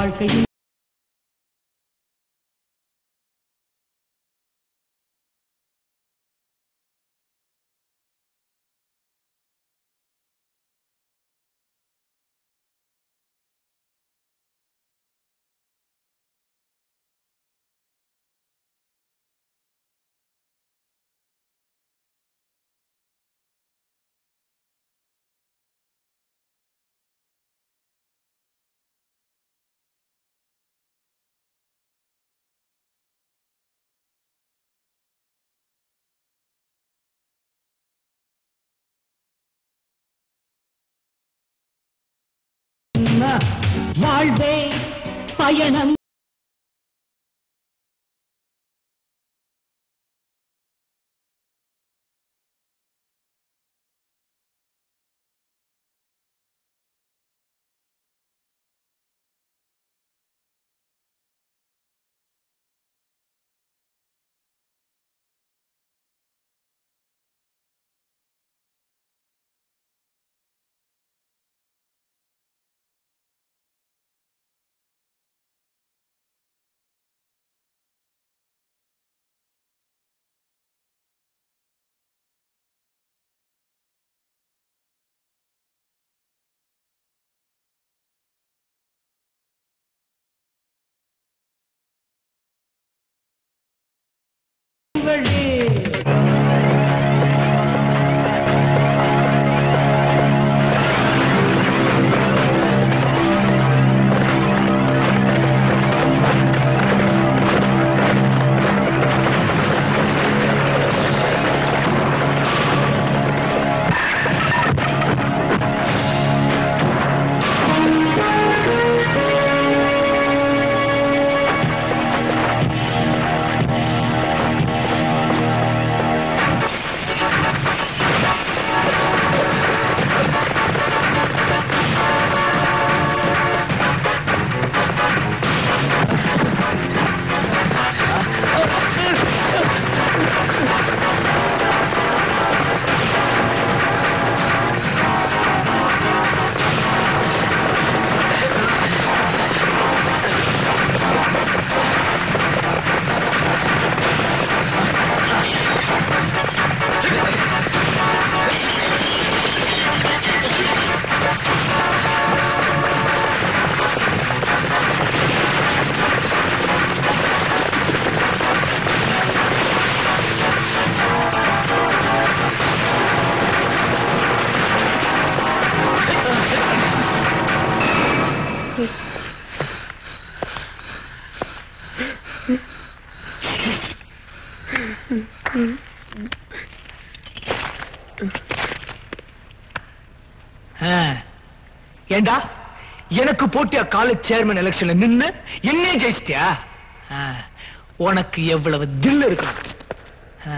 வாழ்க்கையில் வாழ்வே பயணம் ஆ. ஏண்டா எனக்கு போட்டியா காலேஜ் சேர்மன் எலெக்ஷன்ல நின்னு என்னே ஜெயிச்சிட்டியா ஆ. உனக்கு எவ்வளவு தில் இருக்கும் ஆ.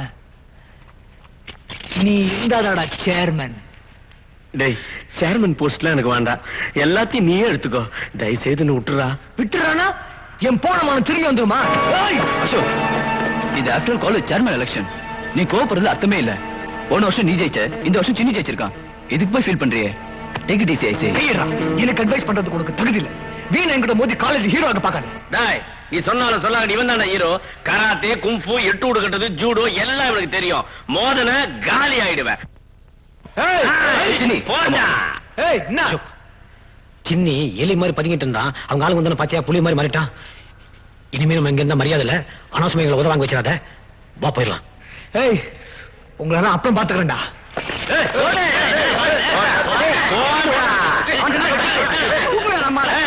நீ இருந்தாதாடா சேர்மன் டேய் சேர்மன் போஸ்ட்லாம் எனக்கு வேண்டாம் எல்லாத்தையும் நீயே எடுத்துக்கோ தயவு செய்து நீ விட்டுறா விட்டுறானா என் போனமான திரும்பி வந்துருமா ஏய்! அசோக் இது ஆஃப்டர் காலேஜ் சேர்மன் எலெக்ஷன் நீ கோவப்படுறதுல அர்த்தமே இல்ல போன வருஷம் நீ ஜெயிச்ச இந்த வருஷம் சின்னி ஜெயிச்சிருக்கான் இதுக்கு போய் ஃபீல் பண்றியே டேக் இட் ஈஸி ஐசே ஐயடா, எனக்கு அட்வைஸ் பண்றதுக்கு உனக்கு தகுதி இல்ல வீண என்கிட்ட மோதி காலேஜ் ஹீரோவாக பாக்காத டேய் நீ சொன்னாலும் சொல்லாங்க இவன் தானே ஹீரோ கராத்தே கும்ஃபு எட்டு உடுக்கட்டது ஜூடோ எல்லாம் இவனுக்கு தெரியும் மோதன காலி ஆயிடுவேன் ஏய், ஏய், சின்னி, போடா ஏய், என்ன சின்னி எலி மாதிரி பதுங்கிட்டு இருந்தான் அவங்க ஆளுங்க வந்து பாத்தியா புலி மாதிரி மாறிட்டான் இனிமே நம்ம இங்க இருந்தா மரியாதை இல்ல அனாவசியமா எங்களை உதவாங்க வச்சிடாத வா போயிடலாம் ஏய் உங்களை அப்புறம் பாத்துக்கிறேன்டா ஏய், போடா. போடா. கூப்பிடுறா நம்மால.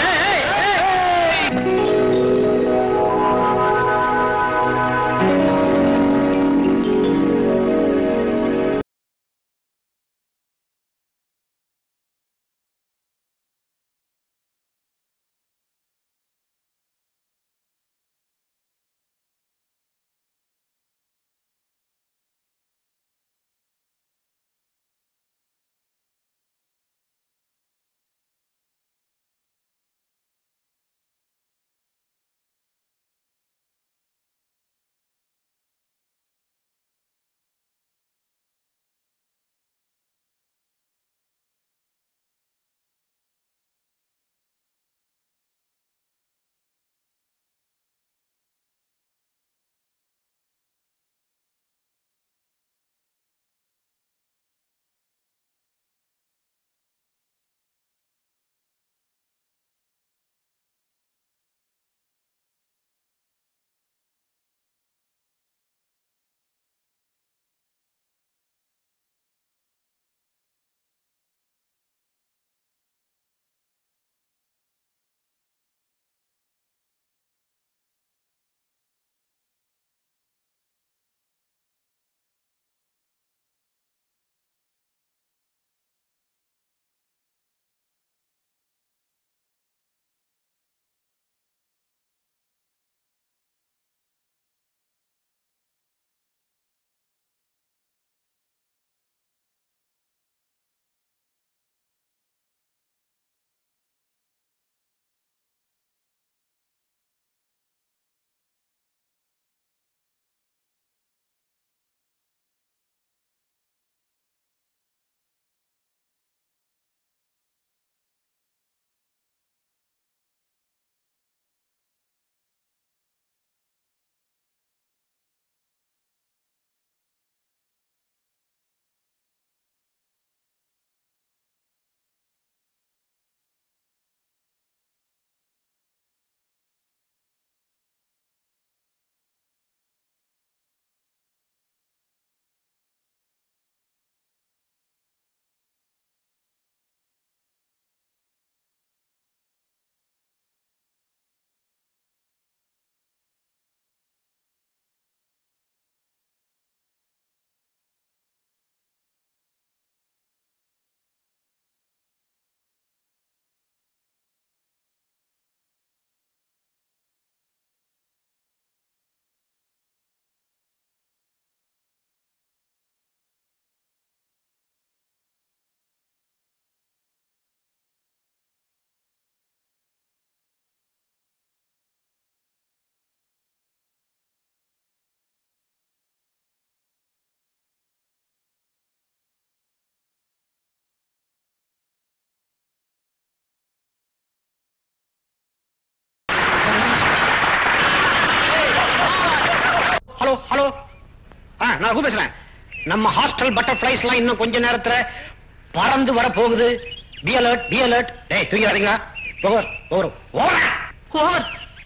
ஹலோ ஆ நான் ரகு பேசுறேன் நம்ம ஹாஸ்டல் பட்டர்ஃபிளைஸ்லாம் இன்னும் கொஞ்ச நேரத்துல பறந்து வர போகுது பி அலர்ட் பி அலர்ட் டேய் தூங்கிறாதீங்களா over over over over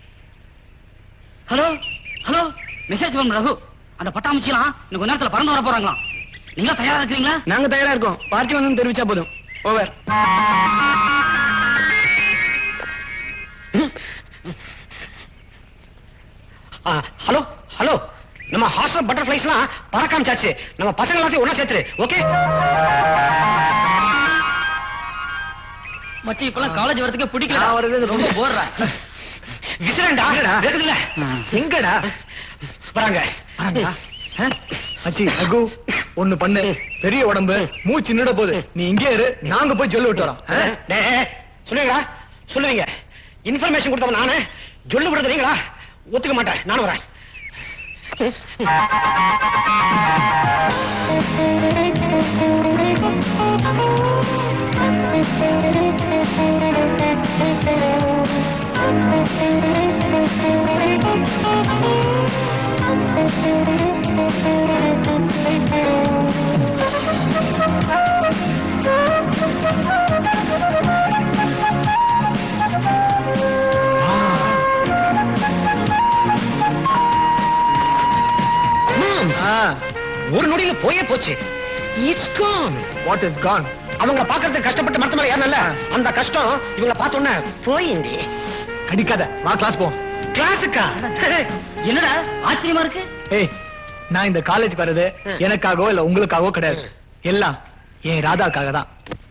hello hello message பண்ண ரகு அந்த பட்டாம்பூச்சிலாம் இன்னும் கொஞ்ச நேரத்துல பறந்து வர போறாங்களாம் நீங்களா தயாரா இருக்கிறீங்களா நாங்க தயாரா இருக்கோம் பார்ட்டி வந்து தெரிவிச்சா போதும் ஓவர் ஆ, ஹலோ ஹலோ நம்ம ஹாஸ்டல் பட்டர்ஃபிளைஸ்லாம் பறக்காமச்சாச்சு நம்ம பசங்க எல்லாத்தையும் ஒண்ணா சேர்த்துரு ஓகே மச்சி இப்பெல்லாம் காலேஜ் வரதுக்கே நான் பிடிக்கல வர்றது ரொம்ப போடுறா விசிறண்டா வேணுங்கள எங்கடா வராங்க அச்சி ரகு ஒண்ணு பண்ணு பெரிய உடம்பு மூச்சு நிட போகுது நீ இங்கே இரு நாங்க போய் சொல்லி விட்டு வரோம் ஆ? டேய், சொல்லுவீங்களா சொல்லுவீங்க இன்ஃபர்மேஷன் கொடுத்தவன் நானு சொல்லு விடுறது நீங்களா ஒத்துக்க மாட்டேன் நானும் வரேன் ஆ ஒரு நொடியில போயே போச்சு it's gone what is gone அவங்க பாக்குறதுக்கு கஷ்டப்பட்டு மரத்து மேல ஏறல அந்த கஷ்டம் இவங்கள பார்த்த உடனே போயிண்டி கடிக்காத வா கிளாஸ் போ கிளாஸுக்கா என்னடா ஆச்சரியமா இருக்கு ஏய் நான் இந்த காலேஜ் வர்றது எனக்காகவோ இல்ல உங்களுக்காகவோ கிடையாது எல்லாம் என் ராதாக்காக தான்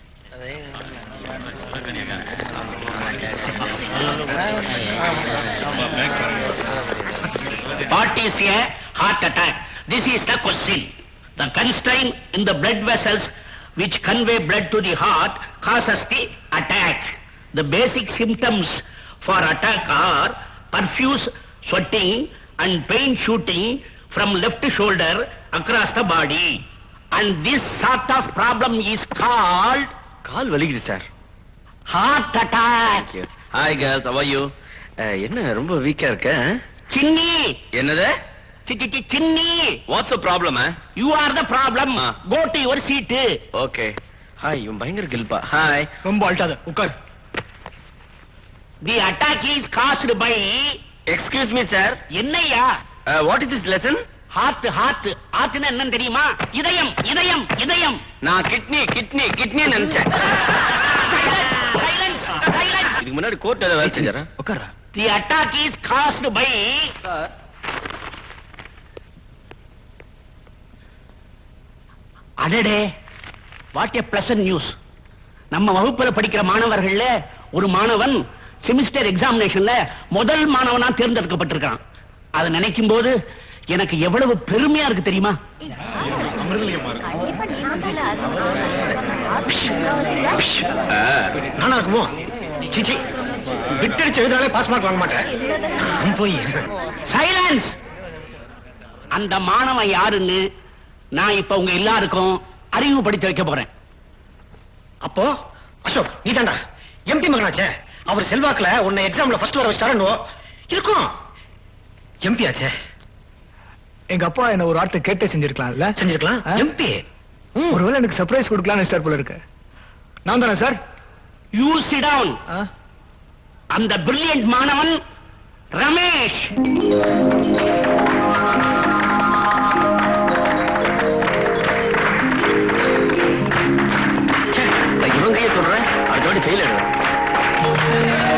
What is a heart attack? This is the question. The constraint in the blood vessels which convey blood to the heart causes the attack. The basic symptoms for attack are profuse sweating and pain shooting from left shoulder across the body. And this sort of problem is called கால் வலிக்குது sir heart attack. Hi girls how are you என்ன ரொம்ப வீக்கா இருக்க Chinni, என்னது chi- chi- chi- chinni. What's problem You are the problem. Ah. Go to your seat. Okay hi இவன் பயங்கர கில்பா hi ரொம்ப அழட்டாத உட்கார் The attack is caused by excuse me sir என்னையா what is this lesson heart heart ஹார்ட்னா என்னன்னு தெரியுமா இதயம் இதயம் இதயம் நான் கிட்னி கிட்னி கிட்னி நினைச்சேன் சைலன்ஸ் சைலன்ஸ் இதுக்கு முன்னாடி கோர்ட் ஏதாவது வேலை செஞ்சாரா உட்காரா the attack is caused by அடடே வாட் எ பிளசன்ட் நியூஸ் நம்ம வகுப்புல படிக்கிற மாணவர்கள்ல ஒரு மாணவன் செமிஸ்டர் எக்ஸாமினேஷன்ல முதல் மாணவனா தேர்ந்தெடுக்கப்பட்டிருக்கான் அதை நினைக்கும் போது எனக்கு எவ்வளவு பெருமையா இருக்கு தெரியுமா நானா இருக்குமோ சிச்சி விட்டடிச்சு எழுதினாலே பாஸ் மார்க் வாங்க மாட்டேன் நான் போய் சைலன்ஸ் அந்த மாணவன் யாருன்னு நான் இப்ப உங்க எல்லாருக்கும் அறிமுகப்படுத்தி வைக்க போறேன் அப்போ அசோக் நீ தாண்டா எம்பி மகனாச்சே அவர் செல்வாக்குல உன்னை எக்ஸாம்ல ஃபர்ஸ்ட் வர வச்சிட்டாரோ இருக்கும் எம்பி ஆச்சே எங்க அப்பா என்ன ஒரு வார்த்தை கேட்டே செஞ்சிருக்கலாம்ல செஞ்சிருக்கலாம் ஆ? எம்பி ஒருவேளை எனக்கு சர்ப்ரைஸ் கொடுக்கலாம்னு ஸ்டார் போல இருக்கு நான் தானே சார் யூ சிடவுன் அந்த பிரில்லியன்ட் மாணவன் ரமேஷ் இவன் கையை சொல்றேன் அடுத்த வாட்டி ஃபெயில் ஆயிடுவேன்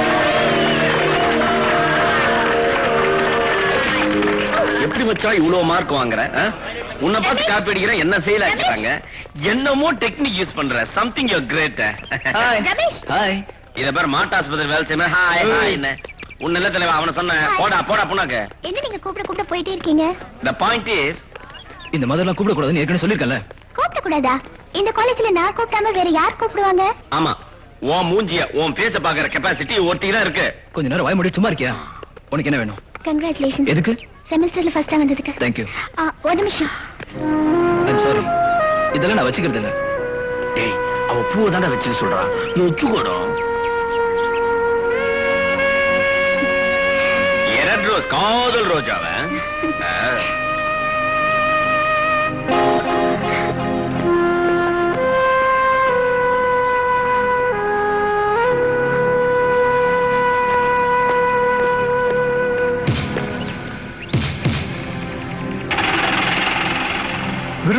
எப்படி மச்சான் இவ்வளவு மார்க் வாங்குற ஆ? உன்னை பார்த்து காப்பி அடிக்கிற என்ன ஃபெயில் ஆக்கிட்டாங்க என்னமோ டெக்னிக் யூஸ் பண்ற something you great Ramesh. Hi இத பேர் மாட்டு ஆஸ்பத்திரி வேலை செய்ய ஹாய் ஹாய் என்ன உன்ன இல்ல தலைவா அவனை சொன்னேன் போடா போடா புண்ணாக்க என்ன நீங்க கூப்பிட கூப்பிட போயிட்டே இருக்கீங்க the point is இந்த மாதிரிலாம் கூப்பிட கூடாதுன்னு ஏற்கனவே சொல்லிருக்கல கூப்பிட கூடாதா இந்த காலேஜ்ல நான் கூப்பிடாம வேற யார் கூப்பிடுவாங்க ஆமா உன் மூஞ்சிய உன் ஃபேஸ பாக்குற கெப்பாசிட்டி ஒருத்திக்கு தான் இருக்கு கொஞ்ச நேரம் வாய் மூடி சும்மா இருக்கியா உனக்கு என்ன வேணும் கங்க்ராச்சுலேஷன் எதுக்கு செமஸ்டர்ல ஃபர்ஸ்டா வந்ததுக்கு தேங்க்யூ ஆ, ஒரு நிமிஷம் ஐம் சாரி இதெல்லாம் நான் வச்சுக்கிறது இல்ல டேய் அவ பூவை தானே வச்சுக்க சொல்றான் நீ வச்சுக்கோடும் எரட் ரோஸ் காதல் ரோஜாவ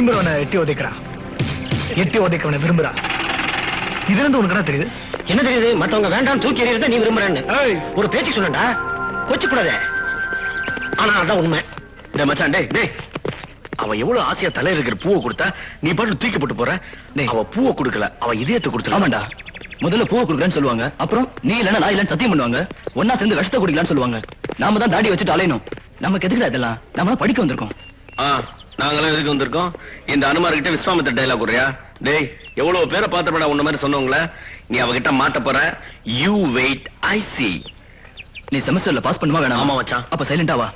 விரும்புறவனை எட்டி உதைக்கிறான் எட்டி உதைக்கவனை விரும்புறான் இதுல இருந்து உனக்கு என்ன தெரியுது என்ன தெரியுது மத்தவங்க வேண்டாம் தூக்கி எறியறத நீ விரும்புறேன்னு ஏய். ஒரு பேச்சு சொன்னடா கொச்சு கூடாதே ஆனா அதான் உண்மை டேய் மச்சான் டேய் டேய் அவ எவ்வளவு ஆசையா தலையில இருக்கிற பூவை கொடுத்தா நீ பாட்டு தூக்கி போட்டு போற டேய். அவ பூவை கொடுக்கல அவ இதயத்தை கொடுத்துருக்கா ஆமாண்டா முதல்ல பூவை கொடுக்குறேன்னு சொல்லுவாங்க அப்புறம் நீ இல்லைன்னா நான் இல்லைன்னு சத்தியம் பண்ணுவாங்க ஒன்னா சேர்ந்து விஷத்தை குடிக்கலாம்னு சொல்லுவாங்க நாம தான் தாடி வச்சுட்டு அலையணும் நமக்கு எதுக்குடா இதெல்லாம் நாம தான் படிக்க வந்திருக்கோம் ஆ நாங்களாம் எதுக்கு வந்திருக்கோம் இந்த அனுமார்கிட்ட விஸ்வாமித்திர டைலாக் குறையா டேய் எவ்வளவு பேரை பார்த்தப்படா உன்ன மாதிரி சொன்னவங்கள நீ அவகிட்ட மாட்ட போற யூ வெயிட் ஐ see நீ செமஸ்டர்ல பாஸ் பண்ணுமா வேணாம் ஆமா மச்சான். அப்ப சைலண்டா வா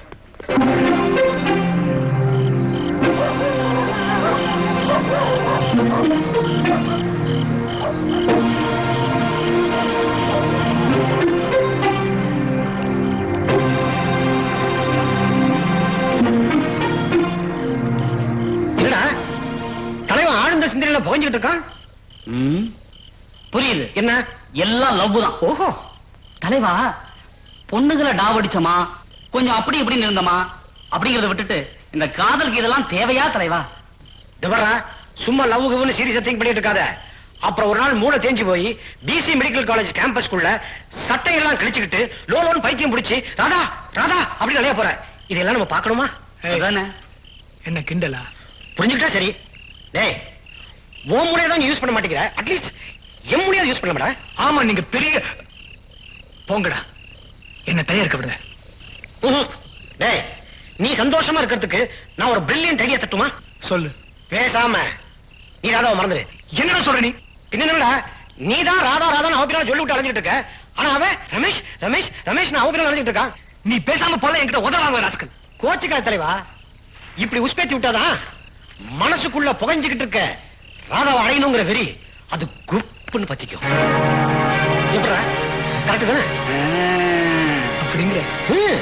என்னடா தலைவன் ஆழ்ந்த சிந்தனையில புகஞ்சுக்கிட்டு இருக்கான் ம் புரியுது என்ன எல்லாம் லவ் தான் ஓஹோ தலைவா பொண்ணுகளை டாவடிச்சோமா கொஞ்சம் அப்படி இப்படின்னு இருந்தோமா அப்படிங்கறத விட்டுட்டு இந்த காதலுக்கு இதெல்லாம் தேவையா தலைவா டபரா சும்மா லவ் கவுன்னு சீரியஸா திங்க் பண்ணிட்டு இருக்காத அப்புறம் ஒரு நாள் மூளை தேஞ்சு போய் பிசி மெடிக்கல் காலேஜ் கேம்பஸ்க்குள்ள சட்டையெல்லாம் கிழிச்சுக்கிட்டு லோ லோன் பைத்தியம் பிடிச்சி ராதா ராதா அப்படின்னு அலைய போற இதெல்லாம் நம்ம பார்க்கணுமா ஏய், அதானே என்ன கிண்டலா புரிஞ்சுக்கிட்டா சரி டேய் உன் முறையை தான் யூஸ் பண்ண மாட்டேங்கிற அட்லீஸ்ட் என் முறையாவது யூஸ் பண்ண மாட்டா ஆமா நீங்க பெரிய போங்கடா என்ன தனியா இருக்க விடுங்க ம்ஹும். டேய் நீ சந்தோஷமா இருக்கிறதுக்கு நான் ஒரு பிரில்லியன்ட் ஐடியா தட்டுமா சொல்லு பேசாம நீ ராதாவை மறந்துடு என்னடா சொல்ற நீ பின்ன என்னடா நீ தான் ராதா ராதா அவ பின்னால சொல்லி விட்டு அலைஞ்சிட்டு இருக்க ஆனா அவன் ரமேஷ் ரமேஷ் ரமேஷ் நான் அவ பின்னால அலைஞ்சிட்டு இருக்கான் நீ பேசாம போல என்கிட்ட உதவாங்க ராஸ்கல் கோச்சுக்கா தலைவா இப்படி உஸ்பேத்தி விட்டாதான் மனசுக்குள்ள புகஞ்சுக்கிட்டு இருக்க ராதாவை அடையணுங்கிற வெறி அது குப்புன்னு பத்திக்கும் எப்படா கரெக்ட் தானே அப்படிங்கிற ம்.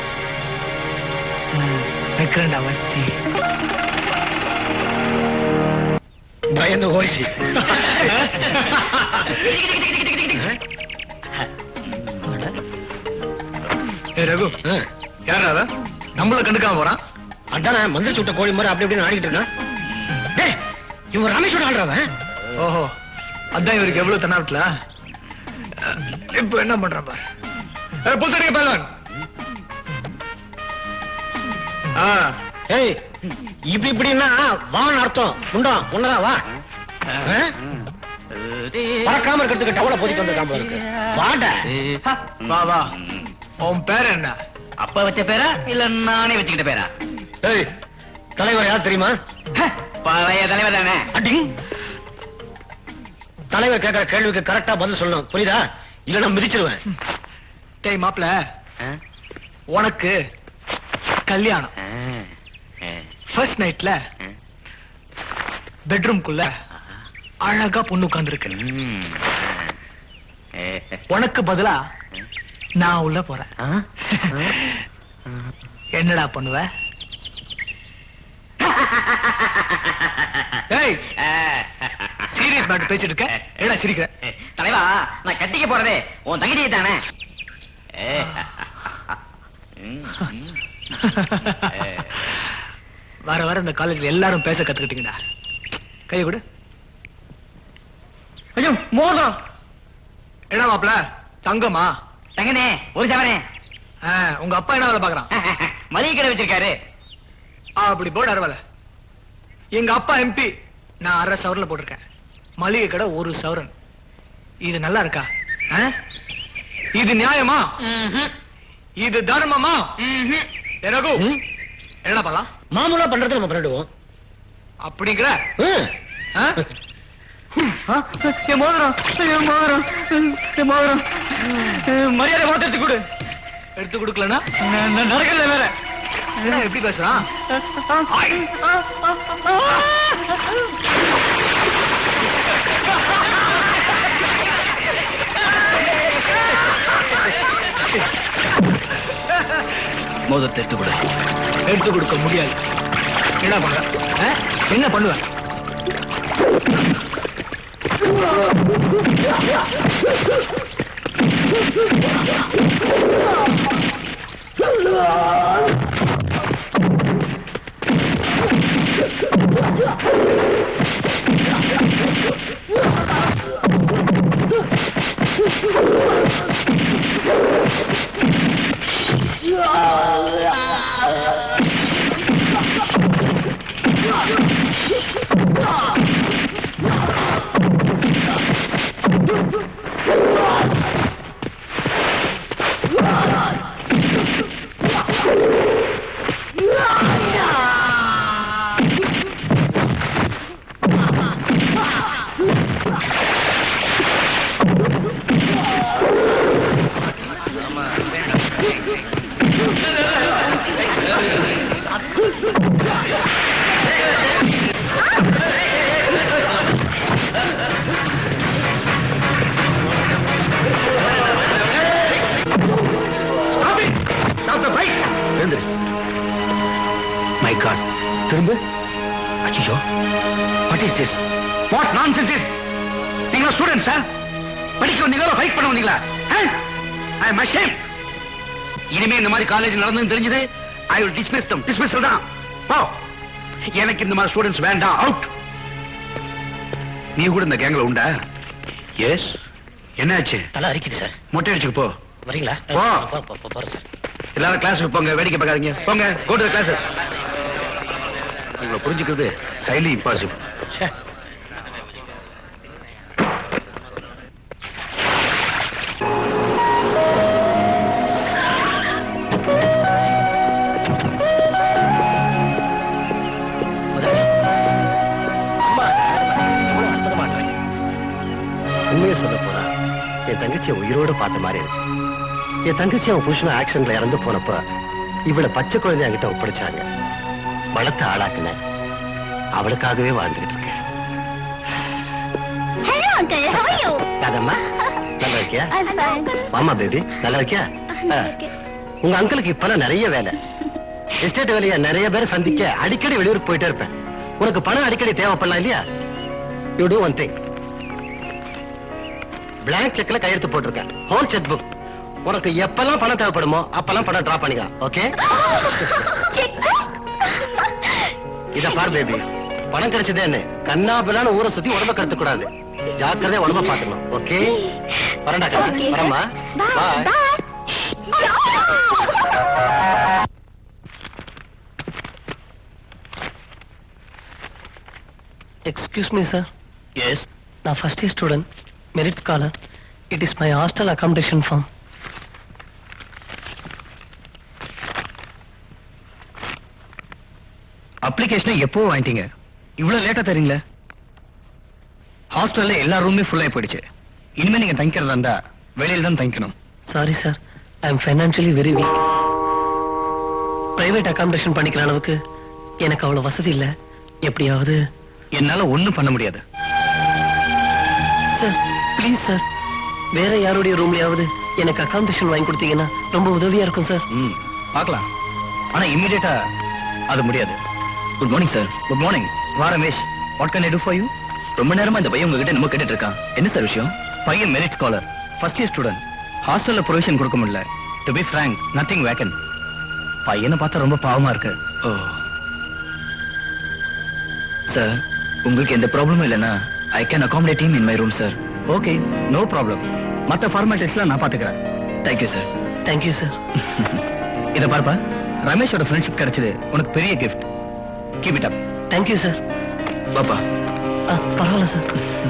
வைக்கிறேன்டா வச்சு பயந்து ஓடிச்சு ஏய் ரகு யாரா அவன்? நம்மள கண்டுக்காம போறான் அதானே மந்திரி சுட்ட கோழி மாதிரி அப்படி இப்படின்னு ஆடிக்கிட்டு இருக்கான் டேய் இவன் ரமேஷோட ஆடுறவன் ஓஹோ அதான் இவருக்கு எவ்வளவு தன்னாவட்டல இப்ப என்ன பண்றான் பாரு ஏய், புதுசடிக்க பேலன் ஆ ஏய் இப்படி இப்படின்னா வான்னு அர்த்தம் உண்டோம் உன்னதான் வா ஆ? பறக்காம இருக்கிறதுக்கு டவலை போத்திட்டு வந்திருக்காம இருக்கு வாடா வா வா உன் பேர் என்ன அப்பா வச்ச பேரா இல்ல நானே வச்சுக்கிட்ட பேரா ஏய் தலைவர் யார் தெரியுமா பழைய தலைவர் தானே அடிங் தலைவர் கேட்கிற கேள்விக்கு கரெக்டா பதில் சொல்லணும் புரியுதா இல்ல நான் மிதிச்சிருவேன் டேய் மாப்ள உனக்கு கல்யாணம் ஃபர்ஸ்ட் நைட்ல பெட்ரூம்குள்ள அழகா பொண்ணு உட்கார்ந்துருக்கு உனக்கு பதிலா நான் உள்ள போறேன் என்னடா பண்ணுவ ஏய் சீரியஸ் மேட்டர் பேசிட்டு இருக்க ஏடா சிரிக்கிற தலைவா நான் கட்டிக்க போறதே உன் தங்கச்சி தானே வர வர இந்த காலேஜ்ல எல்லாரும் பேச கத்துக்கிட்டீங்கடா கைய கொடு ஐயோ மோகம் என்ன மாப்ள தங்கமா தங்கனே ஒரு சவரே ஆ, உங்க அப்பா என்ன வேலை பாக்குறான் மளிகை கடை வச்சிருக்காரு ஆ, அப்படி போர்டு அரவல எங்க அப்பா எம்பி நான் அரை சவரன்ல போட்டிருக்கேன் மளிகை கடை ஒரு சவரன் இது நல்லா இருக்கா ஆ? இது நியாயமா இது தர்மமா ஏ ரகு ம்? என்னடா பண்ணலாம் மாமூலா பண்றது நம்ம பண்ணிடுவோம் அப்படிங்கிற ம். ஆ? என் மோதிரம் என் மோதிரம் என் மோதிரம் மரியாதை மாத்த எடுத்து கொடு எடுத்து கொடுக்கலனா நடக்கல வேற என்ன எப்படி பேசுறான் ஆய். மோதிரத்தை எடுத்து கொடு எடுத்து கொடுக்க முடியாது என்ன பண்ற ஆ? என்ன பண்ணுவ மை காட் திரும்ப அச்சோ what is this what nonsense is நீங்க ஸ்டூடெண்ட் சார் படிக்க வந்தீங்களா ஃபைட் பண்ண வந்தீங்களா ஐ அம் அஷேம் இனிமே இந்த மாதிரி காலேஜ் நடந்ததுன்னு தெரிஞ்சது I will dismiss them dismiss தான் போ எனக்கு இந்த மாதிரி ஸ்டூடெண்ட்ஸ் வேண்டாம் அவுட் நீ கூட இந்த கேங்ல உண்டா எஸ் என்னாச்சு தலை அரிக்குது சார் மொட்டை அடிச்சுக்கு போ வரீங்களா போ. போறேன் சார் எல்லாரும் கிளாஸுக்கு போங்க வேடிக்கை பார்க்காதீங்க போங்க கோ டு கிளாஸஸ் உங்களை புரிஞ்சுக்கிறது ஹைலி இம்பாசிபிள் உண்மையை சொல்ல போனா என் தங்கச்சியை உயிரோட பார்த்த மாதிரி இருக்கு என் தங்கச்சி அவன் புருஷன் ஆக்சிடென்ட்ல இறந்து போனப்ப இவளை பச்சை குழந்தை என்கிட்ட ஒப்படைச்சாங்க வளர்த்து ஆளாக்குன அவளுக்காகவே வாழ்ந்துகிட்டு இருக்கேன் hello uncle how are you Radhamma நல்லா இருக்கியா I'm fine. மாமா பேபி நல்லா இருக்கியா நல்லா ஆ. இருக்கேன். உங்க அங்கிளுக்கு இப்பெல்லாம் நிறைய வேலை எஸ்டேட் வேலையா நிறைய பேர் சந்திக்க அடிக்கடி வெளியூருக்கு போயிட்டே இருப்பேன் உனக்கு பணம் அடிக்கடி தேவைப்படலாம் இல்லையா you too one thing blank செக்ல கையெழுத்து போட்டிருக்கேன் ஹோல் செக் புக் உனக்கு எப்பெல்லாம் பணம் தேவைப்படுமோ அப்பெல்லாம் பணம் டிரா பண்ணிக்க ஓகே Check. இத பார் பேபி பணம் கிடைச்சதே என்ன கண்ணாபிலான ஊரை சுத்தி உடம்ப கருத்து கூடாது ஜாக்கிரதையா உடம்ப பாத்துக்கணும் ஓகே வரண்டா Okay, கண்ணா sir. வரமா Bye. Bye. Excuse me sir yes நான் first year student merit scholar it is my hostel accommodation form அப்ளிகேஷனை எப்போ வாங்கிட்டீங்க இவ்வளவு லேட்டா தரீங்களே ஹாஸ்டல்ல எல்லா ரூமே ஃபுல் ஆகி போயிடுச்சு இனிமே நீங்க தங்கிக்கிறதா இருந்தா வெளியில தான் தங்கிக்கணும் sorry sir I am financially very weak private accommodation பண்ணிக்கிற அளவுக்கு எனக்கு அவ்வளவு வசதி இல்ல எப்படியாவது என்னால ஒண்ணும் பண்ண முடியாது சார் ப்ளீஸ் சார் வேற யாருடைய ரூம்லயாவது எனக்கு அகாமடேஷன் வாங்கி கொடுத்தீங்கன்னா ரொம்ப உதவியா இருக்கும் சார் ம் பார்க்கலாம் ஆனா இமிடியேட்டா அது முடியாது good morning sir good morning வா Ramesh what can I do for you ரொம்ப நேரமா இந்த பையன் உங்ககிட்ட நம்ம கேட்டுட்டு இருக்கான் என்ன சார் விஷயம் பையன் merit scholar first year student ஹாஸ்டல்ல ப்ரொவிஷன் கொடுக்க முடியல to be frank nothing vacant பையனை பார்த்தா ரொம்ப பாவமா இருக்கு ஓ சார் உங்களுக்கு எந்த ப்ராப்ளமும் இல்லைன்னா I can accommodate him in my room sir okay no problem மற்ற ஃபார்மாலிட்டிஸ்லாம் நான் பார்த்துக்கிறேன் தேங்க்யூ சார் தேங்க்யூ சார் இத பாருப்பா ரமேஷோட ஃப்ரெண்ட்ஷிப் கிடைச்சது உனக்கு பெரிய gift keep it up thank you sir பாப்பா பரவாயில்ல சார்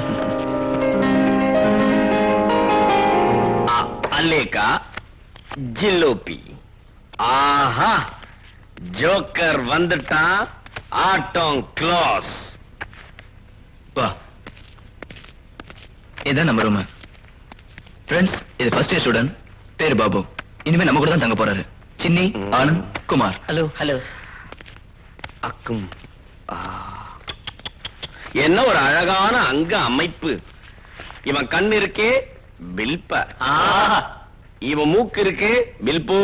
அலேகா ஜிலோபி ஆஹா ஜோக்கர் வந்துட்டான் ஆட்டம் க்ளோஸ் வா இதான் நம்ம ரூம் ஃப்ரெண்ட்ஸ் இது ஃபர்ஸ்ட் இயர் ஸ்டூடெண்ட் பேரு பாபு இனிமே நம்ம கூட தான் தங்க போறாரு சின்னி ஆனந்த் குமார் ஹலோ ஹலோ அக்கும் ஆ. என்ன ஒரு அழகான அங்க அமைப்பு இவன் கண் இருக்கே பில்ப இவன் மூக்கு இருக்கே பில்போ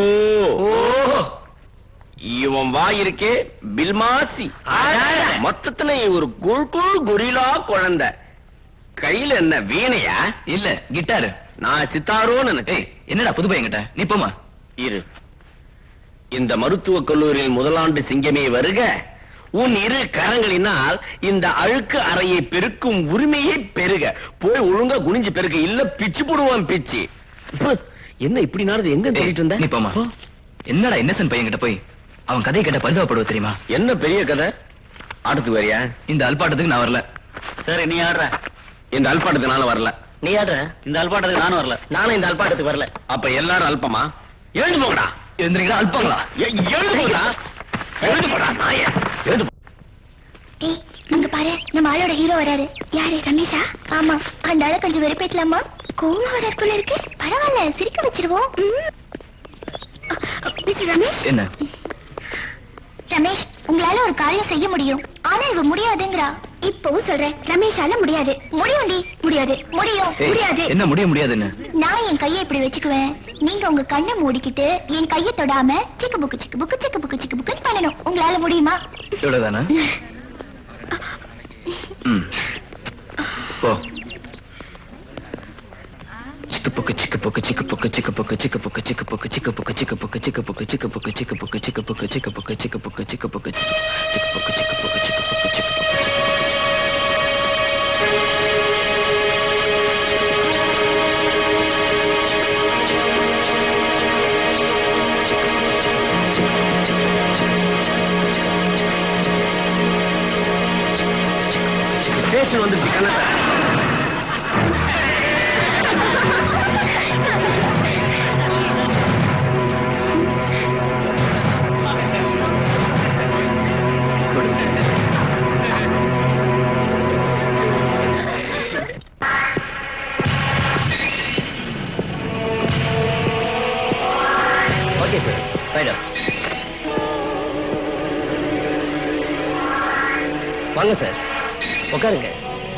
இவன் வாய் இருக்கே பில்மாசி அடடட. மொத்தத்துல இவன் ஒரு குள் குள் குரிலா குழந்தை கையில என்ன வீணையா இல்ல கிட்டாரு நான் சித்தாரோன்னு நினைச்சேன் ஏய் என்னடா புது பையன்கிட்ட நீ போமா இரு இந்த மருத்துவக் கல்லூரியில் முதலாண்டு சிங்கமே வருக உன் இரு கரங்களினால் இந்த அழுக்கு அறையை பெருக்கும் உரிமையை பெருக போய் ஒழுங்கா குனிஞ்சு பெருக இல்ல பிச்சு போடுவான் பிச்சு ஹு, என்ன இப்படி நடந்து எங்க தேடிட்டு இருந்த நீ போமா என்னடா இன்னசென்ட் பையன்கிட்ட போய் அவன் கதையை கேட்ட பரிதாபப்படுவ தெரியுமா என்ன பெரிய கதை ஆட்டத்துக்கு வரியா இந்த அல்பாட்டத்துக்கு நான் வரல சரி நீ ஆடுற இந்த அல்பாட்டத்தினால வரல நீ ஆடுற இந்த அல்பாட்டத்துக்கு நானும் வரல நானும் இந்த அல்பாட்டத்துக்கு வரல அப்ப எல்லாரும் அல்பமா எழுந்து போங்கடா எழுந்திருக்கா அல்பாங்களா எ- எழுந்து போங்கடா எழுந்து போடா நாய எழுந்து போ. ஏய் அங்க பாரு நம்ம ஆளோட ஹீரோ வராரு யாரு ரமேஷா ஆமா அந்த ஆளை கொஞ்சம் வெறுப்பேற்றலாமா கோவம் வரக்குள்ள இருக்கு பரவாயில்ல சிரிக்க வச்சிருவோம் ம். அ, அ, மிஸ்டர் ரமேஷ் என்ன ரமேஷ் உங்களால ஒரு காரியம் செய்ய முடியும் ஆனா இவ முடியாதுங்கிறா இப்பவும் சொல்றேன் ரமேஷால முடியாது முடியும்டி முடியாது முடியும் ஏய், முடியாது என்ன முடிய முடியாதுன்னு நான் என் கையை இப்படி வச்சுக்குவேன் நீங்க உங்க கண்ணை மூடிக்கிட்டு என் கையை தொடாம சிக்கு புக்கு சிக்கு புக்கு சிக்கு புக்கு சிக்கு புக்குன்னு பண்ணணும் உங்களால முடியுமா இவ்வளவுதானா ம் போ சிக்கு புக்கு சிக்கு புக்கு சிக்கு புக்கு சிக்கு புக்கு சிக்கு புக்கு சிக்கு புக்கு சிக்கு புக்கு சிக்கு புக்கு சிக்கு புக்கு சிக்கு புக்கு சிக்கு புக்கு சிக்கு புக்கு சிக்கு புக்கு சிக்கு புக்கு சிக்கு புக்கு சிக்கு புக்கு சிக்கு புக்கு சிக்கு புக்கு சிக்கு புக்கு ஸ்டேஷன் வந்துருச்சு கண்ணத்தை ஓகே சார் ரைட் வாங்க சார் உட்காருங்க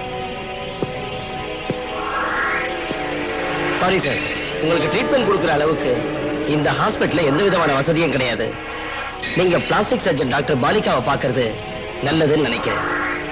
சாரி சார் உங்களுக்கு ட்ரீட்மெண்ட் கொடுக்குற அளவுக்கு இந்த ஹாஸ்பிட்டல்ல எந்த விதமான வசதியும் கிடையாது நீங்க பிளாஸ்டிக் சர்ஜன் டாக்டர் பாலிகாவை பார்க்கறது நல்லதுன்னு நினைக்கிறேன்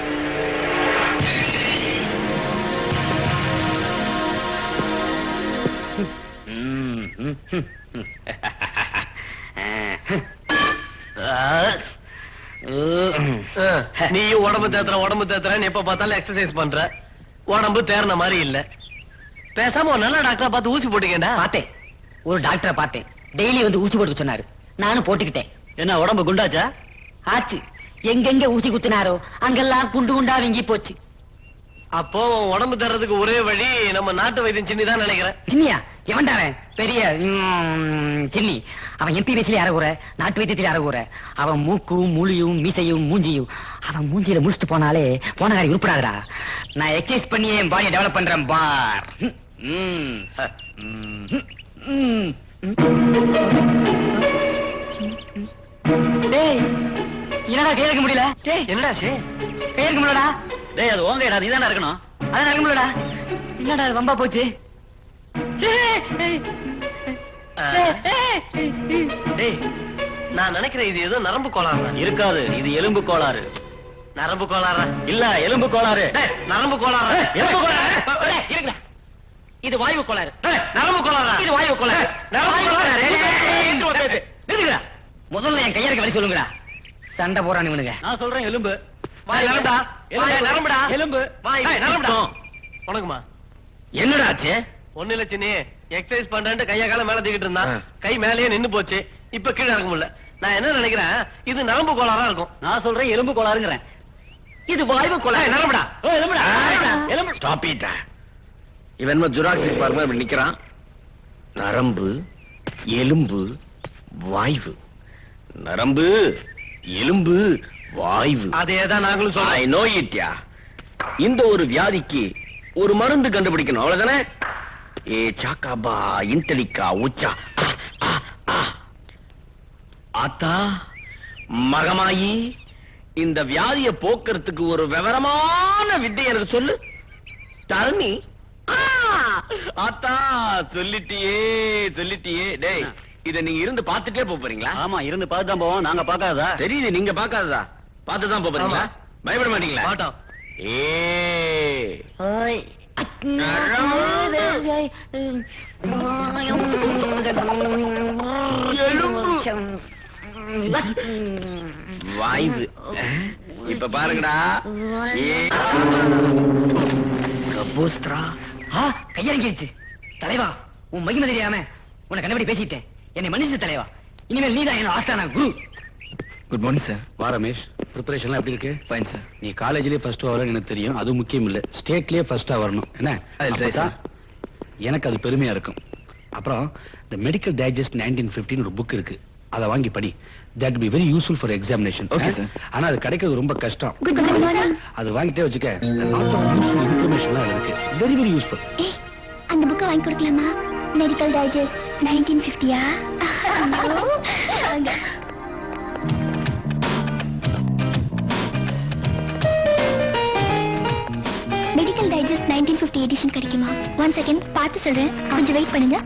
நீயும் உடம்பு தேத்துற உடம்பு தேத்துறன்னு எப்ப பார்த்தாலும் எக்ஸசைஸ் பண்ற உடம்பு தேர்ன மாதிரி இல்ல பேசாம ஒரு நல்ல டாக்டரா பார்த்து ஊசி போட்டுக்கேண்டா பார்த்தேன் ஒரு டாக்டரை பார்த்தேன் டெய்லி வந்து ஊசி போட்டு சொன்னாரு நானும் போட்டுக்கிட்டேன் என்ன உடம்பு குண்டாச்சா ஆச்சு எங்கெங்க ஊசி குத்தினாரோ அங்கெல்லாம் குண்டு குண்டா வீங்கி போச்சு அப்போ உன் உடம்பு தர்றதுக்கு ஒரே வழி நம்ம நாட்டு வைத்தியம் சின்னி தான் நினைக்கிறேன் சின்னியா எவன்டா அவன் பெரிய ம், சின்னி அவன் எம்பி வயசுல அறகுற நாட்டு வைத்தியத்தில் அறகுற அவன் மூக்கும் முழியும் மீசையும் மூஞ்சியும் அவன் மூஞ்சியில முடிச்சுட்டு போனாலே போன காரி உருப்படாதடா நான் எக்ஸசைஸ் பண்ணி என் பாடியை டெவலப் பண்றேன் பார் ம், ம், ம், ம். டேய் என்னடா கேட்க முடியல டேய் என்னடா சே கேட்க முடியலடா டேய் அது ஓங்கடா நீதானே இருக்கணும் அதான் நடக்க முடியலடா என்னடா இது வம்பா போச்சு டேய் நான் நினைக்கிறேன் இது ஏதோ நரம்பு கோளாறு இருக்காது இது எலும்பு கோளாறு நரம்பு கோளாறா இல்ல எலும்பு கோளாறு டேய் நரம்பு கோளாறா எலும்பு கோளாறு டேய், இருங்கடா. இது வாயு கோளாறு டேய் நரம்பு கோளாறா இது வாயு கோளாறு நரம்பு வாயு கோளாறு. கோளாறு. நிறுத்துங்கடா. நிறுத்துங்கடா. முதல்ல என் கையாளுக்கு வழி சொல்லுங்கடா சண்டை போறான் இவனுங்க நான் சொல்றேன் எலும்பு வாய் நரம்புடா வாய் நரம்புடா எலும்பு வாய் டேய், நரம்புடா நிறுத்தம். உனக்குமா என்னடா ஆச்சு ஒண்ணு இல்ல சின்னி எக்ஸசைஸ் பண்றேன்ட்டு கைய கால மேல தூக்கிட்டு இருந்தான் ஆ. கை மேலேயே நின்னு போச்சு இப்ப கீழே இறக்க முடியல நான் என்ன நினைக்கிறேன் இது நரம்பு கோளாறா இருக்கும் நான் சொல்றேன் எலும்பு கோளாறுங்கிறேன் இது வாய்வு கோளாறு ஏய், நரம்புடா. ஓ, எலும்புடா ஆ. எலும்பு ஸ்டாப் இட் இவன் ஜுராக்சிக் பார்மா இப்படி நிக்கிறான் நரம்பு எலும்பு வாய்வு நரம்பு எலும்பு வாய்வு அதே தான் நாங்களும் சொல்றோம் ஐ நோ இட்யா இந்த ஒரு வியாதிக்கு ஒரு மருந்து கண்டுபிடிக்கணும் அவ்வளவுதானே ஏ சாக்காபா இன்டலிக்கா உச்சா ஆ, ஆ, ஆ. ஆத்தா மகமாயி இந்த வியாதியை போக்குறதுக்கு ஒரு விவரமான வித்தை எனக்கு சொல்லு தரணி ஆத்தா சொல்லிட்டியே சொல்லிட்டியே டேய் இத நீங்க இருந்து பாத்துட்டே போப் போறீங்களா ஆமா இருந்து பார்த்து தான் போவோம் நாங்க பார்க்காததா தெரியுது நீங்க பாக்காததா பார்த்து தான் போப் போறீங்களா பயப்பட மாட்டீங்களா மாட்டோம். ஏ வாய்வு இப்ப பாருங்கடா ஏ கபூஸ்திரா ஆ கையறங்கிடுச்சு தலைவா உன் மகிமை தெரியாம உன்னை கண்டபடி பேசிட்டேன் என்னை மன்னிச்சு தலைவா இனிமேல் நீதான் என்ன ஆஸ்தானா குரு குட் மார்னிங் சார் வா ரமேஷ் ப்ரிப்பரேஷன்லாம் எப்படி இருக்கு ஃபைன் சார் நீ காலேஜ்லயே ஃபர்ஸ்ட் வரணும் எனக்கு தெரியும் அது முக்கியம் இல்ல ஸ்டேட்லயே ஃபர்ஸ்டா வரணும் என்ன I'll try, அப்பதான் எனக்கு அது பெருமையா இருக்கும் அப்புறம் the medical digest nineteen fifteen ஒரு புக் இருக்கு அதை வாங்கி படி that be very useful for examination Okay, sir. ஆனா அது கிடைக்கிறது ரொம்ப கஷ்டம் குட் மார்னிங் அது வாங்கிட்டே வச்சுக்க லாட் ஆஃப் யூஸ்ஃபுல் இன்ஃபர்மேஷன்லாம் அதுல இருக்கு வெரி வெரி யூஸ்ஃபுல் ஏய் அந்த புக்கை வாங்கி கொடுக்கலாமா மெடிக்கல் டைஜஸ்ட் நைன்டீன் ஃபிஃப்டியா செகண்ட் பார்த்து சொல்றேன் கொஞ்சம் வெயிட் பண்ணுங்க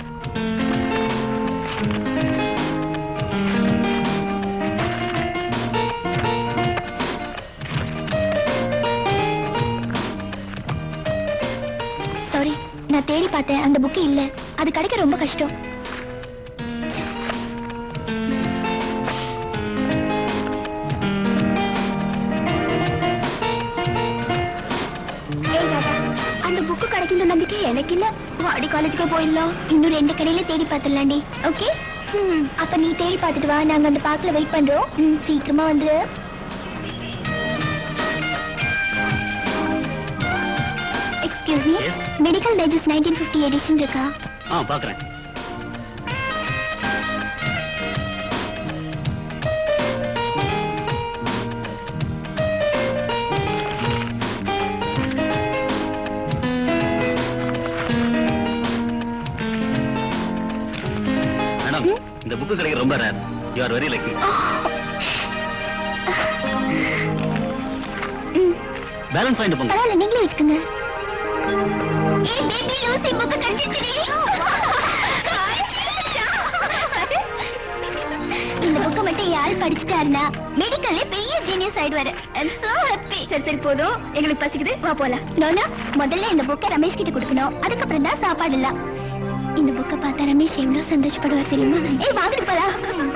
சாரி நான் தேடி பார்த்தேன் அந்த புக்கு இல்ல அது கிடைக்க ரொம்ப கஷ்டம் ஏய் ராதா, அந்த புக்கு கிடைக்கின்ற நம்பிக்கை எனக்கு இல்ல வாடி காலேஜுக்கு போயிடலாம் இன்னும் ரெண்டு கடையில தேடி பார்த்துடலாண்டி ஓகே ம் அப்ப நீ தேடி பார்த்துட்டு வா நாங்க அந்த பார்க்ல வெயிட் பண்றோம் ம் சீக்கிரமா வந்துரு excuse me Yes. Medical digest nineteen fifty edition இருக்கா ஆ பாக்குறேன் மேடம் இந்த புக்கு கிடைக்க ரொம்ப rare you are very lucky ம் பேலன்ஸ் வாங்கிட்டு போங்க பரவாயில்ல நீங்களே வச்சுக்கோங்க ஏய் பேபி லூசி புக்கு கிடைச்சிருச்சுடி இந்த புக்கை மட்டும் யார் படிச்சுட்டாருன்னா மெடிக்கல்ல பெரிய ஜீனியஸ் ஆயிடுவாரு ஐம் சோ ஹாப்பி சரி சரி போதும் எங்களுக்கு பசிக்குது வா போலாம் நோனா முதல்ல இந்த புக்கை ரமேஷ் கிட்ட கொடுக்கணும் அதுக்கப்புறம் தான் சாப்பாடு எல்லாம் இந்த புக்கை பார்த்தா ரமேஷ் எவ்வளவு சந்தோஷப்படுவார் தெரியுமா ஏய் வாங்கிட்டு போலாம்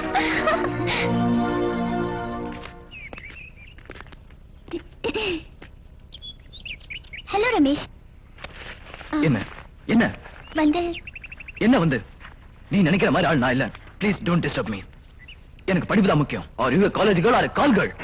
ஹலோ ரமேஷ் ஆ, என்ன என்ன வந்து என்ன வந்து நீ நினைக்கிற மாதிரி ஆள் நான் இல்ல ப்ளீஸ் டோன்ட் டிஸ்டர்ப் மீ எனக்கு படிப்பு தான் முக்கியம் are you college girl are call girl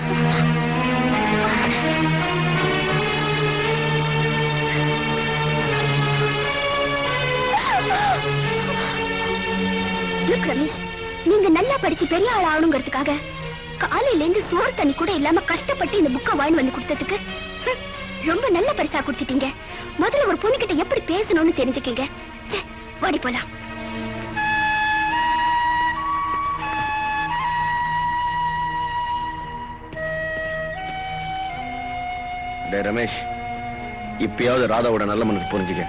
look Ramesh நீங்க நல்லா படிச்சு பெரிய ஆள் ஆகணுங்கிறதுக்காக காலையில இருந்து சோறு தண்ணி கூட இல்லாம கஷ்டப்பட்டு இந்த புக்கை வாங்கி வந்து கொடுத்ததுக்கு ஹம், ரொம்ப நல்ல பரிசா கொடுத்துட்டீங்க முதல்ல ஒரு பொண்ணுகிட்ட எப்படி பேசணும்னு தெரிஞ்சுக்கங்க ச்சே, வாடி போலாம் டே ரமேஷ் இப்பயாவது ராதாவோட நல்ல மனசு புரிஞ்சுக்க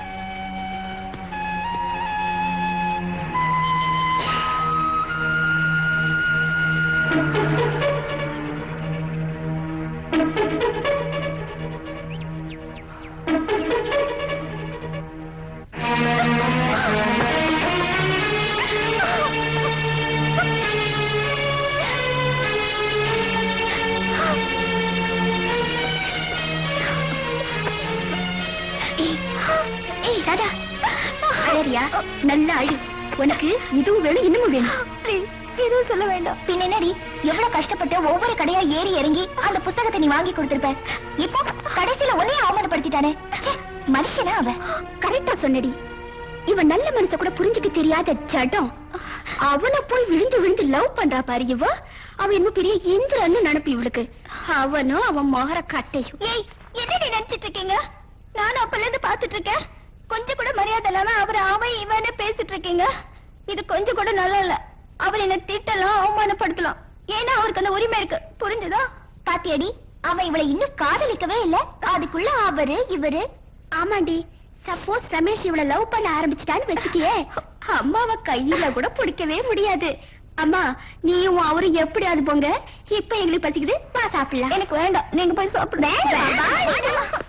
ஏய், ஏய் ராதா அழறியா நல்லா அழு உனக்கு இதுவும் வேணும் இன்னமும் வேணும் எதுவும் சொல்ல வேண்டாம் பின்ன என்னடி எவ்வளவு கஷ்டப்பட்டு ஒவ்வொரு கடையா ஏறி இறங்கி அந்த புத்தகத்தை நீ வாங்கி கொடுத்திருப்ப இப்போ கடைசியில உன்னையே அவமானப்படுத்திட்டானே ச்சே, மனுஷனா அவன் கரெக்டா சொன்னடி இவன் நல்ல மனச கூட புரிஞ்சுக்க தெரியாத ஜடம் அவனை போய் விழுந்து விழுந்து லவ் பண்றா பாரு இவ அவன் இன்னும் பெரிய இந்திரன்னு நினைப்பு இவளுக்கு அவனும் அவன் மோகர கட்டையும் ஏய் என்ன நீ நினைச்சிட்டு இருக்கீங்க நானும் அப்பல இருந்து பாத்துட்டு இருக்கேன் கொஞ்சம் கூட மரியாதை இல்லாம அவர் அவன் இவன்னு பேசிட்டு இருக்கீங்க இது கொஞ்சம் கூட நல்லா இல்ல அவர் என்ன திட்டலாம் அவமானப்படுத்தலாம் ஏன்னா அவருக்கு அந்த உரிமை இருக்கு புரிஞ்சுதா பாத்தியடி அவன் இவளை இன்னும் காதலிக்கவே இல்ல அதுக்குள்ள அவரு இவரு ஆமாண்டி சப்போஸ் ரமேஷ் இவளை லவ் பண்ண ஆரம்பிச்சிட்டான்னு வச்சுக்கியே அம்மாவை கையில கூட பிடிக்கவே முடியாது அம்மா நீயும் அவரும் எப்படியாவது போங்க இப்ப எங்களுக்கு பசிக்குது வா சாப்பிடலாம் எனக்கு வேண்டாம் நீங்க போய் சாப்பிடுங்க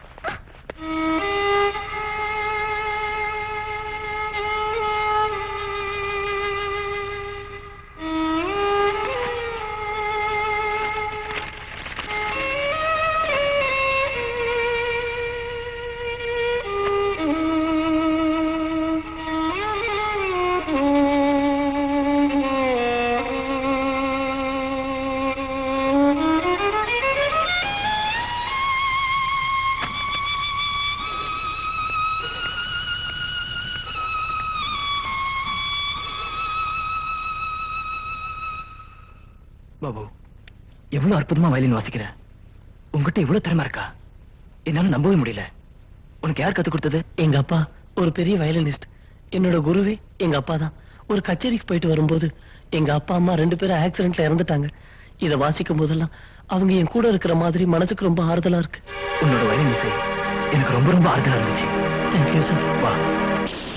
பாபு எவ்வளவு அற்புதமா வயலின் வாசிக்கிற உங்ககிட்ட இவ்வளவு திறமை இருக்கா என்னால நம்பவே முடியல உனக்கு யார் கத்து கொடுத்தது எங்க அப்பா ஒரு பெரிய வயலினிஸ்ட் என்னோட குருவே எங்க அப்பா தான் ஒரு கச்சேரிக்கு போயிட்டு வரும்போது எங்க அப்பா அம்மா ரெண்டு பேரும் ஆக்சிடென்ட்ல இறந்துட்டாங்க இத வாசிக்கும் போதெல்லாம் அவங்க என் கூட இருக்கிற மாதிரி மனசுக்கு ரொம்ப ஆறுதலா இருக்கு உன்னோட வயலின் இசை எனக்கு ரொம்ப ரொம்ப ஆறுதலா இருந்துச்சு தேங்க்யூ சார் வா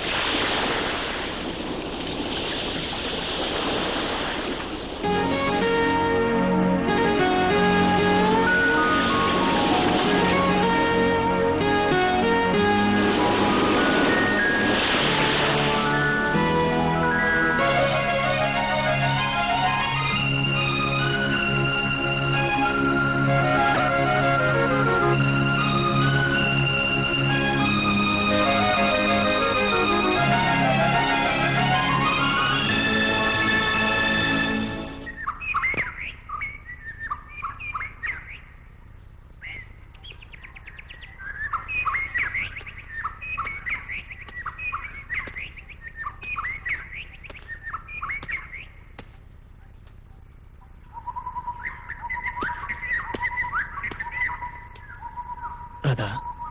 ராதா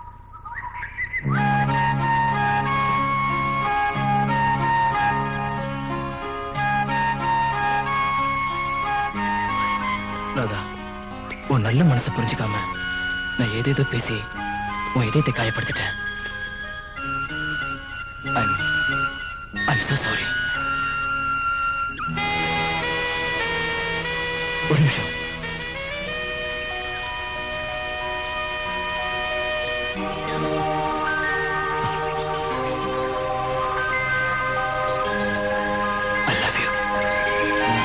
ராதா உன் நல்ல மனசை புரிஞ்சுக்காம நான் ஏதேதோ பேசி உன் இதயத்தை காயப்படுத்திட்டேன் I'm, I'm so sorry. ஒரு நிமிஷம் I love you.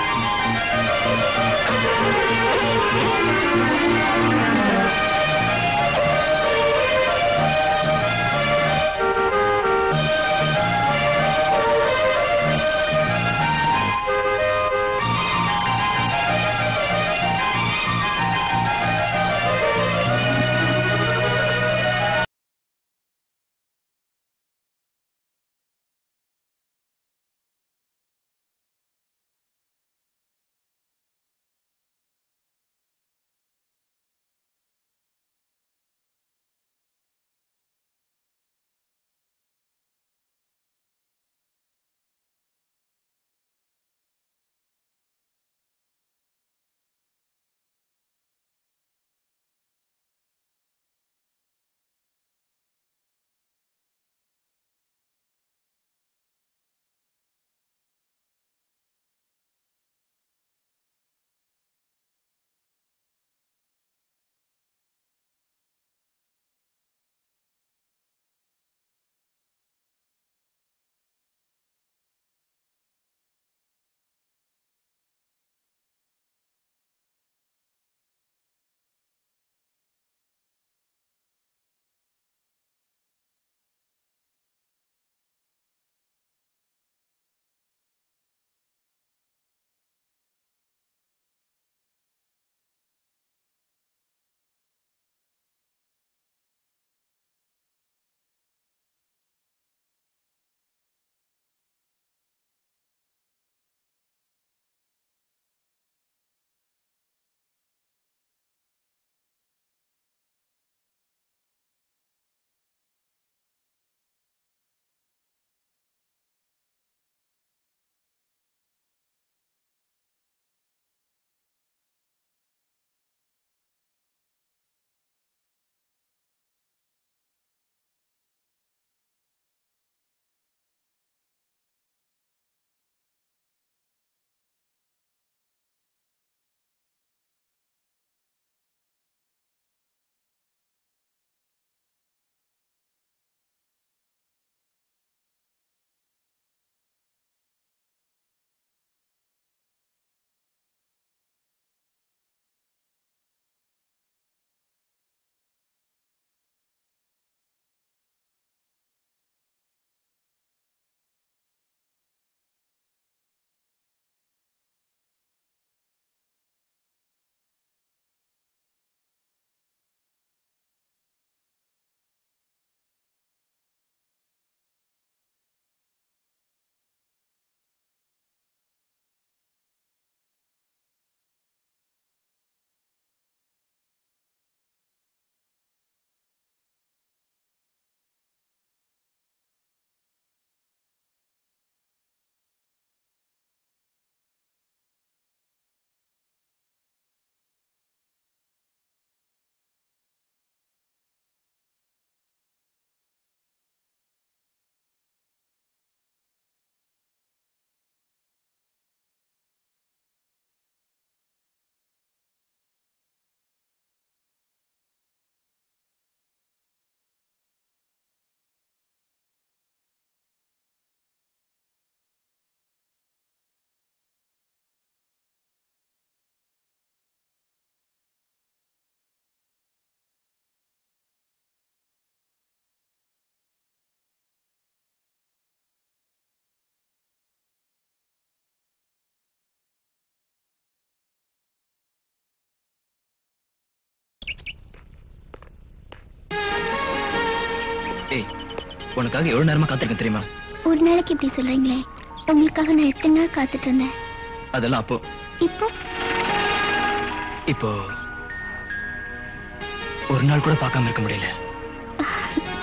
ஏய் உனக்காக எவ்வளவு நேரமா காத்திருக்கேன் தெரியுமா ஒரு நாளைக்கு இப்படி சொல்றீங்களே உங்களுக்காக நான் எத்தனை நாள் காத்துட்டு இருந்தேன் அதெல்லாம் அப்போ இப்போ இப்போ ஒரு நாள் கூட பார்க்காம இருக்க முடியல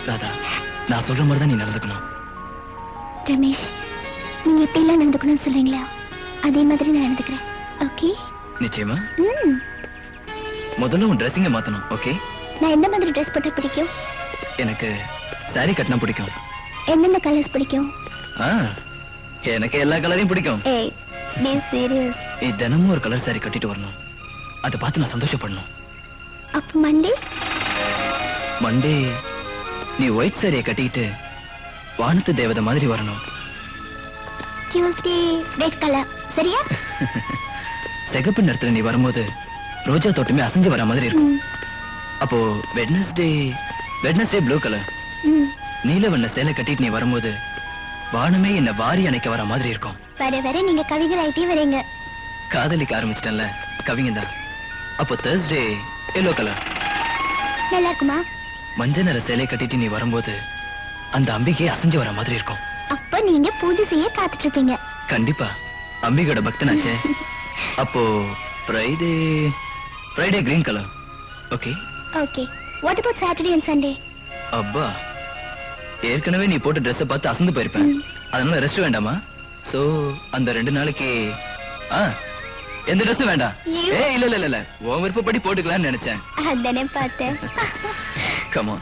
ராதா நான் சொல்ற மாதிரி தான் நீ நடந்துக்கணும் ரமேஷ் நீங்க எப்படி எல்லாம் நடந்துக்கணும்னு சொல்றீங்களா அதே மாதிரி நான் நடந்துக்கிறேன் ஓகே நிச்சயமா ம் முதல்ல உன் ட்ரெஸ்ஸிங்க மாத்தணும் ஓகே நான் எந்த மாதிரி ட்ரெஸ் போட்டா பிடிக்கும் எனக்கு saree கட்டினா பிடிக்கும் என்னென்ன கலர்ஸ் பிடிக்கும் ஆ எனக்கு எல்லா கலரையும் பிடிக்கும் ஏய் பி சீரியஸ் நீ தினமும் ஒரு கலர் saree கட்டிட்டு வரணும் அதை பார்த்து நான் சந்தோஷப்படணும் அப்ப மண்டே மண்டே நீ ஒயிட் சாரியை கட்டிக்கிட்டு வானத்து தேவதை மாதிரி வரணும் டியூஸ்டே ரெட் கலர் சரியா சிகப்பு நிறத்துல நீ வரும்போது ரோஜா தோட்டமே அசைஞ்சு வர மாதிரி இருக்கும் ம் அப்போ வெட்னஸ்டே வெட்னஸ்டே ப்ளூ கலர் ம் நீல வண்ண சேலை கட்டிட்டு நீ வரும்போது வானமே என்ன வாரி அணைக்க வர மாதிரி இருக்கும் வர வர நீங்க கவிகள் ஆயிட்டே வரீங்க காதலிக்க ஆரம்பிச்சிட்டேன்ல கவிங்க தான் அப்போ தேர்ஸ்டே எல்லோ கலர் நல்லா இருக்குமா மஞ்சள் நிற சேலை கட்டிட்டு நீ வரும்போது அந்த அம்பிகையே அசைஞ்சு வர மாதிரி இருக்கும் அப்ப நீங்க பூஜை செய்ய காத்துட்டு இருப்பீங்க கண்டிப்பா அம்பிகையோட பக்தனாச்சே அப்போ Friday Friday green colour okay okay what about Saturday and Sunday அப்பா ஏற்கனவே நீ போட்ட ட்ரெஸ்ஸை பார்த்து அசந்து போயிருப்பேன் ம். அதனால ரெஸ்ட் வேண்டாமா சோ அந்த ரெண்டு நாளைக்கு ஆ எந்த ட்ரெஸ்ஸும் வேண்டாம் ஐயோ. ஏ இல்ல இல்ல இல்ல இல்ல உன் விருப்பப்படி போட்டுக்கலாம்னு நினைச்சேன் அதானே பார்த்தேன் கமான்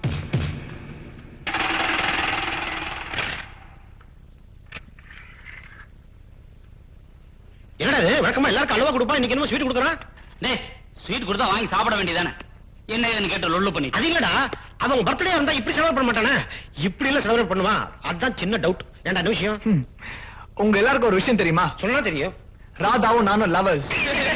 என்னடா இது வழக்கமா எல்லாருக்கும் அல்வா கொடுப்பா இன்னைக்கு என்னமோ ஸ்வீட் கொடுக்குறான் டேய் ஸ்வீட் கொடுத்தா வாங்கி சாப்பிட வேண்டியதானே என்ன ஏதுன்னு கேட்டு லொல்லு பண்ணி அது இல்லடா அவங்க பர்த்டே இருந்தா இப்படி செலவு பண்ண மாட்டானே இப்படி எல்லாம் செலவு பண்ணுவான் அதான் சின்ன டவுட் ஏன்டா என்ன விஷயம் ம். உங்க எல்லாருக்கும் ஒரு விஷயம் தெரியுமா சொன்னா தெரியும் ராதாவும் நானும் லவர்ஸ்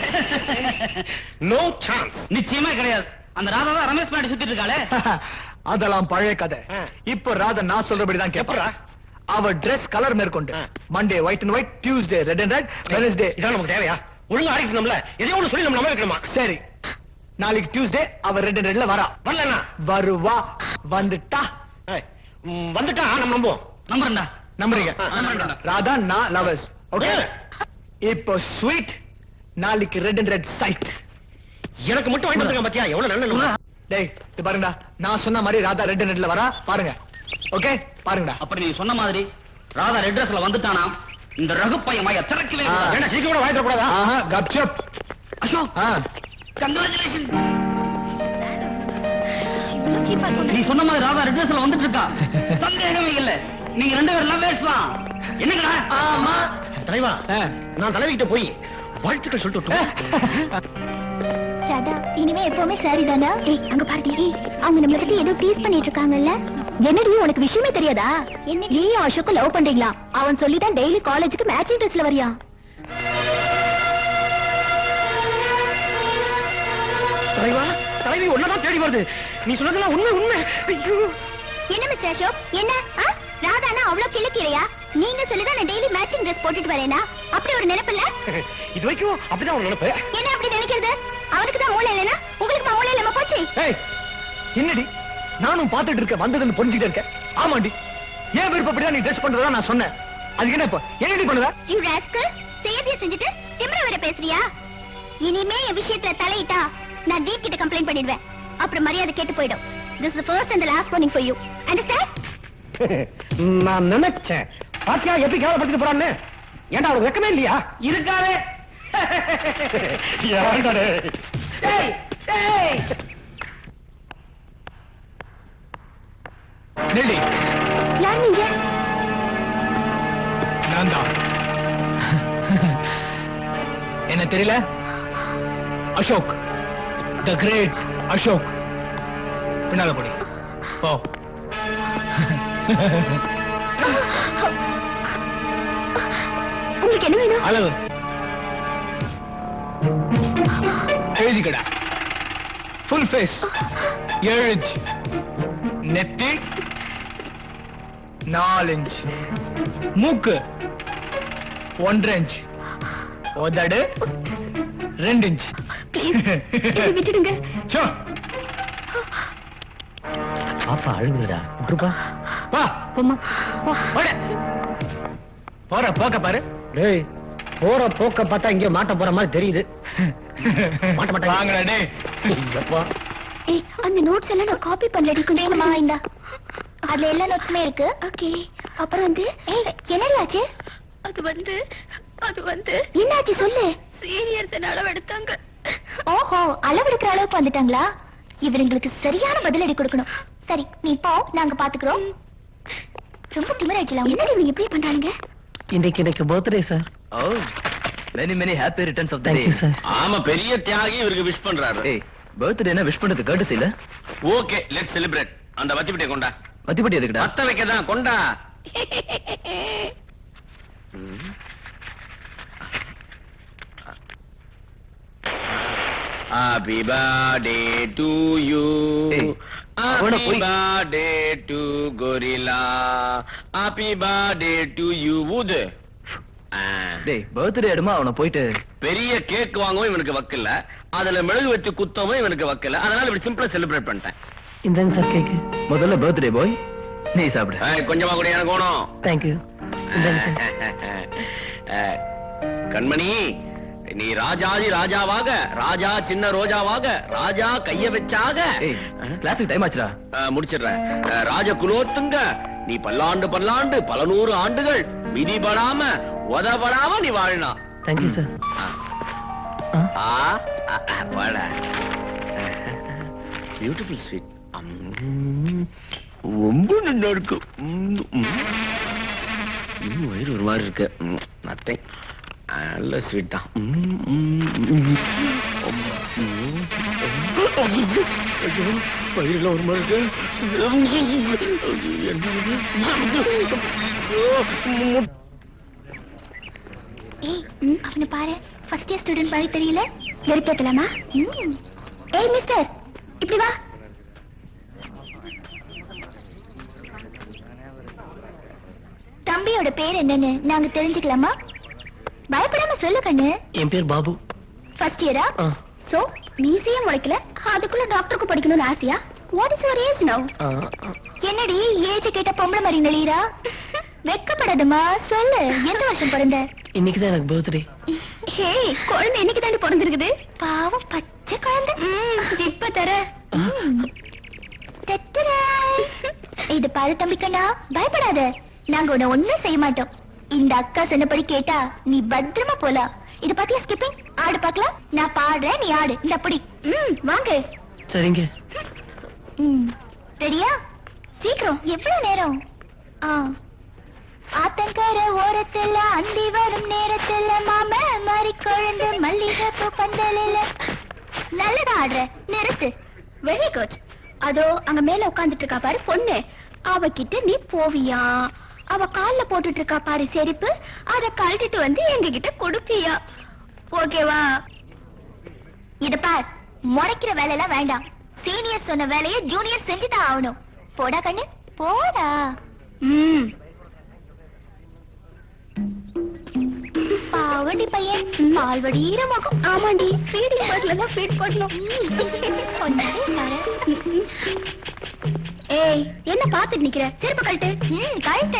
நோ சான்ஸ் நிச்சயமா கிடையாது அந்த ராதா தான் ரமேஷ் பாண்டி சுத்திட்டு இருக்காளே அதெல்லாம் பழைய கதை ஆ. இப்போ ராதா நான் சொல்றபடி தான் கேட்பறா அவ Dress கலர் மேற்கொண்டு ஆ. Monday white and white Tuesday red and red Wednesday இதான் நமக்கு தேவையா ஒழுங்கா ஆடிட்டு நம்மள எதையோ ஒண்ணு சொல்லி நம்ம நம்ப வைக்கணுமா சரி நாளைக்கு டியூஸ்டே அவ ரெட் அண்ட் ரெட்ல வரா வரலண்ணா வருவா வந்துட்டா ஏய், ம், வந்துட்டா நம்ம நம்புவோம் நம்புறேன்டா நம்புறீங்க ஆ, நம்புறேன்டா. ராதா நான் லவர்ஸ் ஓகே ஏய். இப்போ ஸ்வீட் நாளைக்கு ரெட் அண்ட் ரெட் சைட் எனக்கு மட்டும் வாங்கிட்டு வந்திருக்கேன் பாத்தியா எவ்வளவு நல்ல நம்ம டேய் இது பாருங்கடா நான் சொன்ன மாதிரி ராதா ரெட் அண்ட் ரெட்ல வரா பாருங்க ஓகே பாருங்கடா அப்படி நீ சொன்ன மாதிரி ராதா ரெட் ட்ரெஸ்ல வந்துட்டானா இந்த ரகுப்பைய மாய திறக்கவே ஆ. ஏன்னா சீக்கிரம் கூட வாங்கிட்டு கூடாதா ஆஹா கப்சப் அசோக் ஆ கங்க்ராச்சுலேஷன் இவ்வளவு cheap ஆ கொண்டு நீ சொன்ன மாதிரி ராதா ரெட் ட்ரெஸ்ல வந்துட்டு இருக்கா சந்தேகமே இல்ல நீங்க ரெண்டு பேரும் லவ் பேசலாம் என்னங்கடா ஆமா தலைவா ஆ. நான் தலைவிக்கிட்ட போய் வாழ்த்துக்கள் சொல்லிட்டு வரட்டுமா? ராதா இனிமே எப்பவுமே சாரி தானா ஏய் அங்க பாருடி ஏய் அவங்க நம்மள பத்தி ஏதோ டீஸ் பண்ணிட்டு இருக்காங்கல்ல என்னடி உனக்கு விஷயமே தெரியாதா என்ன நீ அசோக்கு லவ் பண்றீங்களா அவன் சொல்லி தான் டெய்லி காலேஜுக்கு மேட்சிங் ட்ரெஸ்ல வரியா தலைவா தலைவி ஒன்னதான் தேடி வருது நீ சொன்னதெல்லாம் உண்மை உண்மை ஐயோ என்ன மிஸ்டர் அசோக் என்ன ஆ? ராதானா அவ்வளவு கிழக்கிறையா நீங்க சொல்லிதான் நான் டெய்லி மேட்சிங் ட்ரெஸ் போட்டுட்டு வரேனா அப்படி ஒரு நினைப்பில்ல இது வரைக்கும் அப்படிதான் ஒரு நினைப்பு என்ன அப்படி நினைக்கிறது அவனுக்கு தான் மூளை இல்லைனா உங்களுக்கு மூளை இல்லாம போச்சு ஏய் என்னடி நானும் பார்த்துட்டு இருக்க வந்ததுன்னு புரிஞ்சுக்கிட்டு இருக்கேன் ஆமாண்டி ஏன் விருப்பப்படியா நீ ட்ரெஸ் பண்றதா நான் சொன்னேன் அதுக்கு என்ன இப்போ என்னடி பண்ணுவ யூ ராஸ்கல் செய்யறதைய செஞ்சுட்டு திமிர வேற பேசுறியா இனிமே என் விஷயத்துல தலையிட்டா நான் டீப் கிட்ட கம்ப்ளைண்ட் பண்ணிடுவேன் அப்புறம் மரியாதை கேட்டு போயிடும் this is first and last warning for you understand நான் நினைச்சேன் பாத்தியா எப்படி கேவலப்படுத்திட்டு போறான்னு ஏன்டா அவருக்கு வெக்கமே இல்லையா இருக்காரு ஏன்டா டேய்? டேய் டேய் நெல்லி யார் நீங்க நான் தான் என்ன தெரியல அசோக் த கிரேட் அசோக் பின்னால போடி போ உங்களுக்கு என்ன வேணும் அளவு எழுதிக்கடா ஃபுல் ஃபேஸ் ஏழு இன்ச் நெத்தி நாலு இன்ச் மூக்கு ஒன்றரை இன்ச் உதடு ரெண்டு இன்ச் ப்ளீஸ் விட்டுடுங்க சோ, பாப்பா அழுகுதுடா விட்டுருப்பா வா போமா போட. போற போக்க பாரு டேய் போற போக்க பார்த்தா இங்க மாட்ட போற மாதிரி தெரியுது மாட்ட மாட்டாங்க. வாங்கடா டேய் ஐயப்பா ஏய் அந்த நோட்ஸ் எல்லாம் நான் காப்பி பண்ணலடி கொஞ்சம் வேணுமா இந்தா அதுல எல்லா நோட்ஸுமே இருக்கு ஓகே அப்புறம் வந்து ஏய் என்னடி ஆச்சு அது வந்து அது வந்து என்னாச்சு சொல்லு சீனியர்ஸ் என்ன அளவெடுத்தாங்க ஓஹோ அளவெடுக்கிற அளவுக்கு வந்துட்டாங்களா இவங்களுக்கு சரியான பதிலடி கொடுக்கணும் சரி நீ போ நாங்க பாத்துக்கிறோம் ரொம்ப திமிராயிடுச்சுல என்னடி இவங்க இப்படி பண்றாங்க இன்னைக்கு எனக்கு birthday sir oh many many happy returns of the day thank you sir ஆமா பெரிய தியாகி இவருக்கு விஷ் பண்றாரு ஏய் பர்த்டே என்ன விஷ் பண்ணது கேட்டு இல்ல ஓகே லெட் செலிப்ரேட் அந்த வத்திப்பட்டியை கொண்டா மத்திப்பட்டி எதுக்குடா வத்த வைக்க தான் கொண்டா ஹாப்பி பர்த்டே டு யூ ஏய், அவன ஹாப்பி போய்- birthday to gorilla happy birthday to you ஊது ஆ. டேய் பர்த்டே எடுமா அவனை போயிட்டு பெரிய கேக் வாங்கவும் இவனுக்கு வக்கல அதுல மெழுகு வச்சு குத்தவும் இவனுக்கு வக்கல அதனால இப்படி சிம்பிளா செலிப்ரேட் பண்ணிட்டேன் இந்தாங்க சார் கேக்கு முதல்ல பர்த்டே பாய் நீ சாப்பிடு ஏய், கொஞ்சமா கூட எனக்கு வேணும் தேங்க்யூ இந்தாங்க சார் அஹ், கண்மணி நீ ராஜாதி ராஜாவாக ராஜா சின்ன ரோஜாவாக ராஜா கைய வச்சாக ஏய் கிளாஸுக்கு டைம் ஆச்சுடா அஹ், முடிச்சிடுறேன் அஹ், ராஜ குலோத்துங்க நீ பல்லாண்டு பல்லாண்டு பல நூறு ஆண்டுகள் மிதிபடாம உதபடாம நீ வாழனா தேங்க்யூ சார் ஆ பியூட்டிஃபுல் ஸ்வீட் ரொம்ப நல்லா இருக்கு ம், ம். இன்னும் வயிறு ஒரு மாதிரி இருக்கு நத்தை நல்ல ஸ்வீட் தான் ம், ம், ம். ம். ஐயோ, வயிறுல ஒரு மாதிரி இருக்கு என்ன ஏய் ம், அவனை பாரு ஃபர்ஸ்ட் இயர் ஸ்டூடெண்ட் மாதிரி தெரியல வெறுப்பேத்தலாமா ம். ஏய் மிஸ்டர் இப்படி வா தம்பியோட பேர் என்னன்னு நாங்க தெரிஞ்சுக்கலாமா பயப்படாம சொல்லு கண்ணு என் பேர் பாபு ஃபர்ஸ்ட் இயரா ஆ சோ மீசையே முளைக்கல அதுக்குள்ள டாக்டருக்கு படிக்கணும்னு ஆசையா what is your age now ஆ, ஆ. என்னடி ஏஜ் கேட்ட பொம்பளை மாதிரி நெளியரா வெக்கப்படாதம்மா சொல்லு எந்த வருஷம் பிறந்த இன்னைக்கு தான் எனக்கு பர்த்டே ஹே குழந்தை என்னைக்கு தாண்டி பிறந்திருக்குது பாவம் பச்சை குழந்தை இப்ப தர இது பாரு தம்பிக்கண்ணா பயப்படாத நாங்க உன்னை ஒண்ணும் செய்ய மாட்டோம் இந்த அக்கா சொன்னபடி கேட்டா நீ பத்திரமா போலாம் இது பாத்தியா ஸ்கிப்பிங் ஆடு பார்க்கலாம் நான் பாடுறேன் நீ ஆடு இந்த அப்படி ம் வாங்க சரிங்க ம் ரெடியா சீக்கிரம் எவ்வளவு நேரம் ஆ ஆத்தங்கர ஓரத்துல அந்தி வரும் நேரத்துல மாம மாறி குழந்து மல்லிகை பூ பந்தலில நல்லதா ஆடுற நிறுத்து வெரி குட் அதோ அங்க மேல உட்கார்ந்துட்டு இருக்கா பாரு பொண்ணு அவகிட்ட நீ போவியா அவ கால்ல போட்டுட்டு இருக்கா பாரு செருப்பு அத கழட்டிட்டு வந்து எங்க கிட்ட கொடுப்பியா ஓகேவா இத பார் முறைக்கிற வேலை எல்லாம் வேண்டாம் சீனியர் சொன்ன வேலையை ஜூனியர் செஞ்சுதான் ஆகணும் போடா கண்ணு போடா ம் பாவடி பையன் பால்வடி ஈரமாகும் ஆமாண்டி ஃபீடிங் பாட்டில தான் ஃபீட் பண்ணணும் ஏய் என்ன பாத்துட்டு நிக்கிற திரும்ப கழட்டு ம் கழட்டு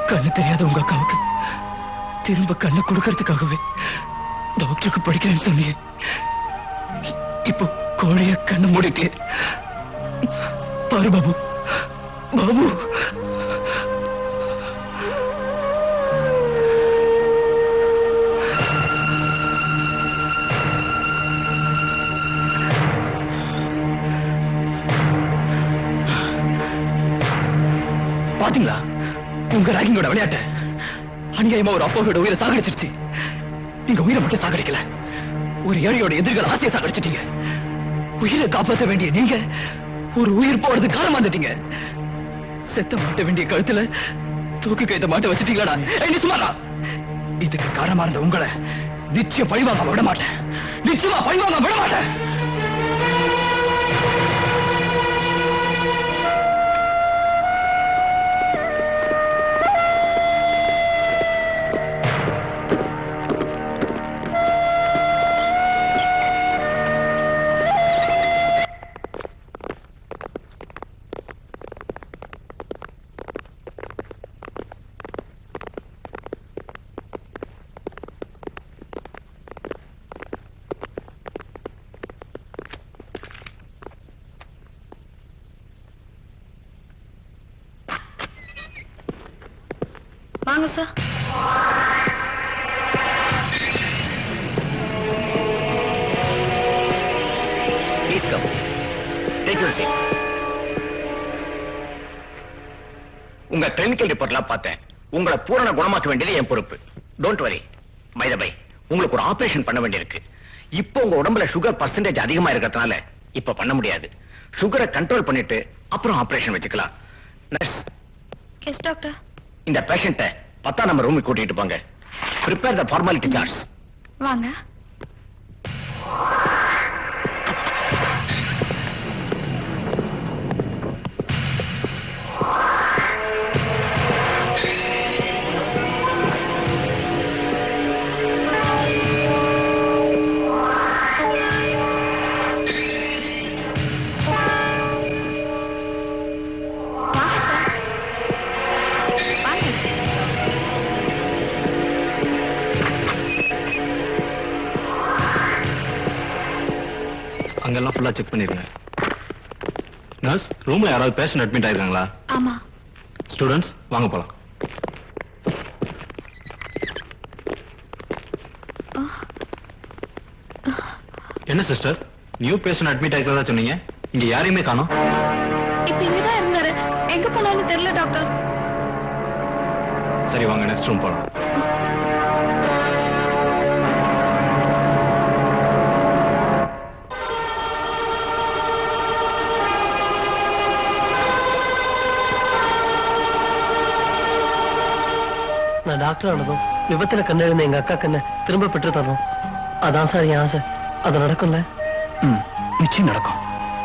கண்ணு தெரியாத உங்க அக்காவுக்கு திரும்ப கண்ணை கொடுக்கறதுக்காகவே டாக்டருக்கு படிக்கிறேன்னு சொன்னீங்க இப்போ கோழைய கண்ணை மூடிட்டே பாரு பாபு பாபு பாத்தீங்களா உங்க ராகிங்கோட விளையாட்டு அநியாயமா ஒரு அப்பாவோட உயிரை சாகடிச்சிருச்சு நீங்க உயிரை மட்டும் சாகடிக்கல ஒரு ஏழையோட எதிர்கால ஆசையை சாகடிச்சிட்டீங்க உயிரை காப்பாற்ற வேண்டிய நீங்க ஒரு உயிர் போறது காரணம் வந்துட்டீங்க செத்த மாட்ட வேண்டிய கழுத்துல தூக்கு கைத்த மாட்ட வச்சுட்டீங்களா நீ சும்மாடா இதுக்கு காரணமா இருந்த உங்களை நிச்சயம் பழிவாங்க விட மாட்டேன் நிச்சயமா பழிவாங்க விட மாட்டேன் வாங்க sir please come take your seat உங்க கிளினிக்கல் ரிப்போர்ட்லாம் பார்த்தேன் உங்களை பூரண குணமாக்க வேண்டியது என் பொறுப்பு டோன்ட் வரி பை பை உங்களுக்கு ஒரு ஆபரேஷன் பண்ண வேண்டியிருக்கு இப்போ உங்க உடம்புல சுகர் பர்சன்டேஜ் அதிகமா இருக்கிறதுனால இப்ப பண்ண முடியாது சுகரை கண்ட்ரோல் பண்ணிட்டு அப்புறம் ஆபரேஷன் வச்சுக்கலாம் நர்ஸ் எஸ் டாக்டர் இந்த பேஷண்ட்டை பத்தாம் நம்பர் ரூமுக்கு கூட்டிட்டு போங்க ப்ரிப்பேர் த ஃபார்மாலிட்டி சார்ஜ் வாங்க வாங்க சார் வாங்க அங்கெல்லாம் ஃபுல்லா செக் பண்ணிருங்க நர்ஸ் ரூம்ல யாராவது பேஷண்ட் அட்மிட் ஆயிருக்காங்களா ஆமா ஸ்டூடெண்ட்ஸ் வாங்க போலாம் என்ன சிஸ்டர் நியூ பேஷண்ட் அட்மிட் ஆயிருக்கிறதா சொன்னீங்க இங்க யாரையுமே காணோம் இப்ப இங்கதான் இருந்தாரு எங்க போனான்னு தெரியல டாக்டர் சரி வாங்க நெக்ஸ்ட் ரூம் போலாம் நான் டாக்டர் ஆனதும் விபத்துல கண்ணெழுந்த எங்க அக்கா கண்ணை திரும்ப பெற்று தரணும் அதான் சார் என் ஆசை அது நடக்கும்ல ம் நிச்சயம் நடக்கும்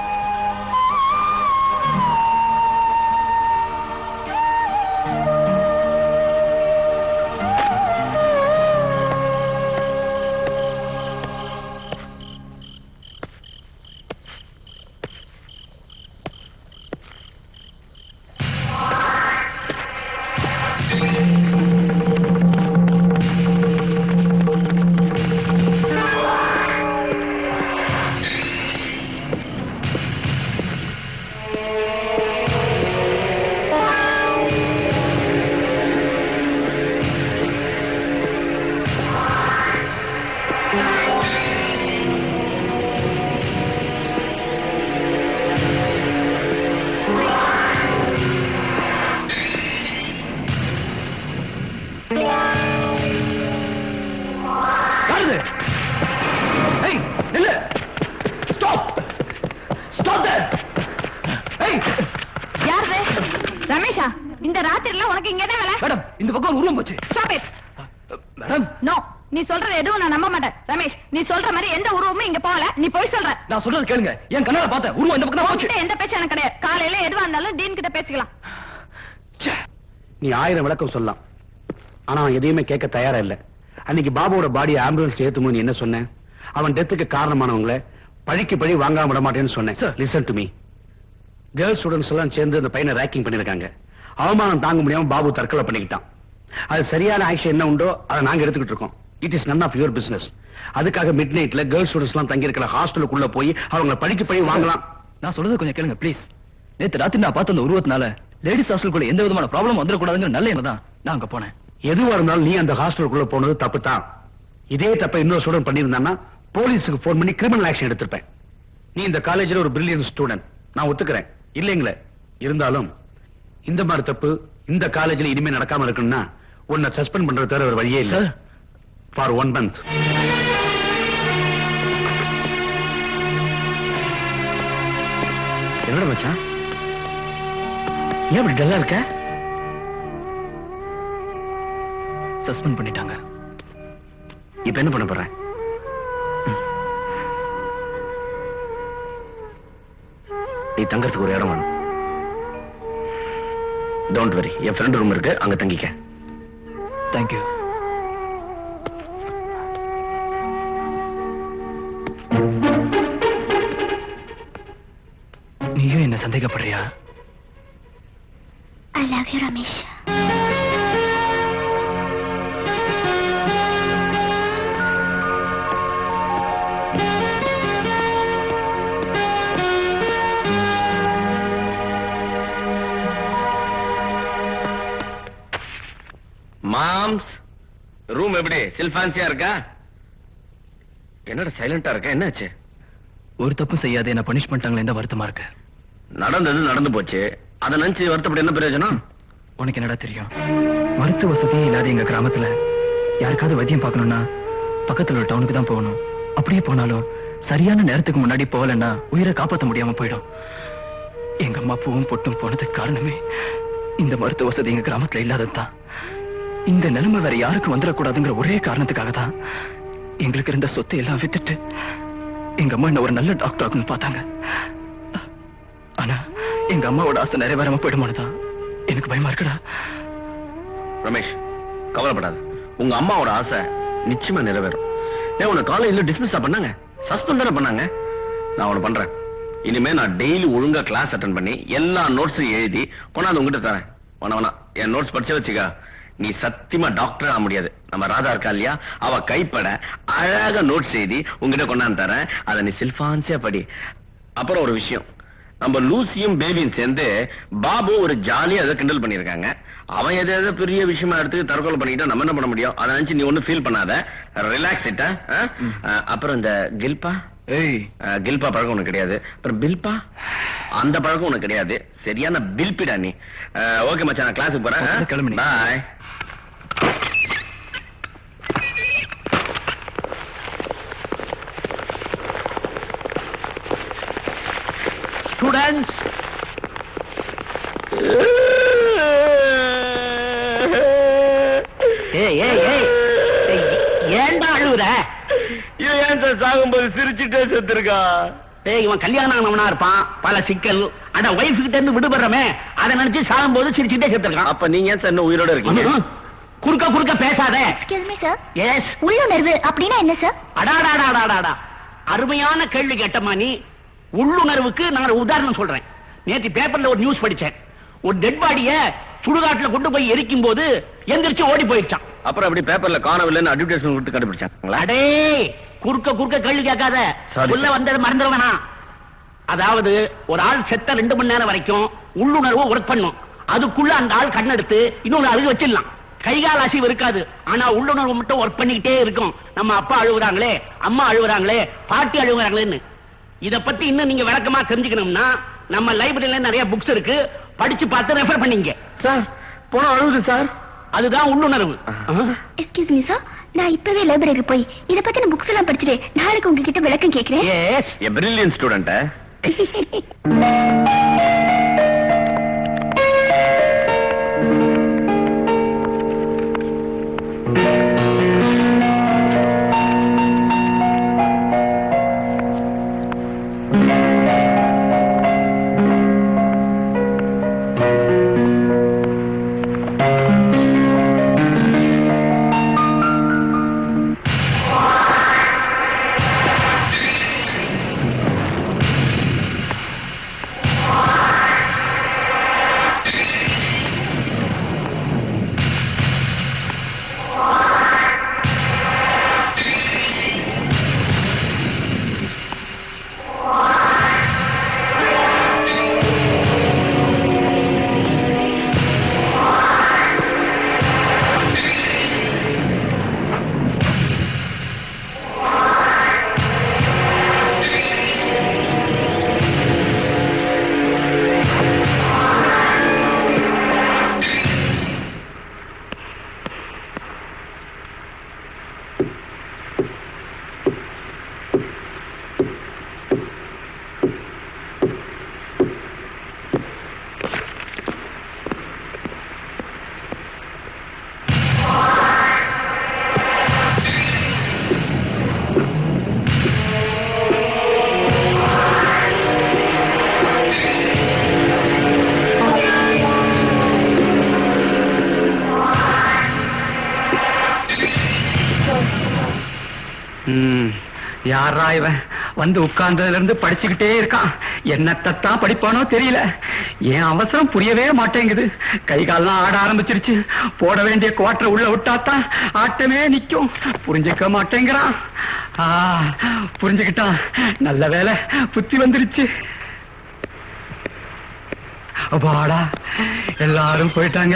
யாருது ஏய் நில்லு ஸ்டாப் ஸ்டாப் தட் ஏய் யாரு ரமேஷா இந்த ராத்திரில உனக்கு இங்க என்ன வேலை மேடம் இந்த பக்கம் ஒரு உருவம் போச்சு Stop it. மேடம் நோ நீ சொல்றது எதுவும் நான் நம்ப மாட்டேன் ரமேஷ் நீ சொல்ற மாதிரி எந்த உருவமும் இங்க போகல நீ போய் சொல்ற நான் சொல்றது கேளுங்க என் கண்ணால பார்த்தேன் உருவம் இந்த பக்கம் தான் போச்சு உன்கிட்ட எந்த பேச்சும் எனக்கு கிடையாது காலையில எதுவா இருந்தாலும் டீன் கிட்ட பேசிக்கலாம் ச்சே. நீ ஆயிரம் விளக்கம் சொல்லலாம் ஆனா அவன் எதையுமே கேட்க தயாரா இல்ல அன்னைக்கு பாபுவோட பாடியை ஆம்புலன்ஸ் ஏத்தும்போது நீ என்ன சொன்ன அவன் டெத்துக்கு காரணமானவங்கள பழிக்கு பழி வாங்காம விட மாட்டேன்னு சொன்னேன் listen to me girls students எல்லாம் சேர்ந்து அந்த பையனை ரேக்கிங் பண்ணிருக்காங்க அவமானம் தாங்க முடியாம பாபு தற்கொலை பண்ணிக்கிட்டான் அது சரியான ஆக்ஷன் என்ன உண்டோ அதை நாங்க எடுத்துக்கிட்டு இருக்கோம் it is none of your business அதுக்காக மிட் நைட்ல கேர்ள்ஸ் ஸ்டூடெண்ட்ஸ் எல்லாம் தங்கி இருக்கிற ஹாஸ்டலுக்குள்ள போய் அவங்க படிக்க போய் வாங்கலாம் நான் சொல்றது கொஞ்சம் கேளுங்க ப்ளீஸ் நேத்து ராத்திரி நான் பார்த்த அந்த உருவத்தினால லேடிஸ் ஹாஸ்டலுக்குள்ள எந்த விதமான ப்ராப்ளம் வந்துடக்கூடாதுங்கிற நல்ல எண்ணம் தான் நான் அங்க போனேன் எதுவா இருந்தாலும் நீ அந்த ஹாஸ்டலுக்குள்ள போனது தப்பு தான் இதே தப்ப இன்னொரு ஸ்டூடெண்ட் பண்ணியிருந்தான்னா போலீஸுக்கு போன் பண்ணி கிரிமினல் ஆக்ஷன் எடுத்திருப்பேன் நீ இந்த காலேஜ்ல ஒரு பிரில்லியன் ஸ்டூடெண்ட் நான் ஒத்துக்கிறேன் இல்லைங்களே இருந்தாலும் இந்த மாதிரி தப்பு இந்த காலேஜ்ல இனிமே நடக்காம இருக்கணும்னா உன்னை சஸ்பெண்ட் பண்றது தவிர ஒரு வழியே இல்ல சார் ஃபார் ஒன் மந்த் என்னடா மச்சான் ஏன் அப்படி டல்லா இருக்க சஸ்பெண்ட் பண்ணிட்டாங்க இப்ப என்ன பண்ண போற நீ தங்கறதுக்கு ஒரு இடம் வேணும் don't worry N friend room இருக்கு அங்க தங்கிக்க தேங்க்யூ நீயும் என்ன சந்தேகப்படுறியா ஐ லவ் யூ ரமேஷ் மாம்ஸ் ரூம் எப்படி சில்பான்சியா இருக்கா என்னடா சைலண்டா இருக்க என்னாச்சு ஒரு தப்பும் செய்யாத என்ன பனிஷ் பண்ணிட்டாங்களே என்ன வருத்தமா இருக்கு நடந்தது நடந்து போச்சு அதை நினைச்சு வருத்தப்பட என்ன பிரயோஜனம் உனக்கு என்னடா தெரியும் மருத்துவ வசதியே இல்லாத எங்க கிராமத்துல யாருக்காவது வைத்தியம் பார்க்கணும்னா பக்கத்துல ஒரு டவுனுக்கு தான் போகணும் அப்படியே போனாலும் சரியான நேரத்துக்கு முன்னாடி போகலன்னா உயிரை காப்பாத்த முடியாம போயிடும் எங்க அம்மா பூவும் பொட்டும் போனதுக்கு காரணமே இந்த மருத்துவ வசதி எங்க கிராமத்துல இல்லாததுதான் இந்த நிலைமை வேற யாருக்கும் வந்துடக்கூடாதுங்கிற ஒரே காரணத்துக்காக தான் எங்களுக்கு இருந்த சொத்தை எல்லாம் வித்துட்டு எங்க அம்மா என்ன ஒரு நல்ல டாக்டர் ஆகணும்னு பார்த்தாங்க ஆனா எங்க அம்மாவோட ஆசை நிறைவேறாம போயிடுமானதான் எனக்கு பயமா இருக்குடா ரமேஷ் கவலைப்படாத உங்க அம்மாவோட ஆசை நிச்சயமா நிறைவேறும் ஏன் உன்னை காலேஜ்ல டிஸ்மிஸ் பண்ணாங்க சஸ்பெண்ட் தானே பண்ணாங்க நான் உன்னை பண்றேன் இனிமே நான் டெய்லி ஒழுங்கா கிளாஸ் அட்டன் பண்ணி எல்லா நோட்ஸையும் எழுதி கொண்டாந்து உங்ககிட்ட தரேன் வேணா வேணா என் நோட்ஸ் படிச்சு வச்சுக்கா நீ சத்தியமா டாக்டர் ஆக முடியாது நம்ம ராதா இருக்கா இல்லையா அவ கைப்பட அழகா நோட்ஸ் எழுதி உங்ககிட்ட கொண்டாந்து தரேன் அதை நீ சில்பான்சியா படி அப்புறம் ஒரு விஷயம் நம்ம லூசியும் பேபியும் சேர்ந்து பாபு ஒரு ஜாலியா அதை கிண்டல் பண்ணிருக்காங்க அவன் எதை எதை பெரிய விஷயமா எடுத்து தற்கொலை பண்ணிக்கிட்டா நம்ம என்ன பண்ண முடியும் அதை நினைச்சு நீ ஒன்னும் ஃபீல் பண்ணாத ரிலாக்ஸ் இட்ட அப்புறம் இந்த கில்பா ஏய் அஹ், கில்பா பழக்கம் உனக்கு கிடையாது அப்புறம் பில்பா அந்த பழக்கம் உனக்கு கிடையாது சரியான பில்பிடா நீ ஓகே மச்சான் நான் கிளாஸுக்கு Okay, போறேன் கிளம்பு நீ. பாய் ஸ்டூடெண்ட்ஸ் ஏய் ஏய் ஏய் ஏய், ஏன்டா அழுவுற இவன் ஏன் சார் சாகும்போது சிரிச்சுட்டே செத்துருக்கா டேய் இவன் கல்யாணம் ஆனவனா இருப்பான் பல சிக்கல் அட ஒய்ஃப் கிட்ட இருந்து விடுபடுறமே அதை நினைச்சு சாகும்போது சிரிச்சுட்டே செத்துருக்கான் அப்ப நீங்க ஏன் சார் இன்னும் உயிரோட இருக்கீங்க குறுக்க குறுக்க பேசாத எக்ஸ்கியூஸ் மீ சார் எஸ் உள்ளுணர்வு அப்படின்னா என்ன சார் அடாடாடாடாடாடா அருமையான கேள்வி கேட்டம்மா நீ உள்ளுணர்வுக்கு நான் ஒரு உதாரணம் சொல்றேன் நேத்து பேப்பர்ல ஒரு நியூஸ் படிச்சேன் ஒரு டெட் பாடிய சுடுகாட்டுல கொண்டு போய் எரிக்கும் போது எந்திரிச்சு ஓடி போயிடுச்சான் அப்புறம் அப்படி பேப்பர்ல காணவில்லைன்னு அட்வர்டைஸ்மெண்ட் கொடுத்து கண்டுபிடிச்சாங்களா அடே குறுக்க குறுக்க கேள்வி கேட்காத Sorry, சொல்ல sir. வந்தது மறந்துட வேணாம் அதாவது ஒரு ஆள் செத்த ரெண்டு மணி நேரம் வரைக்கும் உள்ளுணர்வு ஒர்க் பண்ணும் அதுக்குள்ள அந்த ஆள் கண்ணெடுத்து இன்னொரு அழுகு வச்சிடலாம் கைகால் அசைவு இருக்காது ஆனா உள்ளுணர்வு மட்டும் ஒர்க் பண்ணிக்கிட்டே இருக்கும் நம்ம அப்பா அழுகுறாங்களே அம்மா அழுகுறாங்களே பாட்டி அழுகுறாங்களேன்னு இத பத்தி இன்னும் நீங்க விளக்கமா தெரிஞ்சுக்கணும்னா நம்ம லைப்ரரியில நிறைய புக்ஸ் இருக்கு படிச்சு பார்த்து ரெஃபர் பண்ணீங்க சார் போன அழுகுது சார் அதுதான் உள்ளுணர்வு எக்ஸ்கியூஸ் மீ சார் நான் இப்பவே லைப்ரரிக்கு போய் இத பத்தின புக்ஸ் எல்லாம் படிச்சுட்டு நாளைக்கு உங்ககிட்ட விளக்கம் கேக்குறேன் எஸ் எ பிரில்லியன் ஸ்டூடெண்ட் ஆ யாரா இவன் வந்து உட்கார்ந்ததுல இருந்து படிச்சுக்கிட்டே இருக்கான் என்னத்தான் படிப்பானோ தெரியல என் அவசரம் புரியவே மாட்டேங்குது கை கால்லாம் ஆட ஆரம்பிச்சிருச்சு போட வேண்டிய குவார்டர் உள்ள விட்டாத்தான் ஆட்டமே நிக்கும் புரிஞ்சுக்க மாட்டேங்கிறான் ஆ புரிஞ்சுக்கிட்டான் நல்ல வேலை புத்தி வந்துருச்சு அப்பாடா எல்லாரும் போயிட்டாங்க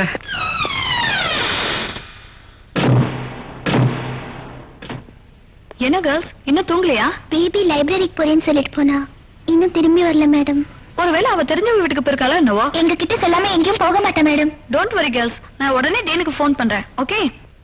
என்ன கேர்ள்ஸ் இன்னும் தூங்கலையா பேபி லைப்ரரிக்கு போறேன்னு சொல்லிட்டு போனா இன்னும் திரும்பி வரல மேடம் ஒருவேளை அவ தெரிஞ்சவங்க வீட்டுக்கு போயிருக்காளோ என்னவோ எங்க கிட்ட சொல்லாம எங்கேயும் போக மாட்டேன் மேடம் டோன்ட் வரி கேர்ள்ஸ் நான் உடனே டேனுக்கு ஃபோன் பண்றேன் ஓகே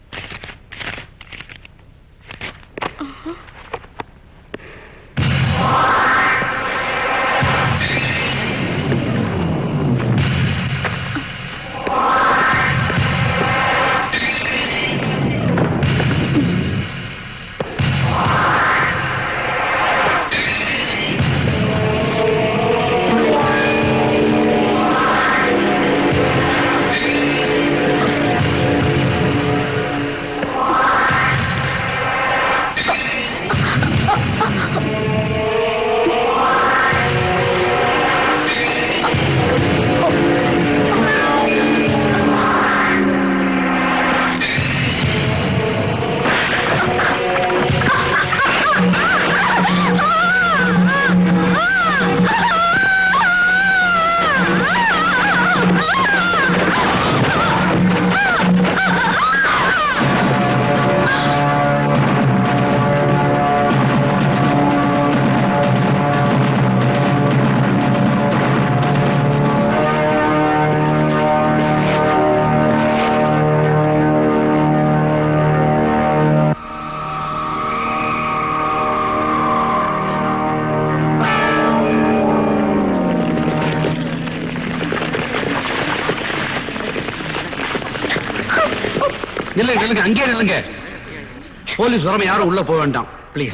நில்லுங்க நில்லுங்க அங்கேயே நில்லுங்க போலீஸ் வராம யாரும் உள்ள போக வேண்டாம் ப்ளீஸ்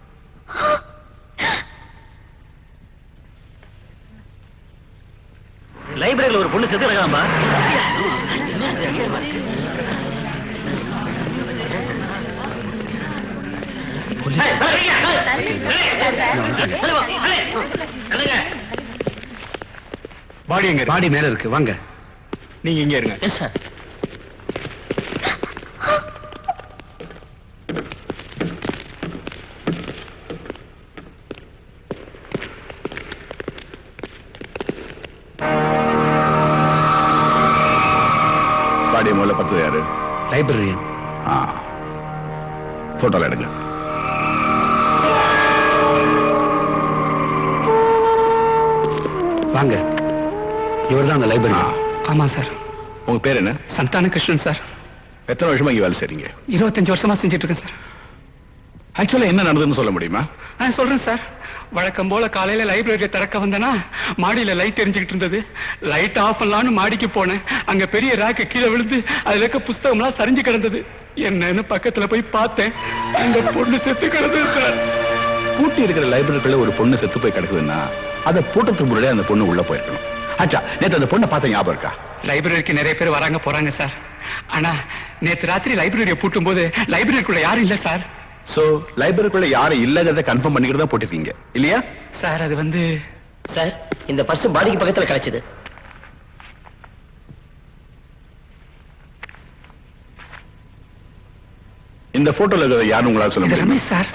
லைப்ரரியில ஒரு பொண்ணு செத்து இருக்காம்பா பாடி எங்க பாடி மேல இருக்கு வாங்க நீங்க இங்க இருங்க எஸ் சார் பாடிய முதல்ல பத்து யாரு லைப்ரரியன் ஆ போட்டோல எடுங்க வாங்க இவர்தான் அந்த லைப்ரரி ஆ. ஆமா சார் உங்க பேர் என்ன சந்தான கிருஷ்ணன் சார் எத்தனை வருஷமா இங்க வேலை செய்றீங்க இருபத்தஞ்சு வருஷமா செஞ்சுட்டு இருக்கேன் சார் ஆக்சுவலா என்ன நடந்ததுன்னு சொல்ல முடியுமா நான் சொல்றேன் சார் வழக்கம் போல காலையில லைப்ரரியை திறக்க வந்தேனா மாடியில லைட் எரிஞ்சுக்கிட்டு இருந்தது லைட் ஆஃப் பண்ணலாம்னு மாடிக்கு போனேன் அங்க பெரிய ரேக்கு கீழே விழுந்து அதுல இருக்க புஸ்தகம்லாம் சரிஞ்சு கிடந்தது என்னன்னு பக்கத்துல போய் பார்த்தேன் அந்த பொண்ணு செத்து கிடந்தது சார் பூட்டி இருக்கிற லைப்ரரிக்குள்ள ஒரு பொண்ணு செத்து போய் கிடக்குதுன்னா அதை பூட்டத்துக்கு முன்னாடியே அந்த பொண்ணு உள்ள போயிருக்கணும் ஆச்சா நேத்து அந்த பொண்ணை பார்த்த ஞாபகம் இருக்கா லைப்ரரிக்கு நிறைய பேர் வராங்க போறாங்க சார் ஆனா நேத்து ராத்திரி லைப்ரரியை பூட்டும் போது லைப்ரரிக்குள்ள யாரும் இல்ல சார் சோ லைப்ரரிக்குள்ள யாரும் இல்லங்கிறத கன்ஃபார்ம் பண்ணிக்கிறதா போட்டிருக்கீங்க இல்லையா சார் அது வந்து சார் இந்த பர்ஸ் பாடிக்கு பக்கத்துல கிடைச்சது இந்த போட்டோல இருக்கிற யாரும் உங்களால சொல்ல இது முடியுமா ரமேஷ் சார்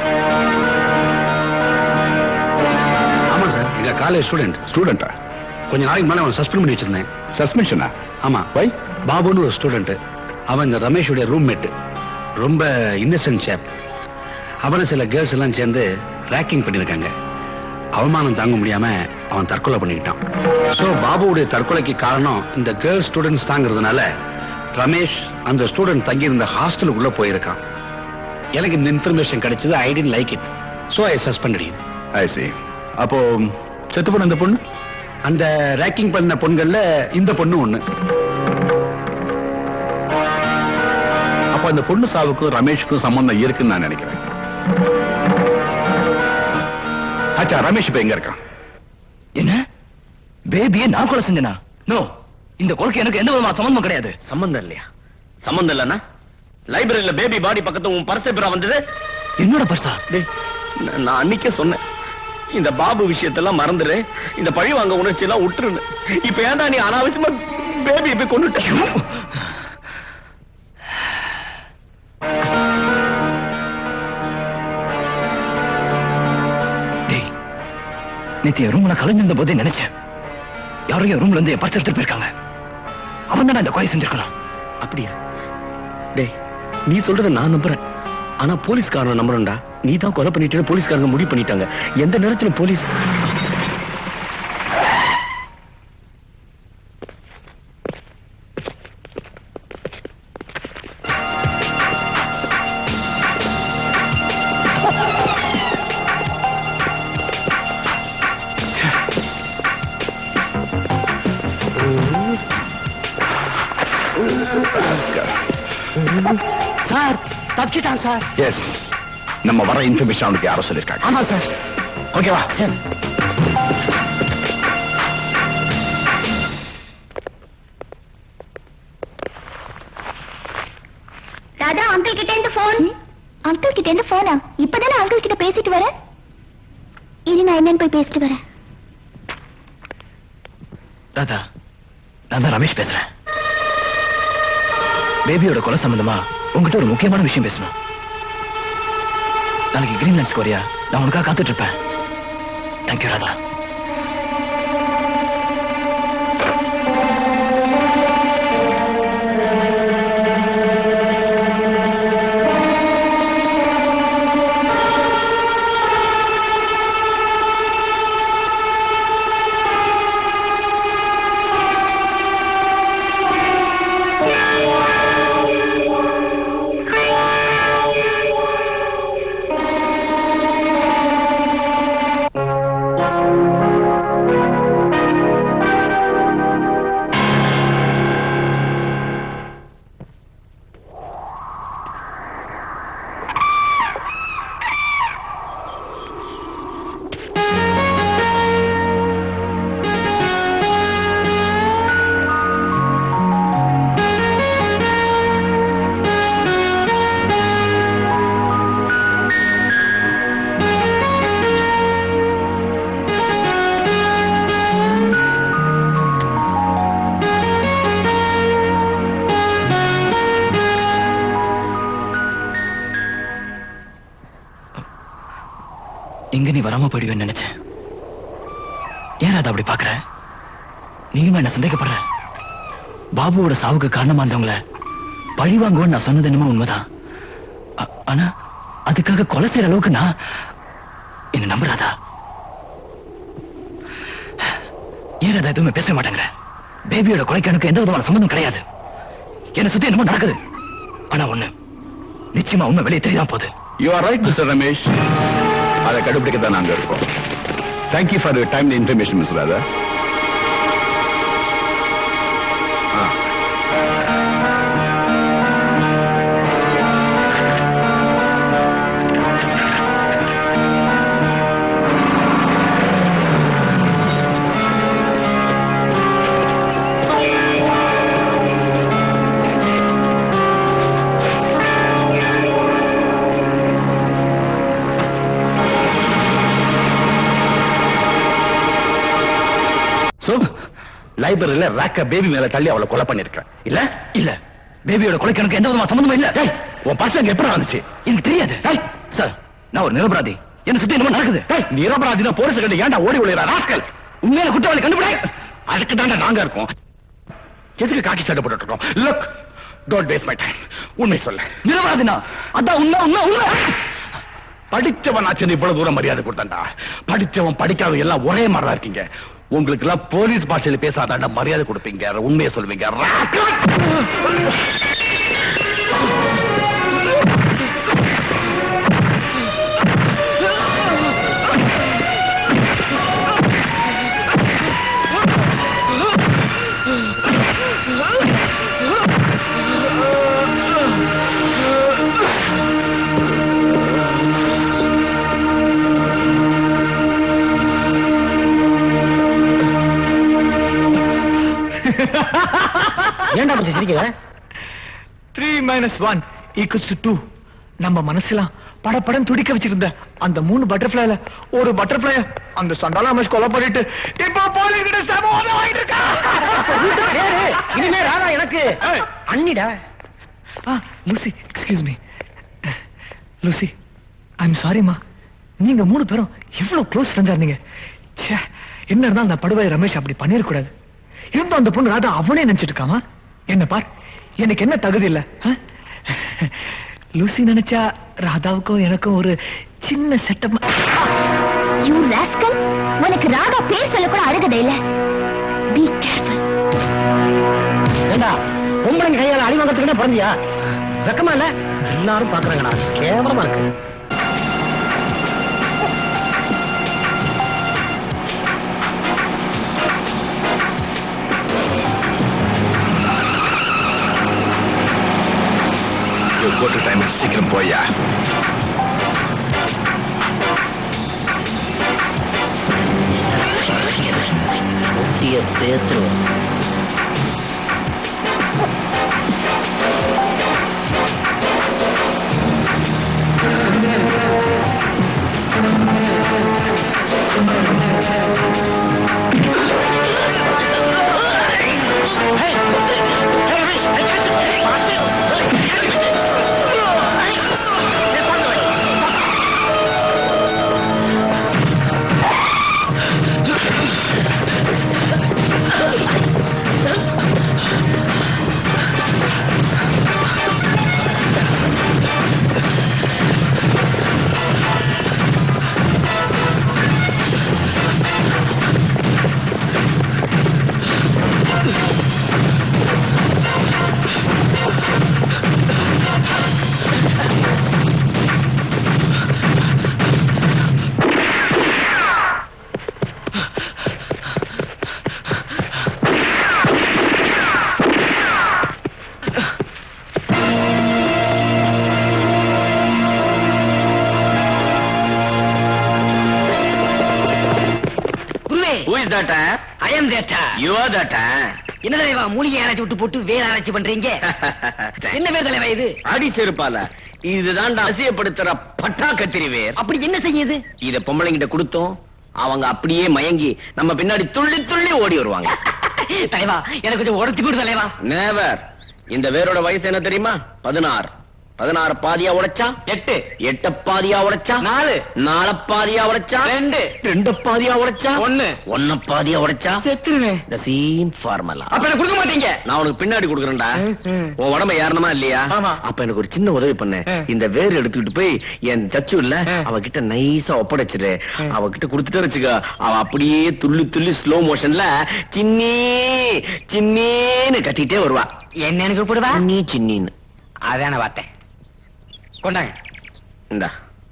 ஆமா சார் எங்க காலேஜ் ஸ்டூடெண்ட் ஸ்டூடெண்டா கொஞ்ச நாளைக்கு மேல அவன் சஸ்பெண்ட் பண்ணி வச்சிருந்தேன் சஸ்பென்ஷனா ஆமா வை பாபுன்னு ஒரு ஸ்டூடெண்ட் அவன் இந்த ரமேஷுடைய ரூம்மேட் ரொம்ப இன்னசென்ட் சேப் அவனை சில கேர்ள்ஸ் எல்லாம் சேர்ந்து ரேக்கிங் பண்ணிருக்காங்க அவமானம் தாங்க முடியாம அவன் தற்கொலை பண்ணிக்கிட்டான் சோ பாபுவுடைய தற்கொலைக்கு காரணம் இந்த கேர்ள் ஸ்டூடெண்ட்ஸ் தாங்கிறதுனால ரமேஷ் அந்த ஸ்டூடெண்ட் தங்கியிருந்த ஹாஸ்டலுக்குள்ள போயிருக்கான் எனக்கு இந்த இன்ஃபர்மேஷன் கிடைச்சது I didn't like it so I suspended you I see அப்போ செத்து போன இந்த பொண்ணு அந்த ரேக்கிங் பண்ண பொண்கள்ல இந்த பொண்ணு ஒண்ணு அப்ப அந்த பொண்ணு சாவுக்கும் ரமேஷுக்கும் சம்பந்தம் இருக்குன்னு நான் நினைக்கிறேன் ஆச்சா ரமேஷ் இப்ப எங்க இருக்கான் என்ன பேபியை நான் கொலை செஞ்சனா நோ இந்த கொலைக்கு எனக்கு எந்த விதமான சம்பந்தமும் கிடையாது சம்பந்தம் இல்லையா சம்பந்தம் இல்லைன்னா லைப்ரரியில பேபி பாடி பக்கத்து உன் பர்ஸ் எப்பரா வந்தது என்னோட பர்சா டேய், நான் நான் அன்னைக்கே சொன்னேன் இந்த பாபு விஷயத்தெல்லாம் மறந்துரு இந்த பழி வாங்க உணர்ச்சி எல்லாம் விட்டுருன்னு இப்ப ஏன்டா நீ அனாவசியமா பேபி போய் கொண்டுட்ட டேய் நேத்து என் ரூம்ல கலைஞ்சிருந்த போதே நினைச்சேன் யாரும் என் ரூம்ல இருந்து என் பர்ஸ் எடுத்துட்டு போயிருக்காங்க அவன் தான் இந்த கொலை செஞ்சிருக்கணும் அப்படியா டேய் நீ சொல்றத நான் நம்புறேன் ஆனா போலீஸ்காரன் நம்புறேன்டா நீ தான் கொலை பண்ணிட்டு போலீஸ்காரங்க முடிவு பண்ணிட்டாங்க எந்த நேரத்துல போலீஸ் சார் தப்பிச்சிட்டான் சார் எஸ் நம்ம வர இன்ஃபர்மேஷன் அவனுக்கு யாரோ சொல்லியிருக்காங்க ஆமா சார் ஓகேவா சார் ராதா அங்கிள் கிட்ட இருந்து போன் அங்கிள் கிட்ட இருந்து போனா இப்பதானே அங்கிள் கிட்ட பேசிட்டு வரேன் இனி நான் என்னன்னு போய் பேசிட்டு வரேன் ராதா நான் தான் ரமேஷ் பேசுறேன் பேபியோட கொலை சம்பந்தமா உங்ககிட்ட ஒரு முக்கியமான விஷயம் பேசணும் நாளைக்கு கிரீன்லாண்ட்ஸ் கோரியா நான் உனக்காக காத்துட்டு இருப்பேன் தேங்க்யூ ராதா எங்க நீ வராம போயிடுவேன்னு நினைச்சேன் ஏன் ராதா அப்படி பாக்குற நீயுமா என்ன சந்தேகப்படுற பாபுவோட சாவுக்கு காரணமா இருந்தவங்கள பழி வாங்குவேன்னு நான் சொன்னது என்னமோ உண்மைதான் ஆ- ஆனா அதுக்காக கொலை செய்யற அளவுக்கு நான் என்ன நம்புறாதா ஏன் ராதா எதுவுமே பேச மாட்டேங்கிற பேபியோட கொலைக்கு எனக்கு எந்த விதமான சம்பந்தம் கிடையாது என்ன சுத்தி என்னமோ நடக்குது ஆனா ஒண்ணு நிச்சயமா உண்மை வெளியே தெரியதான் போகுது you are right mister Ramesh அதை கண்டுபிடிக்க தான் நாங்க இருக்கோம் thank you for your time information miss Radha so லைப்ரரியில ராக்க பேபி மேல தள்ளி அவளை கொலை பண்ணிருக்கேன் இல்ல இல்ல பேபியோட கொலைக்கு எனக்கு எந்த விதமான சம்பந்தமும் இல்ல டேய் உன் பசங்க எப்படி வந்துச்சு எனக்கு தெரியாது டேய் சார் நான் ஒரு நிரபராதி என்ன சுத்தி என்னமோ நடக்குது டேய் நிரபராதினா போலீஸ் கண்டு ஏன்டா ஓடி விழுகிறா ராஸ்கல் உண்மையான குற்றவாளி கண்டுபிடி அதுக்கு தாண்டா நாங்க இருக்கோம் எதுக்கு காக்கி சட்டை போட்டுட்டு இருக்கோம் look don't waste my time உண்மை சொல்ல நிரபராதினா அதான் உண்மை உண்மை உண்மை படிச்சவன் ஆச்சு இவ்வளவு தூரம் மரியாதை கொடுத்தாண்டா படிச்சவன் படிக்காத எல்லாம் ஒரே மாதிரி தான் இருக்கீங்க உங்களுக்கு எல்லாம் போலீஸ் பாஷையில பேசாதாண்டா மரியாதை கொடுப்பீங்க உண்மையை சொல்லுவீங்க ராஸ்கல்! ஏன்டா கொஞ்சம் சிரிக்கிற three minus one equals to two நம்ம மனசுலாம் படப்படம் துடிக்க வச்சிருந்த அந்த மூணு பட்டர்ஃபிளைல ஒரு பட்டர்ஃபிளை அந்த சண்டால அமைச்சு கொலை பண்ணிட்டு இப்போ போலீஸ் கிட்ட சமவாதம் ஆயிட்டு இருக்கா இனிமே ராதா எனக்கு ஏய். அண்ணிடா ஆ Lucy excuse me Lucy I'm சாரிம்மா நீங்க மூணு பேரும் எவ்வளவு க்ளோஸ் ஃப்ரெண்டா இருந்தீங்க ச்சே என்ன இருந்தா அந்த படுவாய் ரமேஷ் அப்படி பண்ணிடக்கூடாது இருந்தும் அந்த பொண்ணு ராதா அவனே நினைச்சிட்டு இருக்காமா என்ன பார் எனக்கு என்ன தகுதி இல்ல ஆ? லூசி நினைச்சா ராதாவுக்கும் எனக்கும் ஒரு சின்ன செட்டப் யூ ராஸ்கல் உனக்கு ராதா பேர் சொல்ல கூட அருகதை இல்ல பி கேர்ஃபுல் ஏண்டா பொம்பளைங்க கையால அடி வாங்கறதுக்கு பிறந்தியா வெக்கமா இல்ல எல்லாரும் பாக்குறாங்கடா கேவலமா இருக்கு போட்டு டைம் சீக்கிரம் போயா ஒட்டிய பேத்துருவோம் குருவே Who is that? I am தேட்டா You are that? என்ன தலைவா மூலிகை ஆராய்ச்சி விட்டு போட்டு வேற ஆராய்ச்சி பண்றீங்க என்ன வேர் தலைவா இது அடி செருப்பால இதுதான் அசியப்படுத்துற பட்டா கத்திரி வேர் அப்படி என்ன செய்யுது இத பொம்பளைங்கிட்ட கொடுத்தோம் அவங்க அப்படியே மயங்கி நம்ம பின்னாடி துள்ளி துள்ளி ஓடி வருவாங்க தலைவா எனக்கு கொஞ்சம் உடச்சு கொடு தலைவா நேவர் இந்த வேரோட வயசு என்ன தெரியுமா பதினாறு பதினாறு பாதியா உடைச்சா எட்டு எட்ட பாதியா உடைச்சா நாலு நால பாதியா உடைச்சா ரெண்டு ரெண்டு பாதியா உடைச்சா ஒண்ணு ஒன்ன பாதியா உடைச்சா செத்துருவேன் இந்த சீன் ஃபார்மலா அப்ப எனக்கு கொடுக்க மாட்டீங்க நான் உனக்கு பின்னாடி கொடுக்குறேன்டா உன் உடம்ப ஏறணுமா இல்லையா ஆமா. அப்ப எனக்கு ஒரு சின்ன உதவி பண்ணு ஆ. இந்த வேர் எடுத்துக்கிட்டு போய் என் சச்சு இல்ல ஆ. அவகிட்ட நைஸா ஒப்படைச்சிரு ஆ. அவகிட்ட கொடுத்துட்டு வச்சுக்க அவ அப்படியே துள்ளி துள்ளி ஸ்லோ மோஷன்ல சின்னி சின்னின்னு கட்டிட்டே வருவா என்னன்னு கூப்பிடுவா சின்னி சின்னின்னு அதான பார்த்தேன் கொண்டாங்க இந்தா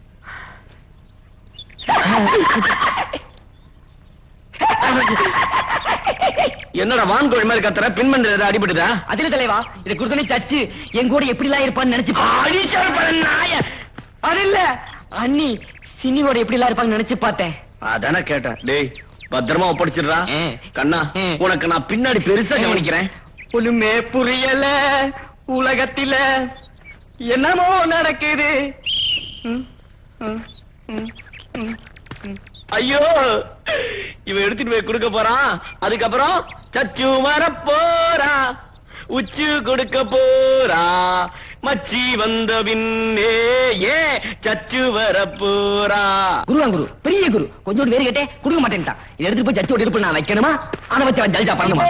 என்னடா வான்கோழி மாதிரி கத்துற பின்மண்டு ஏதாவது அடிபடுதா அதுல தலைவா இதை குடுத்தனே சச்சு என் கூட எப்படி எல்லாம் இருப்பான்னு நினைச்சு பா- அது இல்ல அண்ணி சினிவோட எப்படி எல்லாம் இருப்பாங்க நினைச்சு பார்த்தேன் அதானே கேட்டேன் டேய் பத்திரமா ஒப்படைச்சிடுறா ஆ. கண்ணா ஆ. உனக்கு நான் பின்னாடி பெருசா கவனிக்கிறேன் ஒண்ணுமே புரியல உலகத்தில என்னமோ நடக்குது ம், ம், ம், ம், ம். ஐயோ இவன் எடுத்துட்டு போய் கொடுக்க போறான் அதுக்கப்புறம் சச்சு வர போறா உச்சு கொடுக்க போறா மச்சி வந்த பின்னே ஏ சச்சு வர போறா குருவான் குரு பெரிய குரு கொஞ்சோண்டு வேறு கேட்டே கொடுக்க மாட்டேன்ட்டான் இதை எடுத்துட்டு போய் ஜட்ஜோட இருப்பு நான் வைக்கணுமா அதை வச்சு அவன் ஜல்ஜா பண்ணணுமா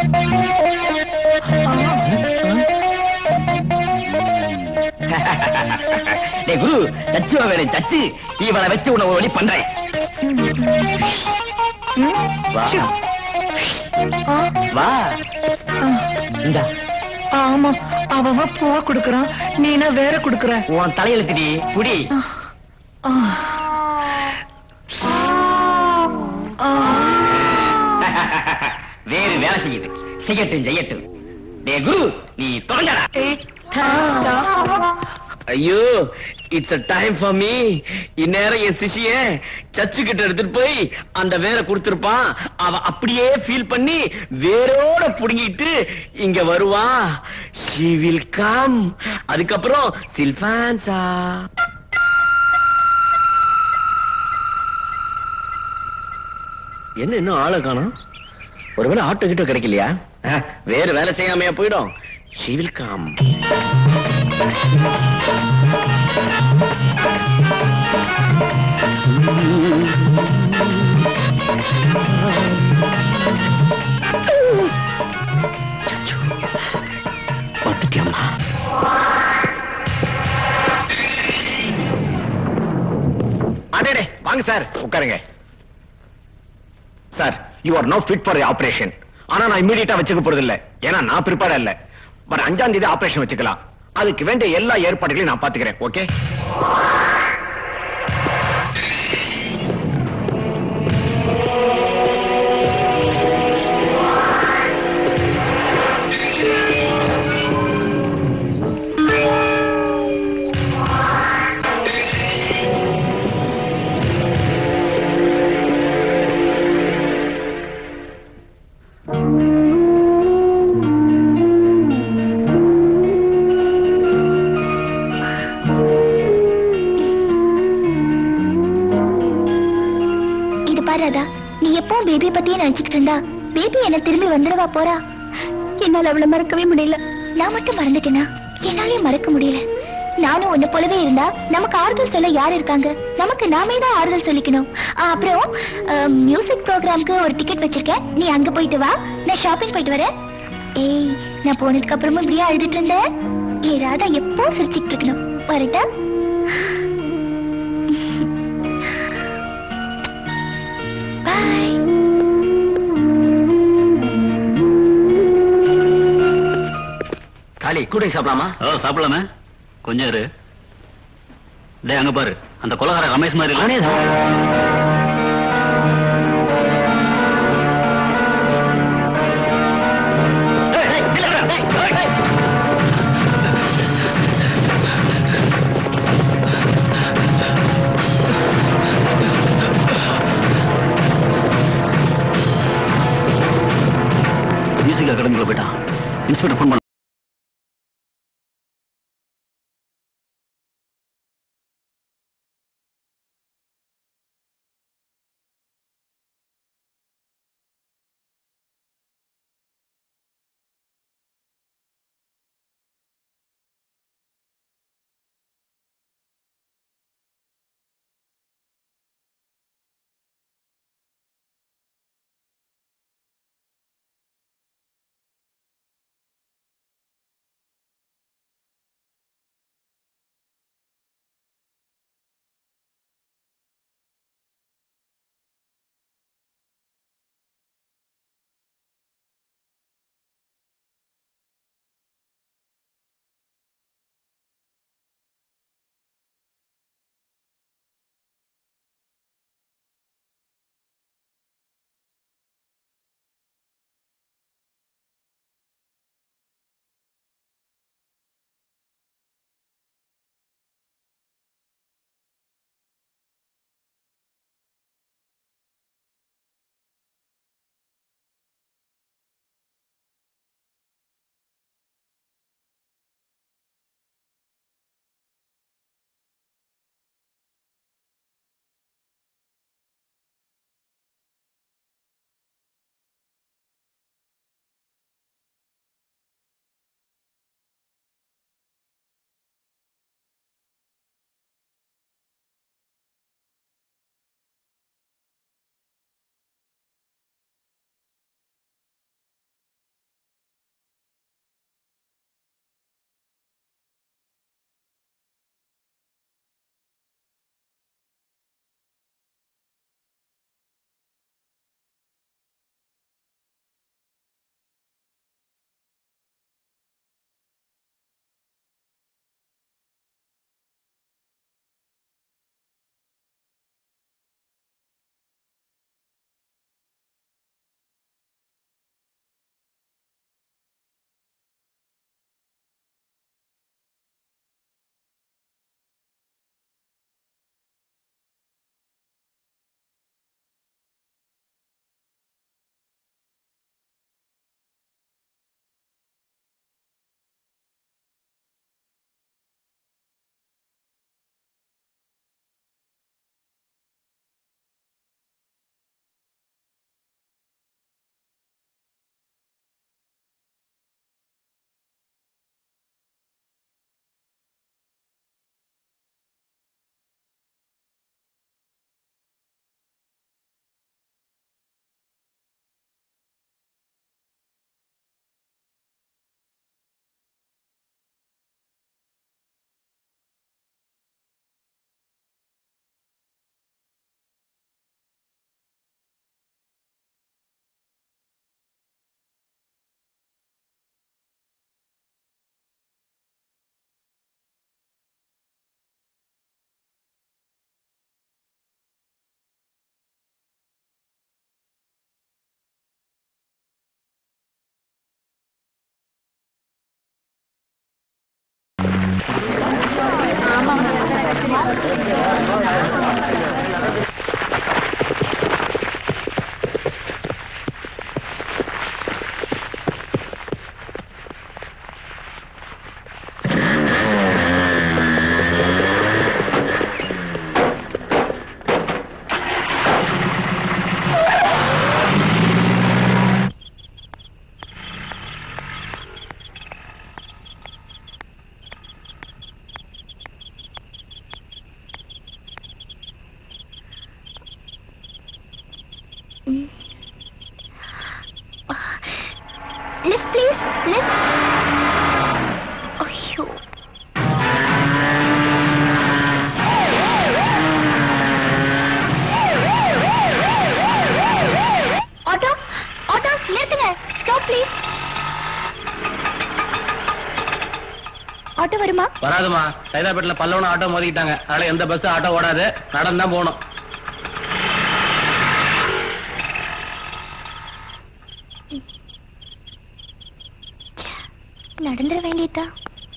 டேய் குரு சச்சு வேணும் சச்சு இவளை வச்சு உன்னை ஒரு வழி பண்றேன் வா வா இந்தா ஆமா அவன் பூவா கொடுக்கறான் நீனா வேற கொடுக்கற உன் தலையெழுத்துடி புடி வேறு வேலை செய்யுது செய்யட்டும் செய்யட்டும் டே குரு நீ தொடங்கடா ஐயோ it's a time for me இந்நேரம் என் சிஷிய சச்சு கிட்ட எடுத்துட்டு போய் அந்த வேரை கொடுத்திருப்பான் அவ அப்படியே ஃபீல் பண்ணி வேரோட புடுங்கிட்டு இங்க வருவா ஷி வில் கம் அதுக்கப்புறம் சில்பான்சா என்ன இன்னும் ஆளை காணும் ஒருவேளை ஆட்டோ கிட்ட கிடைக்கலையா ஆ, வேற வேலை செய்யாமையா போயிடும் she will come வந்துட்டியம்மா அடேடே வாங்க சார் உட்காருங்க sir you are no fit for operation ஆனா நான் இமீடியட்டா வச்சுக்க போறது இல்ல ஏன்னா நான் ப்ரிப்பேர் இல்ல பட் அஞ்சாம் தேதி ஆபரேஷன் வச்சுக்கலாம் அதுக்கு வேண்டிய எல்லா ஏற்பாடுகளையும் நான் பாத்துக்கிறேன் ஓகே இது பாரு ராதா நீ எப்பவும் பேபி பத்தியே நினைச்சுக்கிட்டு இருந்தா பேபி என்ன திரும்பி வந்துடவா போறா என்னால அவளை மறக்கவே முடியல நான் மட்டும் மறந்துட்டேனா என்னாலயும் மறக்க முடியல நானும் உன்னை போலவே இருந்தா நமக்கு ஆறுதல் சொல்ல யார் இருக்காங்க நமக்கு நாமே தான் ஆறுதல் சொல்லிக்கணும் ஆ, அப்புறம் மியூசிக் ப்ரோக்ராம்க்கு ஒரு டிக்கெட் வச்சிருக்கேன் நீ அங்க போயிட்டு வா நான் ஷாப்பிங் போயிட்டு வரேன் ஏய் நான் போனதுக்கு அப்புறமும் இப்படியே அழுதுட்டு இருந்தேன் ஏ ராதா எப்போ சிரிச்சுட்டு இருக்கணும் வரட்டா பாய் காளி கூட சாப்பிடலாமா ஓ சாப்பிடலாமே கொஞ்சம் இரு டேய் அங்க பாரு அந்த கொலகார ரமேஷ் மாதிரி அவனே இல்ல தான். ஏய், ஏய், இல்லடா, டேய், ஏய், ஏய். மியூசிக் அகாடமிக்குள்ள போயிட்டான் இன்ஸ்பெக்டர் ஃபோன் பண்ண லிஃப்ட் ப்ளீஸ் லிஃப்ட் ஐயோ ஆட்டோ ஆட்டோ நிறுத்துங்க ஸ்டாப் ப்ளீஸ் ஆட்டோ வருமா வராதுமா சைதாப்பேட்டில் பல்லவன ஆட்டோ மோதிக்கிட்டாங்க அதனால எந்த பஸ் ஆட்டோ ஓடாது நடந்து தான் போகணும் நடந்துட வேண்டியதா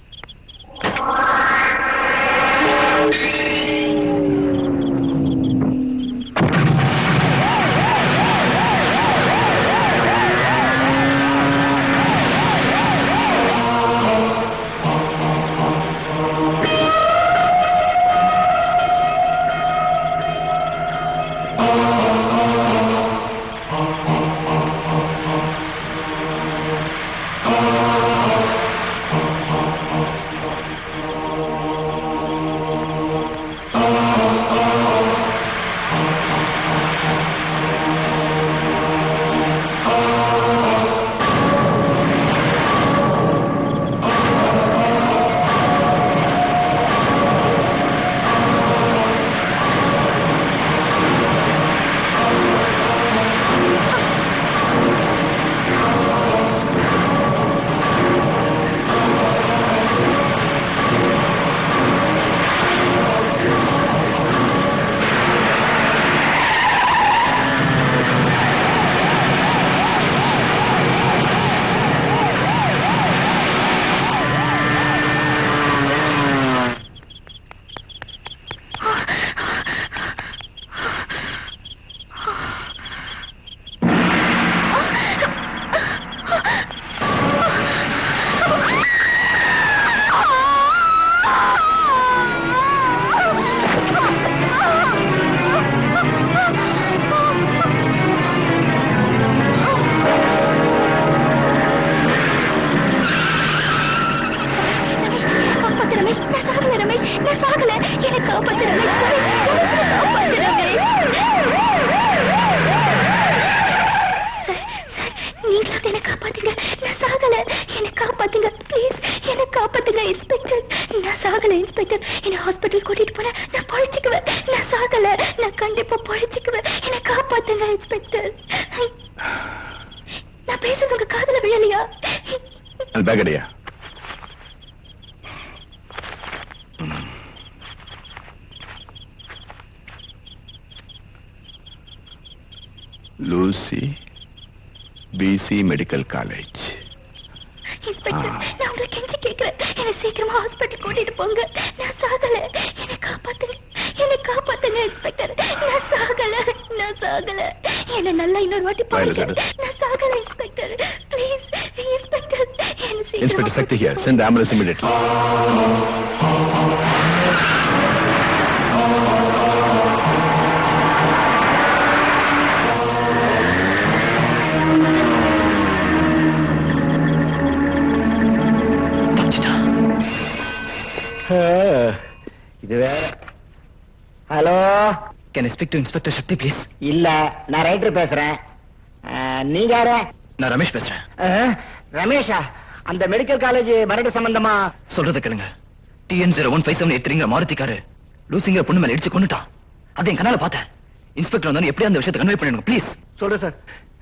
காப்பாத்து ரமேஷ் நான் சாகல ரமேஷ் நான் சாகல என்னை காப்பாத்து ரமேஷ் ரமேஷ், ரமேஷ், என்னை காப்பாத்து ரமேஷ் சார், சார், நீங்களாவது என்னை காப்பாத்துங்க நான் சாகல என்னை காப்பாத்துங்க ப்ளீஸ் என்னை காப்பாத்துங்க இன்ஸ்பெக்டர் நான் சாகல இன்ஸ்பெக்டர் என்னை ஹாஸ்பிட்டல் கூட்டிட்டு போன நான் பழிச்சுக்குவேன் நான் சாகல நான் கண்டிப்பா பழிச்சுக்குவேன் என்னை காப்பாத்துங்க இன்ஸ்பெக்டர் நான் பேசுறது உங்க காதுல விழலையா பேக்கடியா லூசி பிசி மெடிக்கல் காலேஜ் இன்ஸ்பெக்டர் நான் உங்களை கெஞ்சி கேட்கிறேன் என்னை சீக்கிரமா ஹாஸ்பிட்டல் கூட்டிட்டு போங்க நான் சாகல என்னை காப்பாத்துங்க என்னை காப்பாத்துங்க இன்ஸ்பெக்டர் நான் சாகல நான் சாகல என்னை நல்லா இன்னொரு வாட்டி பாருங்க Violet, நான் சாகல இன்ஸ்பெக்டர் ப்ளீஸ் இன்ஸ்பெக்டர் என்ன சீக்கிரமா inspector Shakti here send ambulance immediately இது வேற hello can speak to inspector Shakti please இல்ல நான் ரைட்டர் பேசுறேன் அஹ், நீங்க யாரு நான் ரமேஷ் பேசுறேன் அஹ், ரமேஷா அந்த மெடிக்கல் காலேஜ் மரடு சம்பந்தமா சொல்றத கேளுங்க TN zero one five seven eight த்ரீங்கிற மாருதிக்காரு லூசிங்கிற பொண்ணு மேல இடிச்சு கொண்டுட்டான் அதை என் கண்ணால பார்த்தேன் இன்ஸ்பெக்டர் வந்தாலும் எப்படி அந்த விஷயத்தை கன்வே பண்ணிடுங்க ப்ளீஸ் சொல்றேன் sir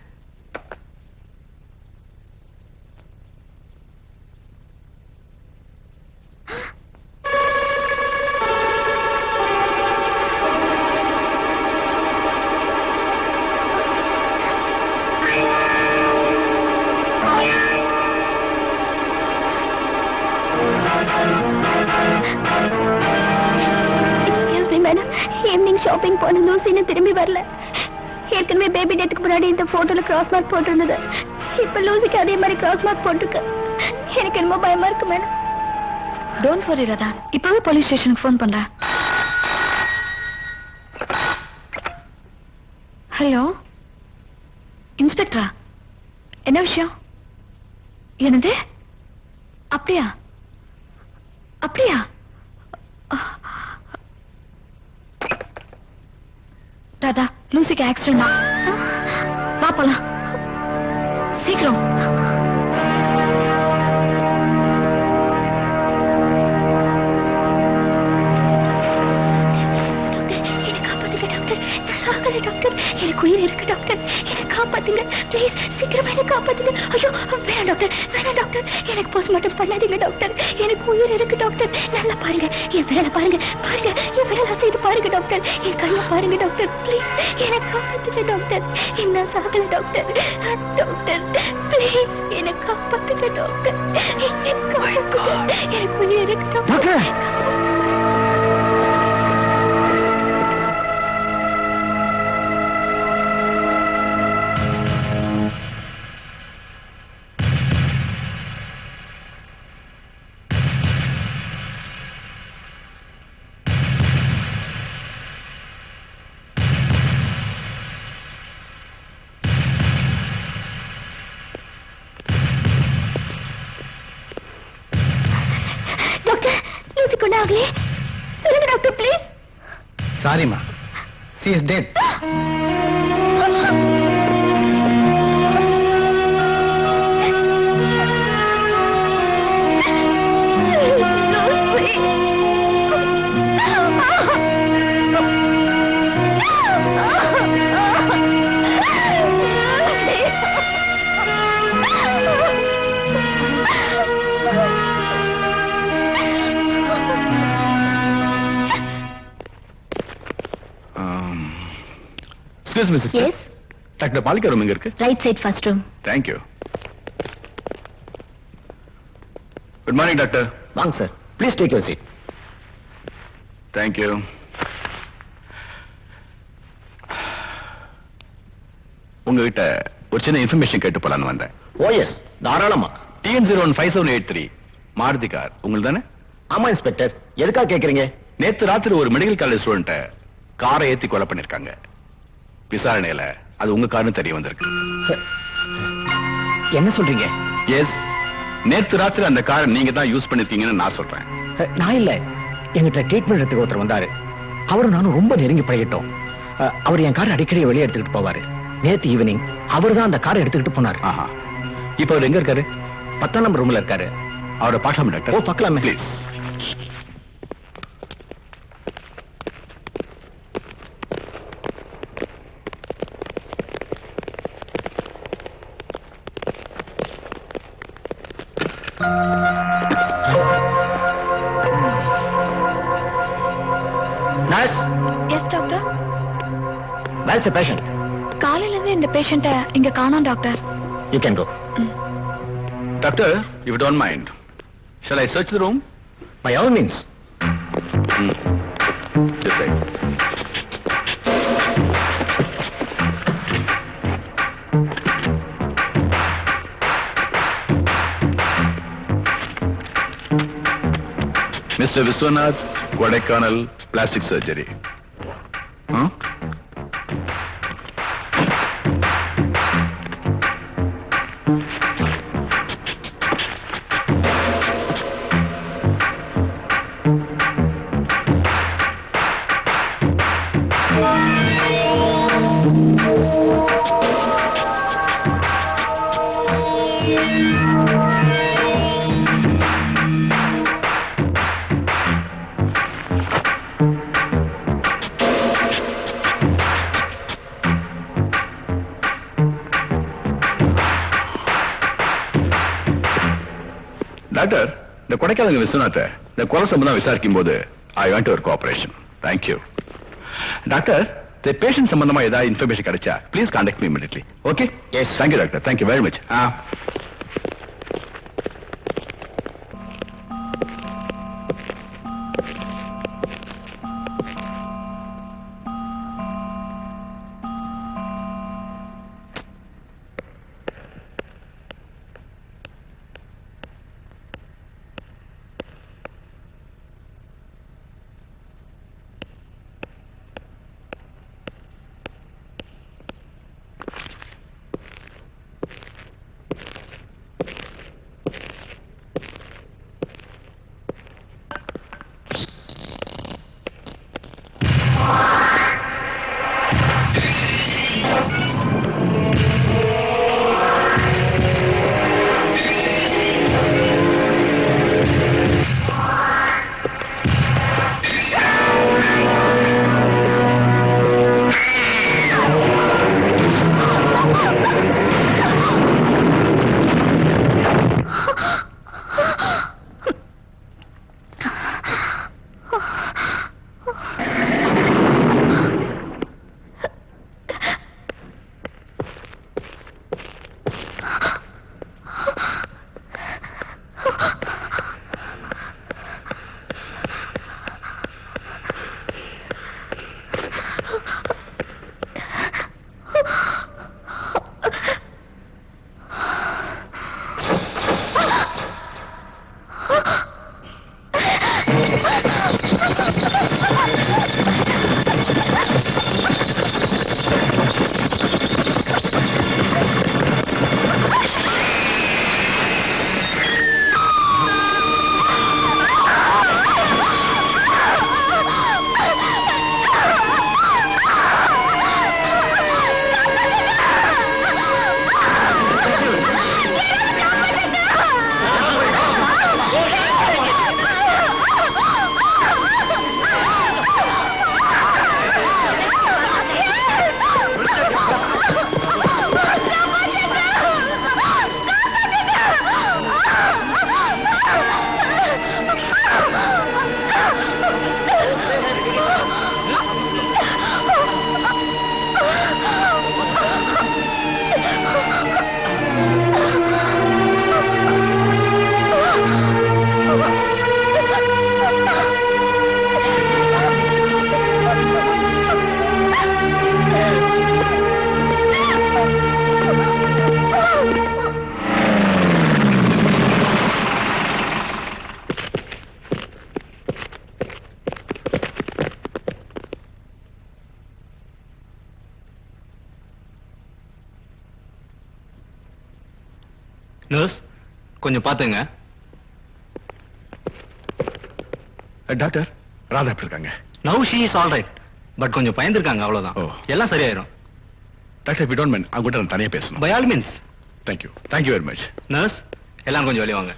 excuse me madam evening shopping போன லூசின்னு திரும்பி வரல ஏற்கனவே பேபி டேத்துக்கு முன்னாடி இந்த போட்டோல கிராஸ் மார்க் போட்டிருந்தது இப்ப லூசிக்கு அதே மாதிரி கிராஸ் மார்க் போட்டிருக்கு எனக்கு என்னமோ பயமா இருக்கு மேடம் டோன்ட் வரி ராதா இப்பவே போலீஸ் ஸ்டேஷனுக்கு ஃபோன் பண்றேன் ஹலோ இன்ஸ்பெக்டரா என்ன விஷயம் என்னது அப்படியா அப்படியா ராதா லூசிக்கு ஆக்சிடென்ட் வா போலாம் சீக்கிரம் என்னை காப்பாத்துங்க டாக்டர் நான் சாகல டாக்டர் எனக்கு உயிர் இருக்கு டாக்டர் என்னை காப்பாத்துங்க ப்ளீஸ் சீக்கிரமா என்னை காப்பாத்துங்க ஐயோ வேணாம் டாக்டர் வேணாம் டாக்டர் எனக்கு போஸ்ட்மார்ட்டம் பண்ணாதீங்க டாக்டர் எனக்கு உயிர் இருக்கு டாக்டர் நல்லா பாருங்க என் விரலை பாருங்க பாருங்க என் விரல் அசைது பாருங்க டாக்டர் என் கண்ணை பாருங்க டாக்டர் ப்ளீஸ் என்னை காப்பாத்துங்க டாக்டர் என்ன சாகல டாக்டர் டாக்டர் ப்ளீஸ் என்னை காப்பாத்துங்க டாக்டர் என்னை காப்பாத்துங்க எனக்கு உயிர் இருக்கு டாக்டர் டாக்டர் லூசி கொண்டு ஆகலையே சொல்லுங்க டாக்டர் ப்ளீஸ் சாரிம்மா she is dead excuse me sister yes doctor Balika room எங்க இருக்கு right side first room thank you good morning doctor வாங்க sir please take your seat thank you உங்ககிட்ட ஒரு சின்ன இன்ஃபர்மேஷன் கேட்டு போலான்னு வந்தேன் ஓஎஸ் தாராளமா TN zero one five seven eight three Maruti car உங்களுக்கு தானே ஆமா இன்ஸ்பெக்டர் எதுக்காக கேக்குறீங்க நேத்து ராத்திரி ஒரு மெடிக்கல் காலேஜ் ஸ்டூடெண்ட்ட காரை ஏத்தி கொலை பண்ணிருக்காங்க விசாரணையில அது உங்க கார்னு தெரிய வந்திருக்கு என்ன சொல்றீங்க எஸ் நேத்து ராத்திரி அந்த காரை நீங்க தான் யூஸ் பண்ணிருக்கீங்கன்னு நான் சொல்றேன் அஹ், நான் இல்ல எங்கிட்ட ட்ரீட்மெண்ட் எடுத்துக்க ஒருத்தர் வந்தாரு அவரும் நானும் ரொம்ப நெருங்கி பழகிட்டோம் அஹ், அவர் என் காரை அடிக்கடி வெளியே எடுத்துக்கிட்டு போவாரு நேத்து ஈவினிங் அவர் தான் அந்த காரை எடுத்துக்கிட்டு போனாரு ஆஹா இப்ப அவர் எங்க இருக்காரு பத்தாம் நம்பர் ரூம்ல இருக்காரு அவரை பார்க்கலாமா டாக்டர் ஓ பார்க்கலாமே ப்ளீஸ் நர்ஸ் எஸ் டாக்டர் வேல்ஸ் பேஷண்ட் காலையில இருந்து இந்த பேஷண்ட்ட இங்க காணோம் doctor you can go doctor if don't mind shall I search the room by all means Just like. Mr. Viswanath, Kodaikanal, plastic surgery. Huh? Doctor இந்த கொடைக்கானல் விஸ்வநாத்த இந்த கொலை சம்பந்தம் விசாரிக்கும் போது I want your cooperation thank you doctor இந்த patient சம்பந்தமா ஏதாவது இன்ஃபர்மேஷன் கிடைச்சா please contact me immediately okay yes thank you doctor thank you very much ஆ நர்ஸ் கொஞ்சம் பாத்துங்க டாக்டர் ராதா எப்படி இருக்காங்க now she is all right but கொஞ்சம் பயந்துருக்காங்க அவ்வளவுதான் ஓ. எல்லாம் சரியாயிரும் டாக்டர் வி டோன்ட் மைண்ட் அவங்க கிட்ட நான் தனியா பேசணும் by all means thank you thank you very much nurse எல்லாம் கொஞ்சம் வெளியே வாங்க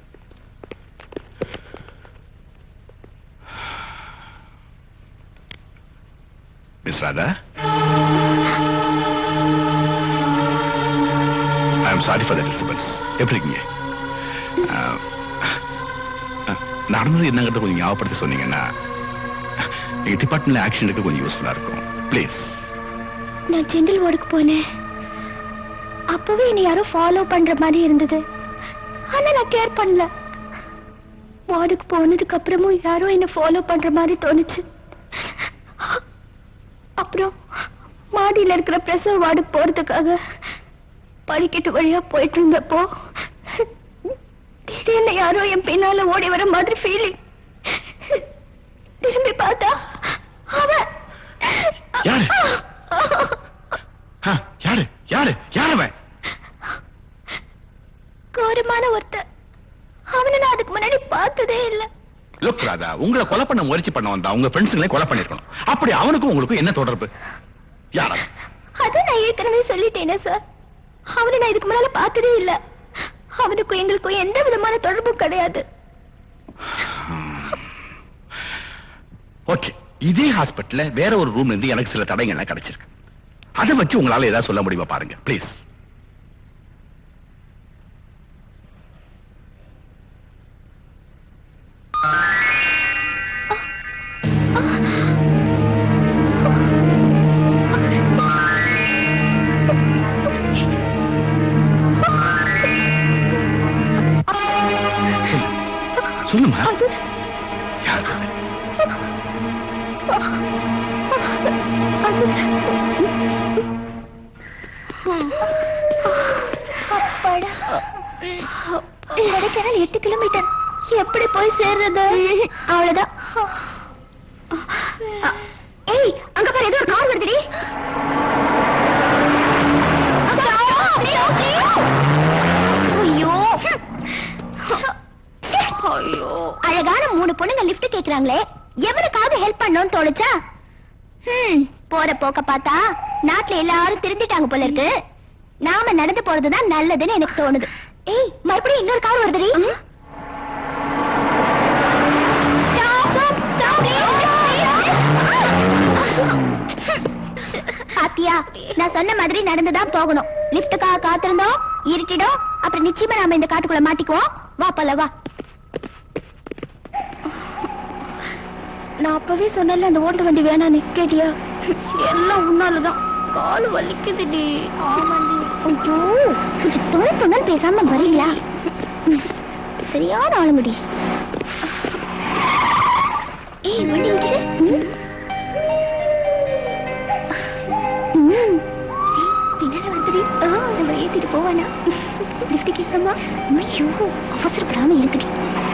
miss Radha I am sorry for the disturbance எப்படி இருக்கீங்க அஹ், அஹ், நடந்தது என்னங்கிறத கொஞ்சம் ஞாபகப்படுத்தி சொன்னீங்கன்னா எங்க டிபார்ட்மெண்ட்ல ஆக்ஷன் எடுக்க கொஞ்சம் யூஸ்ஃபுல்லா இருக்கும் ப்ளீஸ் நான் ஜென்ரல் வார்டுக்கு போனேன் அப்பவே என்னை யாரோ ஃபாலோ பண்ற மாதிரி இருந்தது ஆனா நான் கேர் பண்ணல வார்டுக்கு போனதுக்கு அப்புறமும் யாரோ என்ன ஃபாலோ பண்ற மாதிரி தோணுச்சு அப்புறம் மாடியில இருக்கிற பிரசவ வார்டுக்கு போறதுக்காக படிக்கட்டு வழியா போயிட்டு இருந்தப்போ திடீர்னு யாரோ என் பின்னால ஓடி வர மாதிரி ஃபீலிங் திரும்பி பார்த்தா அவன் யாரு? ஆ, யாரு யாரு யாரு அவன் கோரமான ஒருத்தர் அவனை நான் அதுக்கு முன்னாடி பார்த்ததே இல்ல லுக் ராதா உங்களை கொலை பண்ண முயற்சி பண்ண வந்தா உங்க ஃப்ரெண்ட்ஸுங்களே கொலை பண்ணிருக்கணும் அப்படி அவனுக்கும் உங்களுக்கும் என்ன தொடர்பு யாரா அதான் நான் ஏற்கனவே சொல்லிட்டேனே சார் அவனை நான் இதுக்கு முன்னால பார்த்ததே இல்ல அவனுக்கும் எங்களுக்கும் எந்த விதமான தொடர்பும் கிடையாது ஓகே இதே ஹாஸ்பிடல்ல வேற ஒரு ரூம்ல இருந்து எனக்கு சில தடயங்கள்லாம் கிடைச்சிருக்கு அதை வச்சு உங்களால ஏதாவது சொல்ல முடியுமா பாருங்க ப்ளீஸ் சொல்லுமா அது யார் அது? அப்பாடா கொடைக்கானல் எட்டு கிலோமீட்டர் எப்படி போய் சேர்றது அவ்வளவுதான் ஏய் அங்க பாரு ஏதோ ஒரு கார் வருதுடி ஐயோ ஐயோ அழகான மூணு பொண்ணுங்க லிஃப்ட் கேக்குறாங்களே எவனுக்காவது ஹெல்ப் பண்ணணும்னு தோணுச்சா ஹம், போற போக்க பார்த்தா நாட்டுல எல்லாரும் திருந்திட்டாங்க போல இருக்கு நாம நடந்து போறதுதான் நல்லதுன்னு எனக்கு தோணுது ஏய் மறுபடியும் இன்னொரு கார் வருதுடி Stop, stop, stop. பாத்தியா நான் சொன்ன மாதிரி நடந்துதான் போகணும் லிப்டுக்காக காத்திருந்தோம் இருட்டிடும் அப்புறம் நிச்சயமா நாம இந்த காட்டுக்குள்ள மாட்டிக்குவோம் வா போல வா நான் அப்பவே சொன்னல அந்த ஓட்டு வண்டி வேணாம் கேட்டியா எல்லாம் உன்னாலதான் கால் வலிக்குதுடி ஐயோ கொஞ்சம் துணை துணல் பேசாம வரீங்களா சரியான ஆளுமுடி ஏய் வண்டி விட்டுடு ம். ம். ஏய், பின்னால வருதுடி ஆ, நம்ம ஏத்திட்டு போவானா லிஃப்ட் கேட்கலாமா ஐயோ அவசரப்படாம இருக்குடி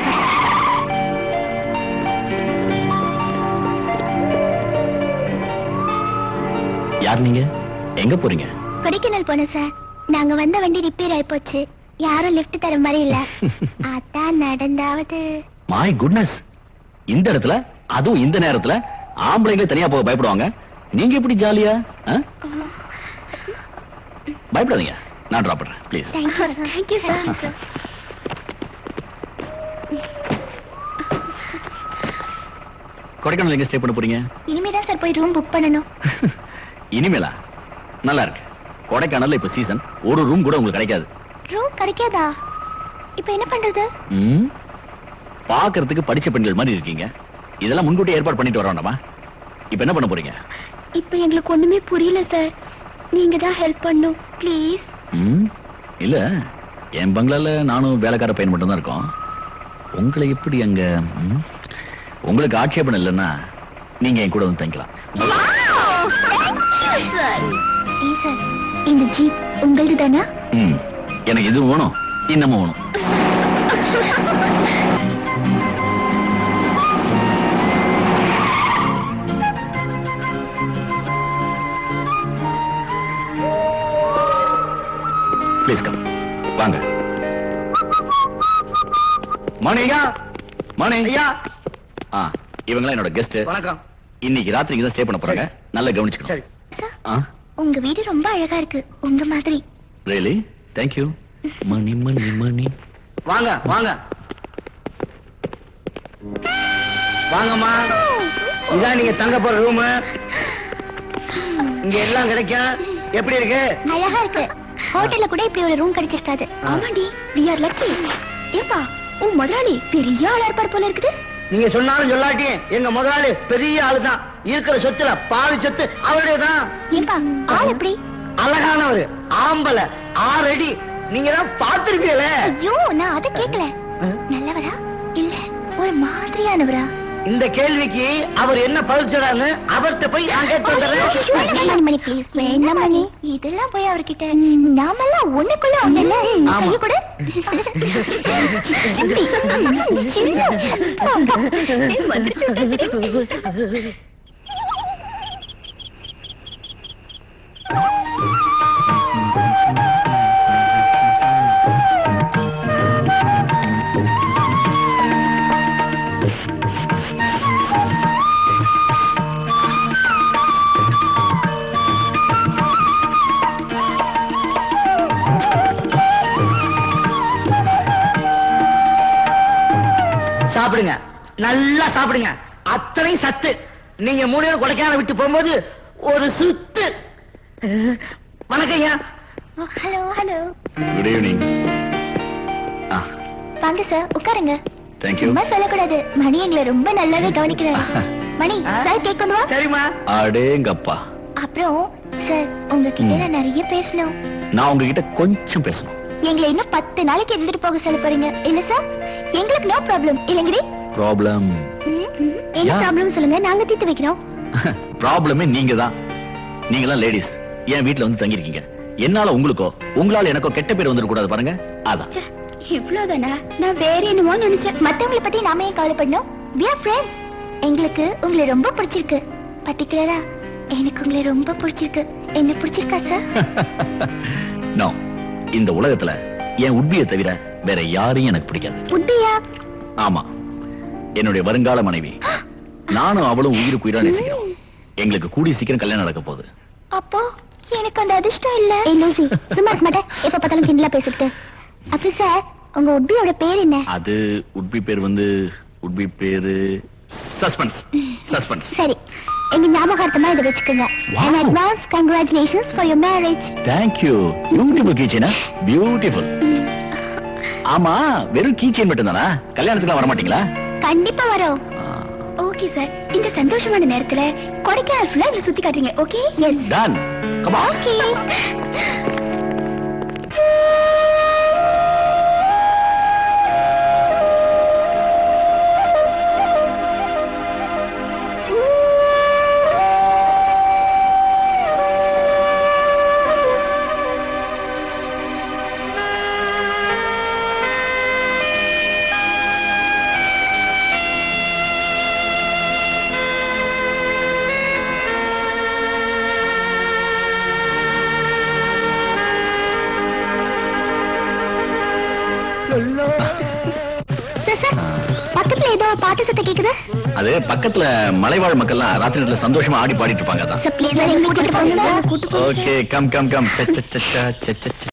யார் நீங்க எங்க போறீங்க கொடைக்கானல் போனோம் சார் நாங்க வந்த வண்டி ரிப்பேர் ஆயிப்போச்சு யாரும் லிஃப்ட் தர மாதிரி இல்ல அதான் நடந்தாவது மை குட்னஸ் இந்த இடத்துல அதுவும் இந்த நேரத்துல ஆம்பளைங்களே தனியா போக பயப்படுவாங்க நீங்க எப்படி ஜாலியா ஆ? பயப்படாதீங்க நான் டிராப் பண்றேன் please thank you thank you sir Kodaikanal எங்க ஸ்டே பண்ண போறீங்க இனிமே தான் சார் போய் ரூம் புக் பண்ணணும் இனிமேலா நல்லா இருக்கு கொடைக்கானல்ல இப்ப சீசன் ஒரு ரூம் கூட உங்களுக்கு கிடைக்காது ரூம் கிடைக்காதா இப்போ என்ன பண்றது ம்? பார்க்கறதுக்கு படிச்ச பெண்கள் மாதிரி இருக்கீங்க இதெல்லாம் முன்கூட்டி ஏற்பாடு பண்ணிட்டு வர வேண்டாமா இப்ப என்ன பண்ண போறீங்க இப்போ எங்களுக்கு ஒண்ணுமே புரியல சார் நீங்க தான் ஹெல்ப் பண்ணும் ப்ளீஸ் ம்? இல்ல என் பங்களால நானும் வேலைக்கார பையன் மட்டும் தான் இருக்கோம் உங்களை எப்படி அங்க ம்? உங்களுக்கு ஆட்சேபணம் இல்லைன்னா நீங்க என் கூட வந்து தங்கிக்கலாம் சார் ஏய் சார் இந்த ஜீப் உங்களது தானா ம். எனக்கு இது வேணும் இன்னமும் வேணும் ப்ளீஸ் கம் வாங்க மணி ஐயா மணி ஐயா ஆ இவங்களாம் என்னோட கெஸ்ட் வணக்கம் இன்னைக்கு ராத்திரி இங்க தான் ஸ்டே பண்ண போறாங்க நல்லா கவனிச்சுக்கணும் சரி சார் ஆ உங்க வீடு ரொம்ப அழகா இருக்கு உங்க மாதிரி ரியலி தேங்க்யூ மணி மணி மணி வாங்க வாங்க வாங்கம்மா இதான் நீங்க தங்க போற ரூம் இங்க எல்லாம் கிடைக்கும் எப்படி இருக்கு அழகா இருக்கு ஹோட்டல்ல கூட இப்படி ஒரு ரூம் கிடைச்சிருக்காது ஆமாடி வி ஆர் லக்கி ஏப்பா உன் முதலாளி பெரிய ஆளா இருப்பார் போல இருக்குது நீங்க சொன்னாலும் சொல்லாட்டியும் எங்க முதலாளி பெரிய ஆளு தான் இருக்கிற சொத்துல பாதி சொத்து அவருடைய தான் ஏப்பா ஆள் எப்படி அழகானவர் ஆம்பளை ஆறடி நீங்க தான் பாத்திருப்பீங்களே ஐயோ நான் அதை கேட்கல நல்லவரா இல்ல ஒரு மாதிரியானவரா இந்த கேள்விக்கு அவர் என்ன பதில் சொல்றாங்க அவர்கிட்ட போய் நான் கேட்டு வந்துடுறேன். மணி மணி ப்ளீஸ் வேண்டாம் மணி இதெல்லாம் போய் அவர்கிட்ட நாமெல்லாம் ஒண்ணுக்குள்ள ஒண்ணு இல்ல ஆமா. கையை கொடு. சிந்தி. சின்ன. ஏய், வந்துருச்சு. சாப்பிடுங்க நல்லா சாப்பிடுங்க அத்தனையும் சத்து நீங்க மூணு பேரும் கொடைக்கானல் விட்டு போகும்போது ஒரு சுத்து வணக்கம் ஐயா ஹலோ ஹலோ குட் ஈவினிங் ஆ வாங்க சார் உட்காருங்க தேங்க்யூ சும்மா சொல்லக்கூடாது மணி எங்களை ரொம்ப நல்லாவே கவனிக்கிறாரு மணி சார் கேக் கொண்டு வா சரிம்மா அடேங்கப்பா அப்புறம் சார் உங்ககிட்ட ம். நான் நிறைய பேசணும் நான் உங்ககிட்ட கொஞ்சம் பேசணும் எங்களை இன்னும் பத்து நாளைக்கு இருந்துட்டு போக சொல்ல போறீங்க இல்ல சார் எங்களுக்கு நோ ப்ராப்ளம் இல்லைங்கடி ப்ராப்ளம் ம், ம். என்ன Yeah. ப்ராப்ளம் சொல்லுங்க நாங்க தீர்த்து வைக்கிறோம் ப்ராப்ளமே நீங்க தான் நீங்க தான் லேடிஸ் என் வீட்ல வந்து தங்கியிருக்கீங்க என்னால உங்களுக்கோ உங்களால எனக்கோ கெட்ட பேர் வந்துட கூடாது பாருங்க அதான் ச்சே, இவ்வளவுதானா நான் வேற என்னமோ நினைச்சேன் மத்தவங்கள பத்தி நாம ஏன் கவலைப்படணும் we are friends எங்களுக்கு உங்களை ரொம்ப பிடிச்சிருக்கு பர்டிகுலரா எனக்கு உங்களை ரொம்ப பிடிச்சிருக்கு என்ன பிடிச்சிருக்கா சார் நோ இந்த உலகத்துல என் உட்பியை தவிர வேற யாரையும் எனக்கு பிடிக்காது புட்டியா ஆமா என்னுடைய வருங்கால மனைவி நானும் அவளும் உயிருக்கு உயிரா நேசிக்கிறோம் எங்களுக்கு கூடி சீக்கிரம் கல்யாணம் நடக்க போகுது அப்போ எனக்கு அந்த அதிர்ஷ்டம் இல்ல ஏய் லூசி சும்மா இருக்க மாட்டேன் எப்ப பார்த்தாலும் கிண்டலா பேசிக்கிட்டு அப்படி சார் உங்க உப்பியோட பேர் என்ன அது உட்பி பேர் வந்து உட்பி பேரு சஸ்பென்ஸ் சஸ்பென்ஸ் சரி எங்க ஞாபகார்த்தமா இதை வச்சுக்கோங்க Wow. and advance congratulations for your marriage thank you beautiful கீச்சனா பியூட்டிஃபுல் ஆமா வெறும் கீச்சன் மட்டும் தானா கல்யாணத்துக்குலாம் வர மாட்டீங்களா கண்டிப்பா வரோம் ஓகே சார் இந்த சந்தோஷமான நேரத்துல கொடைக்கானல் ஃபுல்லா எங்களை சுத்தி காட்டுறீங்க ஓகே எஸ் டன் கமா ஓகே சார் சார் பக்கத்துல ஏதோ பாட்டு சத்தம் கேக்குது அது பக்கத்துல மலைவாழ் மக்கள்லாம் ராத்திரி நேரத்துல சந்தோஷமா ஆடி பாடிட்டு இருப்பாங்க அதான் சார் ப்ளீஸ் கூட்டிட்டு போங்க கூட்டு போங்க ஓகே கம் கம் கம் ச ச ச ச ச ச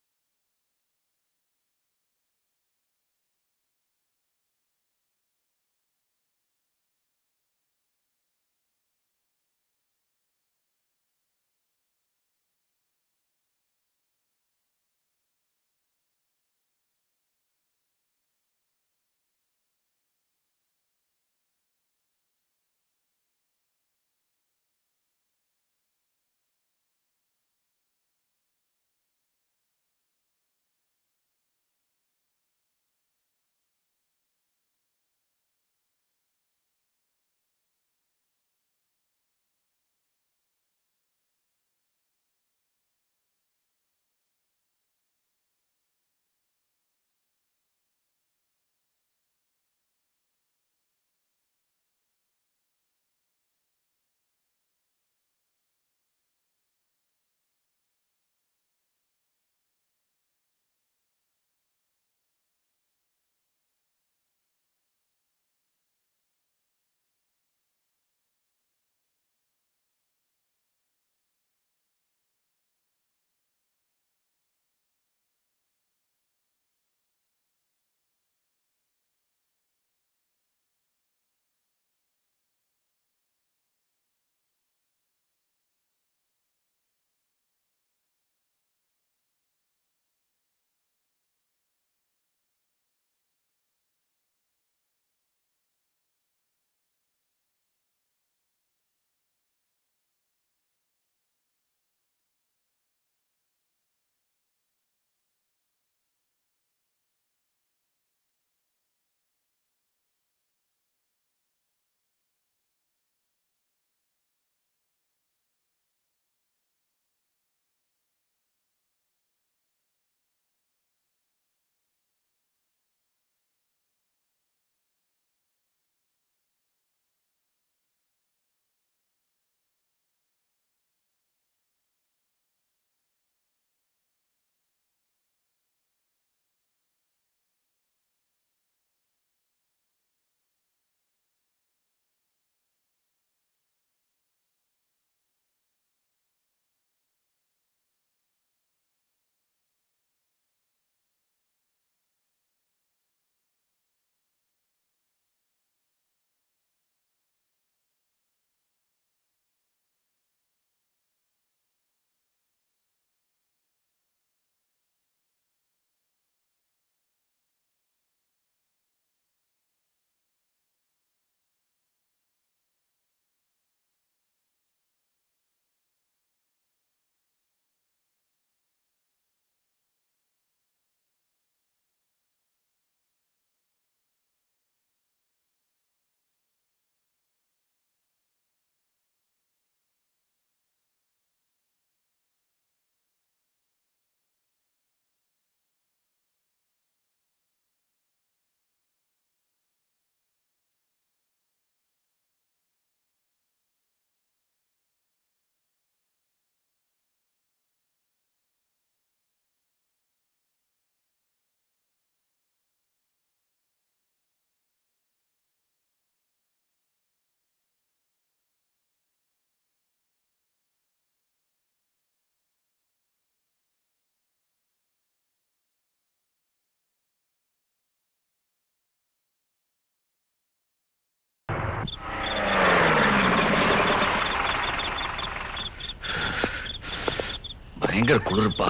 பயங்கர குளிர்ப்பா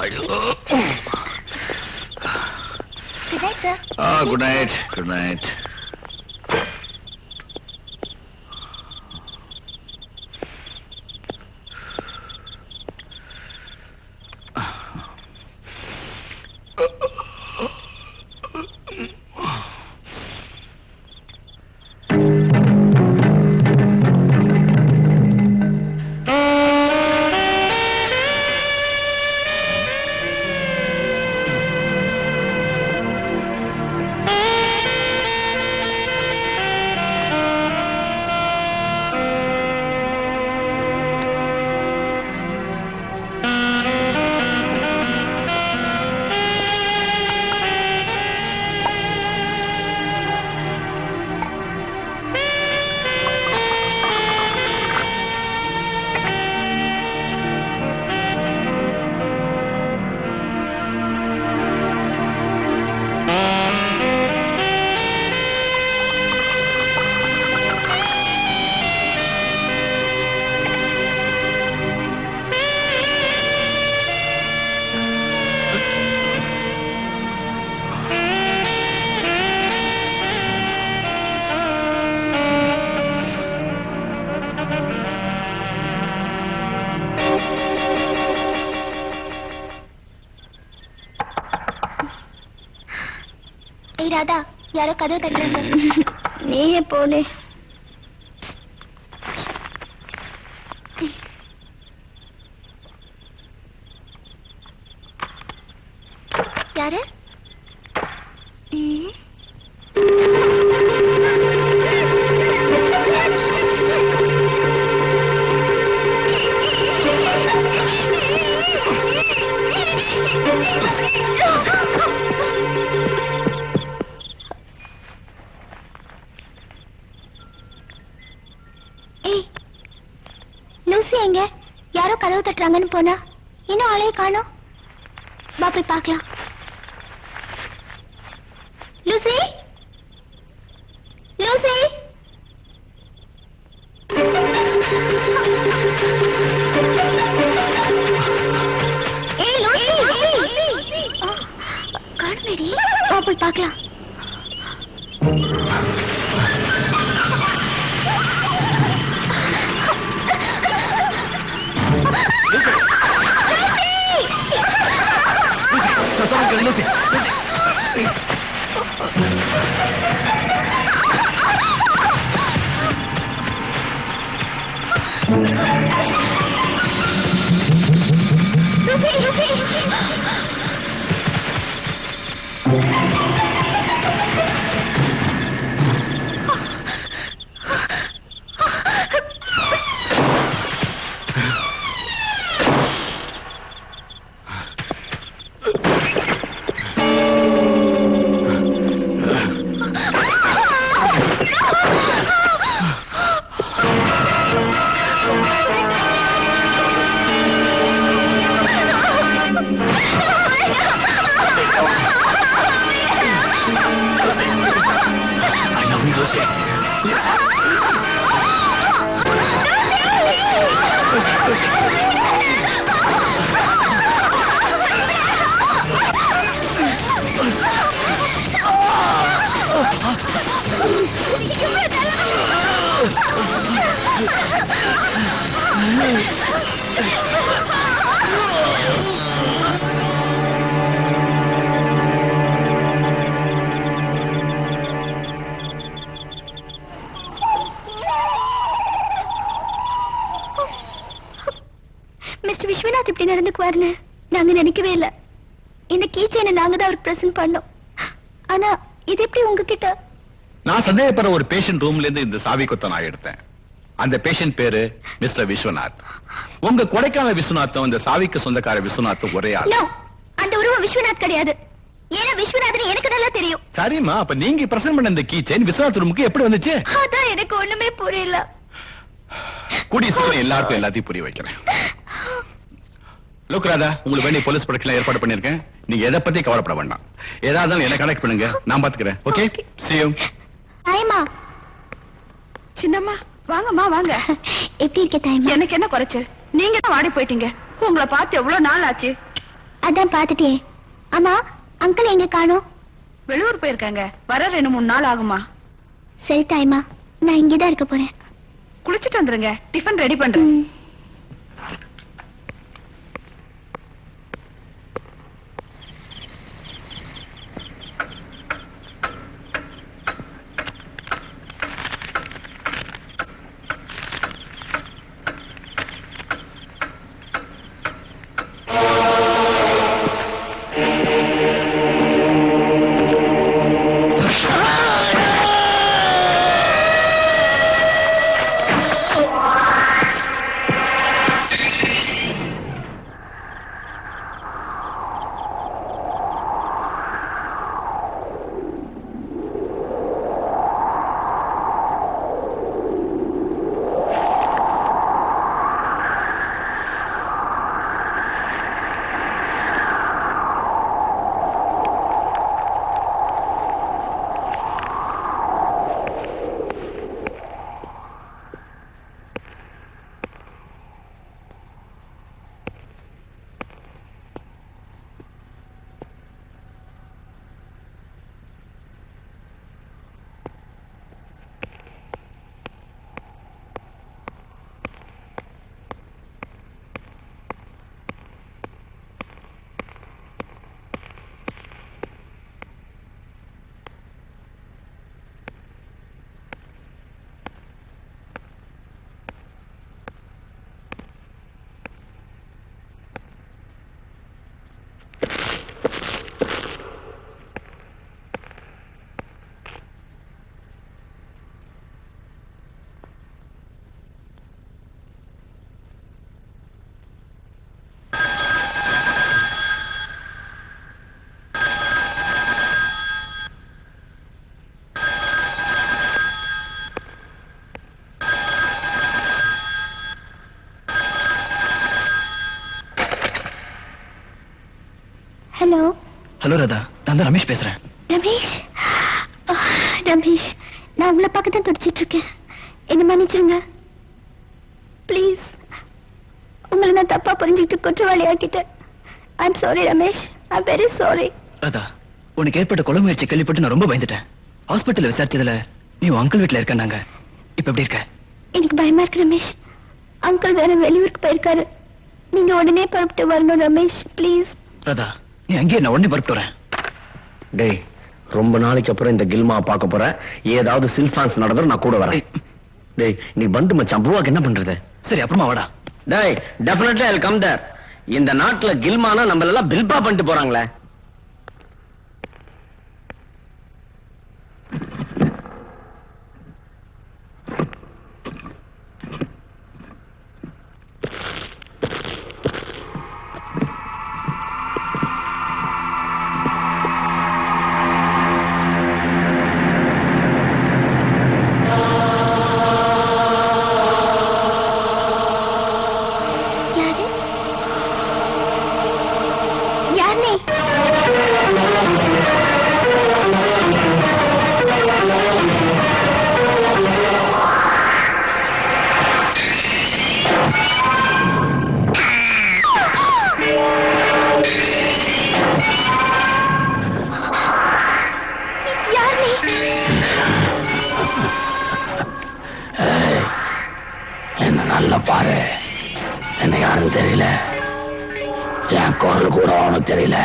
குட் நைட் சார் ஆ குட் நைட் குட் நைட் ஏய் ராதா யாரோ கதவு தட்டுறாங்க நீயே போனே யாரு ம். ஏய் லூசி எங்க யாரோ கதவு தட்டுறாங்கன்னு போனா இன்னும் ஆளையே காணோம் வா போய் பார்க்கலாம் லூசி லூசி ஏய் லூசி ஆ, காணுமேடி வா போய் பார்க்கலாம் லூசி லூசி மிஸ்டர் விஸ்வநாத் இப்படி நடந்துக்குவாருன்னு நாங்க நினைக்கவே இல்ல இந்த கீ செயினை நாங்க தான் அவருக்கு பிரசன்ட் பண்ணோம் ஆனா இது எப்படி உங்ககிட்ட நான் சந்தேகப்படுற ஒரு பேஷண்ட் ரூம்ல இருந்து இந்த சாவி கொத்த நான் எடுத்தேன் அந்த பேஷண்ட் பேரு மிஸ்டர் விஸ்வநாத் உங்க கொடைக்கானல் விஸ்வநாத்தும் இந்த சாவிக்கு சொந்தக்கார விஸ்வநாத்தும் ஒரே ஆள் நோ அந்த உருவம் விஸ்வநாத் கிடையாது ஏன்னா விஸ்வநாதன் எனக்கு நல்லா தெரியும் சரிம்மா அப்ப நீங்க பிரசன்ட் பண்ண இந்த கீ செயின் விஸ்வநாத் ரூமுக்கு எப்படி வந்துச்சு அதான் எனக்கு ஒண்ணுமே புரியல கூடிய சீக்கிரம் எல்லாருக்கும் எல்லாத்தையும் புரிய வைக்கிறேன் லுக் ராதா உங்களுக்கு வேண்டிய போலீஸ் ப்ரொடக்ஷன் ஏற்பாடு பண்ணிருக்கேன் நீங்க எதை பத்தி கவலைப்பட வேண்டாம் ஏதாவது இருந்தாலும் என்ன கனெக்ட் பண்ணுங்க நான் பாத்துக்கிறேன் ஓகே Okay. see you தாயமா சின்னம்மா வாங்கம்மா வாங்க எப்படி இருக்க தாயமா எனக்கு என்ன குறைச்சல் நீங்க தான் வாடி போயிட்டீங்க உங்களை பார்த்து எவ்வளவு நாள் ஆச்சு அதான் பாத்துட்டே ஆமா அங்கிள் எங்க காணோம் வெளியூர் போயிருக்காங்க வர ரெண்டு மூணு நாள் ஆகுமா சரி தாய்மா நான் இங்கதான் இருக்க போறேன் குளிச்சிட்டு வந்துருங்க டிஃபன் ரெடி பண்றேன் ம். ஹலோ ஹலோ ராதா நான் தான் ரமேஷ் பேசுறேன் ரமேஷ் ஆ, ரமேஷ் நான் உங்களை பார்க்க தான் துடிச்சிட்டு இருக்கேன் என்ன மன்னிச்சிருங்க ப்ளீஸ் உங்களை நான் தப்பா புரிஞ்சுக்கிட்டு குற்றவாளி ஆக்கிட்டேன் I'm sorry Ramesh I'm very sorry Radha உனக்கு ஏற்பட்ட கொலை முயற்சி கேள்விப்பட்டு நான் ரொம்ப பயந்துட்டேன் ஹாஸ்பிட்டல்ல விசாரிச்சதுல நீ உன் அங்கிள் வீட்ல இருக்கேன்னாங்க இப்ப எப்படி இருக்க எனக்கு பயமா இருக்கு ரமேஷ் அங்கிள் வேற வெளியூருக்கு போயிருக்காரு நீங்க உடனே புறப்பட்டு வரணும் ரமேஷ் ப்ளீஸ் ராதா நீ அங்கேயே நான் உடனே பரப்பிட்டு வரேன் டேய் ரொம்ப நாளைக்கு அப்புறம் இந்த கில்மா பார்க்க போறேன் ஏதாவது சில்பான்ஸ் நடந்துரும் நான் கூட வரேன் டேய் நீ பந்து மச்சான் ப்ரூவாக்கு என்ன பண்றது சரி அப்புறமா வாடா டேய் டெஃபினெட்லி ஐ கம் தேர் இந்த நாட்டுல கில்மானா நம்மள எல்லாம் பில்பா பண்ணிட்டு போறாங்களே யாரு யார் நீ யார் நீ என்ன நல்லா பாரு என்ன யாரும் தெரியல என் குரல் கூட அவனுக்கு தெரியல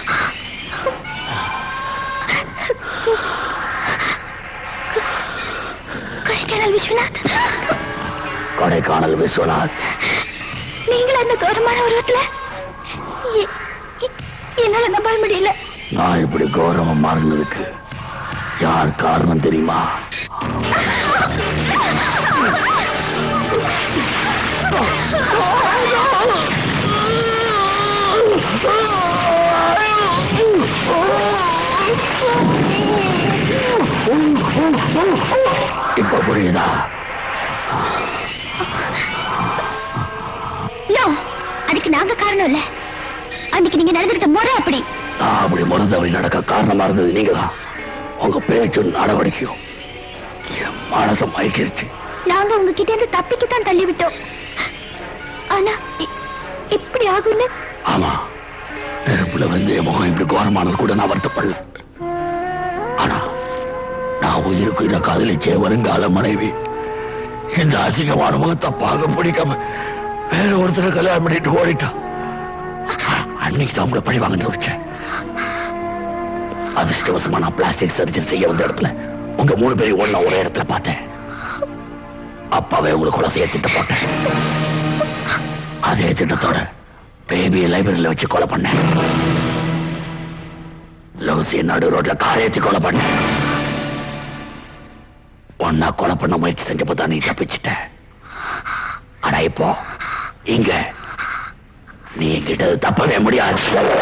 கொடைக்கானல் விஸ்வநாத் கொடைக்கானல் விஸ்வநாத் நீங்கள் அந்த கௌரவமான உருவத்துல எ- எ- என்னால நம்ப முடியல நான் இப்படி கௌரவம் மாறினதுக்கு யார் காரணம் தெரியுமா இப்ப புரியுதா நோ அதுக்கு நாங்க காரணம் இல்ல அன்னைக்கு நீங்க நடந்துகிட்ட முறை அப்படி நான் அப்படி மருந்தவழி நடக்க காரணமா இருந்தது நீங்கதான் உங்க பேச்சும் நடவடிக்கையும் என் மனசை மயக்கிருச்சு நாங்க உங்ககிட்ட இருந்து தப்பிக்கத்தான் தள்ளி விட்டோம் ஆனா இ- இப்படி ஆகும்னு ஆமா நெருப்புல வந்து என் முகம் இப்படி கோரமானது கூட நான் வருத்தப்படல ஆனா நான் உயிருக்கு இதை காதலிச்சே வருங்கால மனைவி இந்த அசிங்கமான முகத்தை பார்க்க பிடிக்காம வேற ஒருத்தரை கல்யாணம் பண்ணிட்டு ஓடிட்டான் அன்னைக்கு தான் உங்களை பழி வாங்கிட்டு வச்சேன் அதிர்ஷ்டவசமா நான் பிளாஸ்டிக் சர்ஜரி செய்ய வந்த இடத்துல உங்க மூணு பேரையும் ஒண்ணா ஒரே இடத்துல பார்த்தேன் அப்பாவே உங்களை கொலை செய்ய திட்டம் போட்டேன் அதே திட்டத்தோட பேபி லைப்ரரியில வச்சு கொலை பண்ணேன் லூசி நடு ரோட்ல காரேத்தி கொலை பண்ணேன் ஒன்னா கொலை பண்ண முயற்சி செஞ்சப்போ தான் நீ தப்பிச்சிட்ட ஆனா இப்போ இங்க நீ என்கிட்ட தப்பவே முடியாது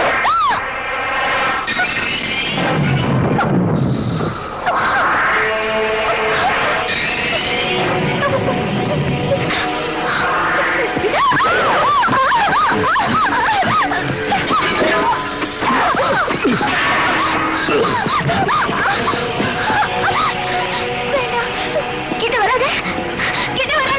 கிட்ட வராத கிட்ட வராத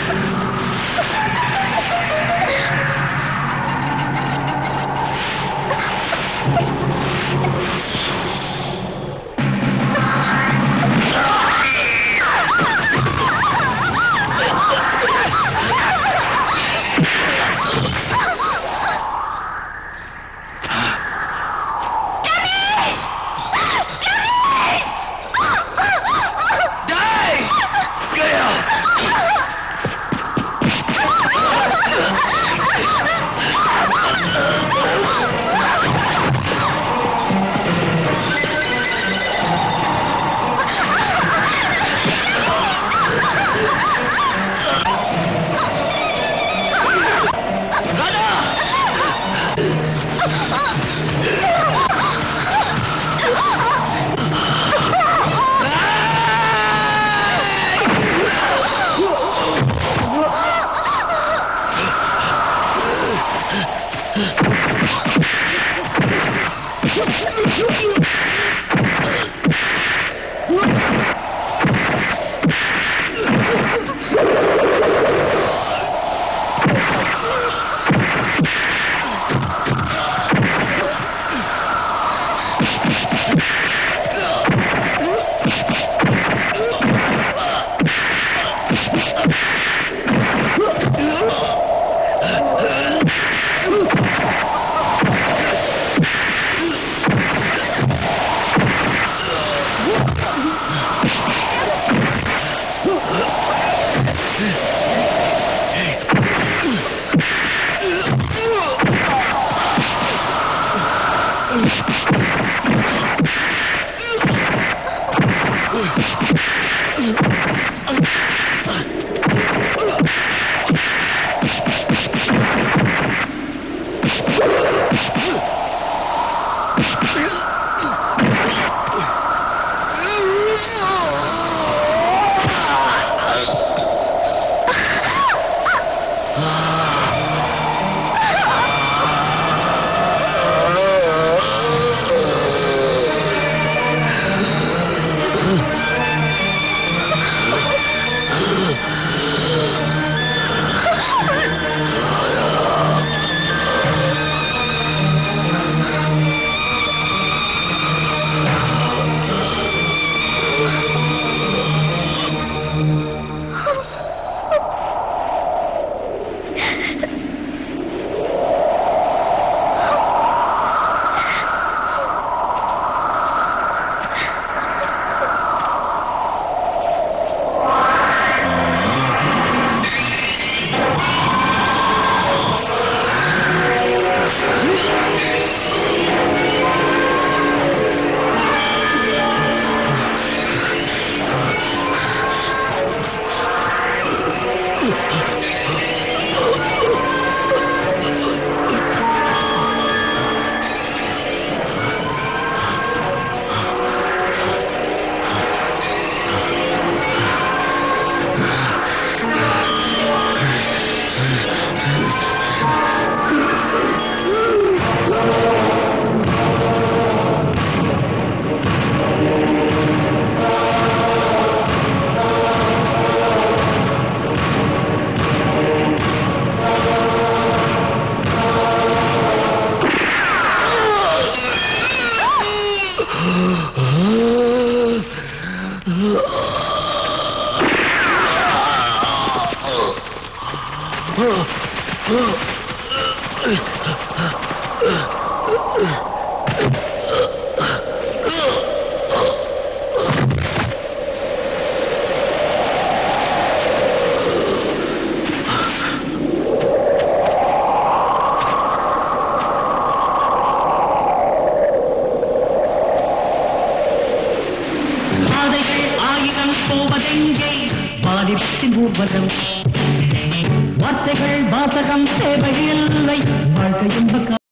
பாதைகள் ஆயிரம் போவதெங்கே பாதிப்பின் ஊர்வலம் வார்த்தைகள் வாசகம் தேவையில்லை வாழ்க்கை என்ப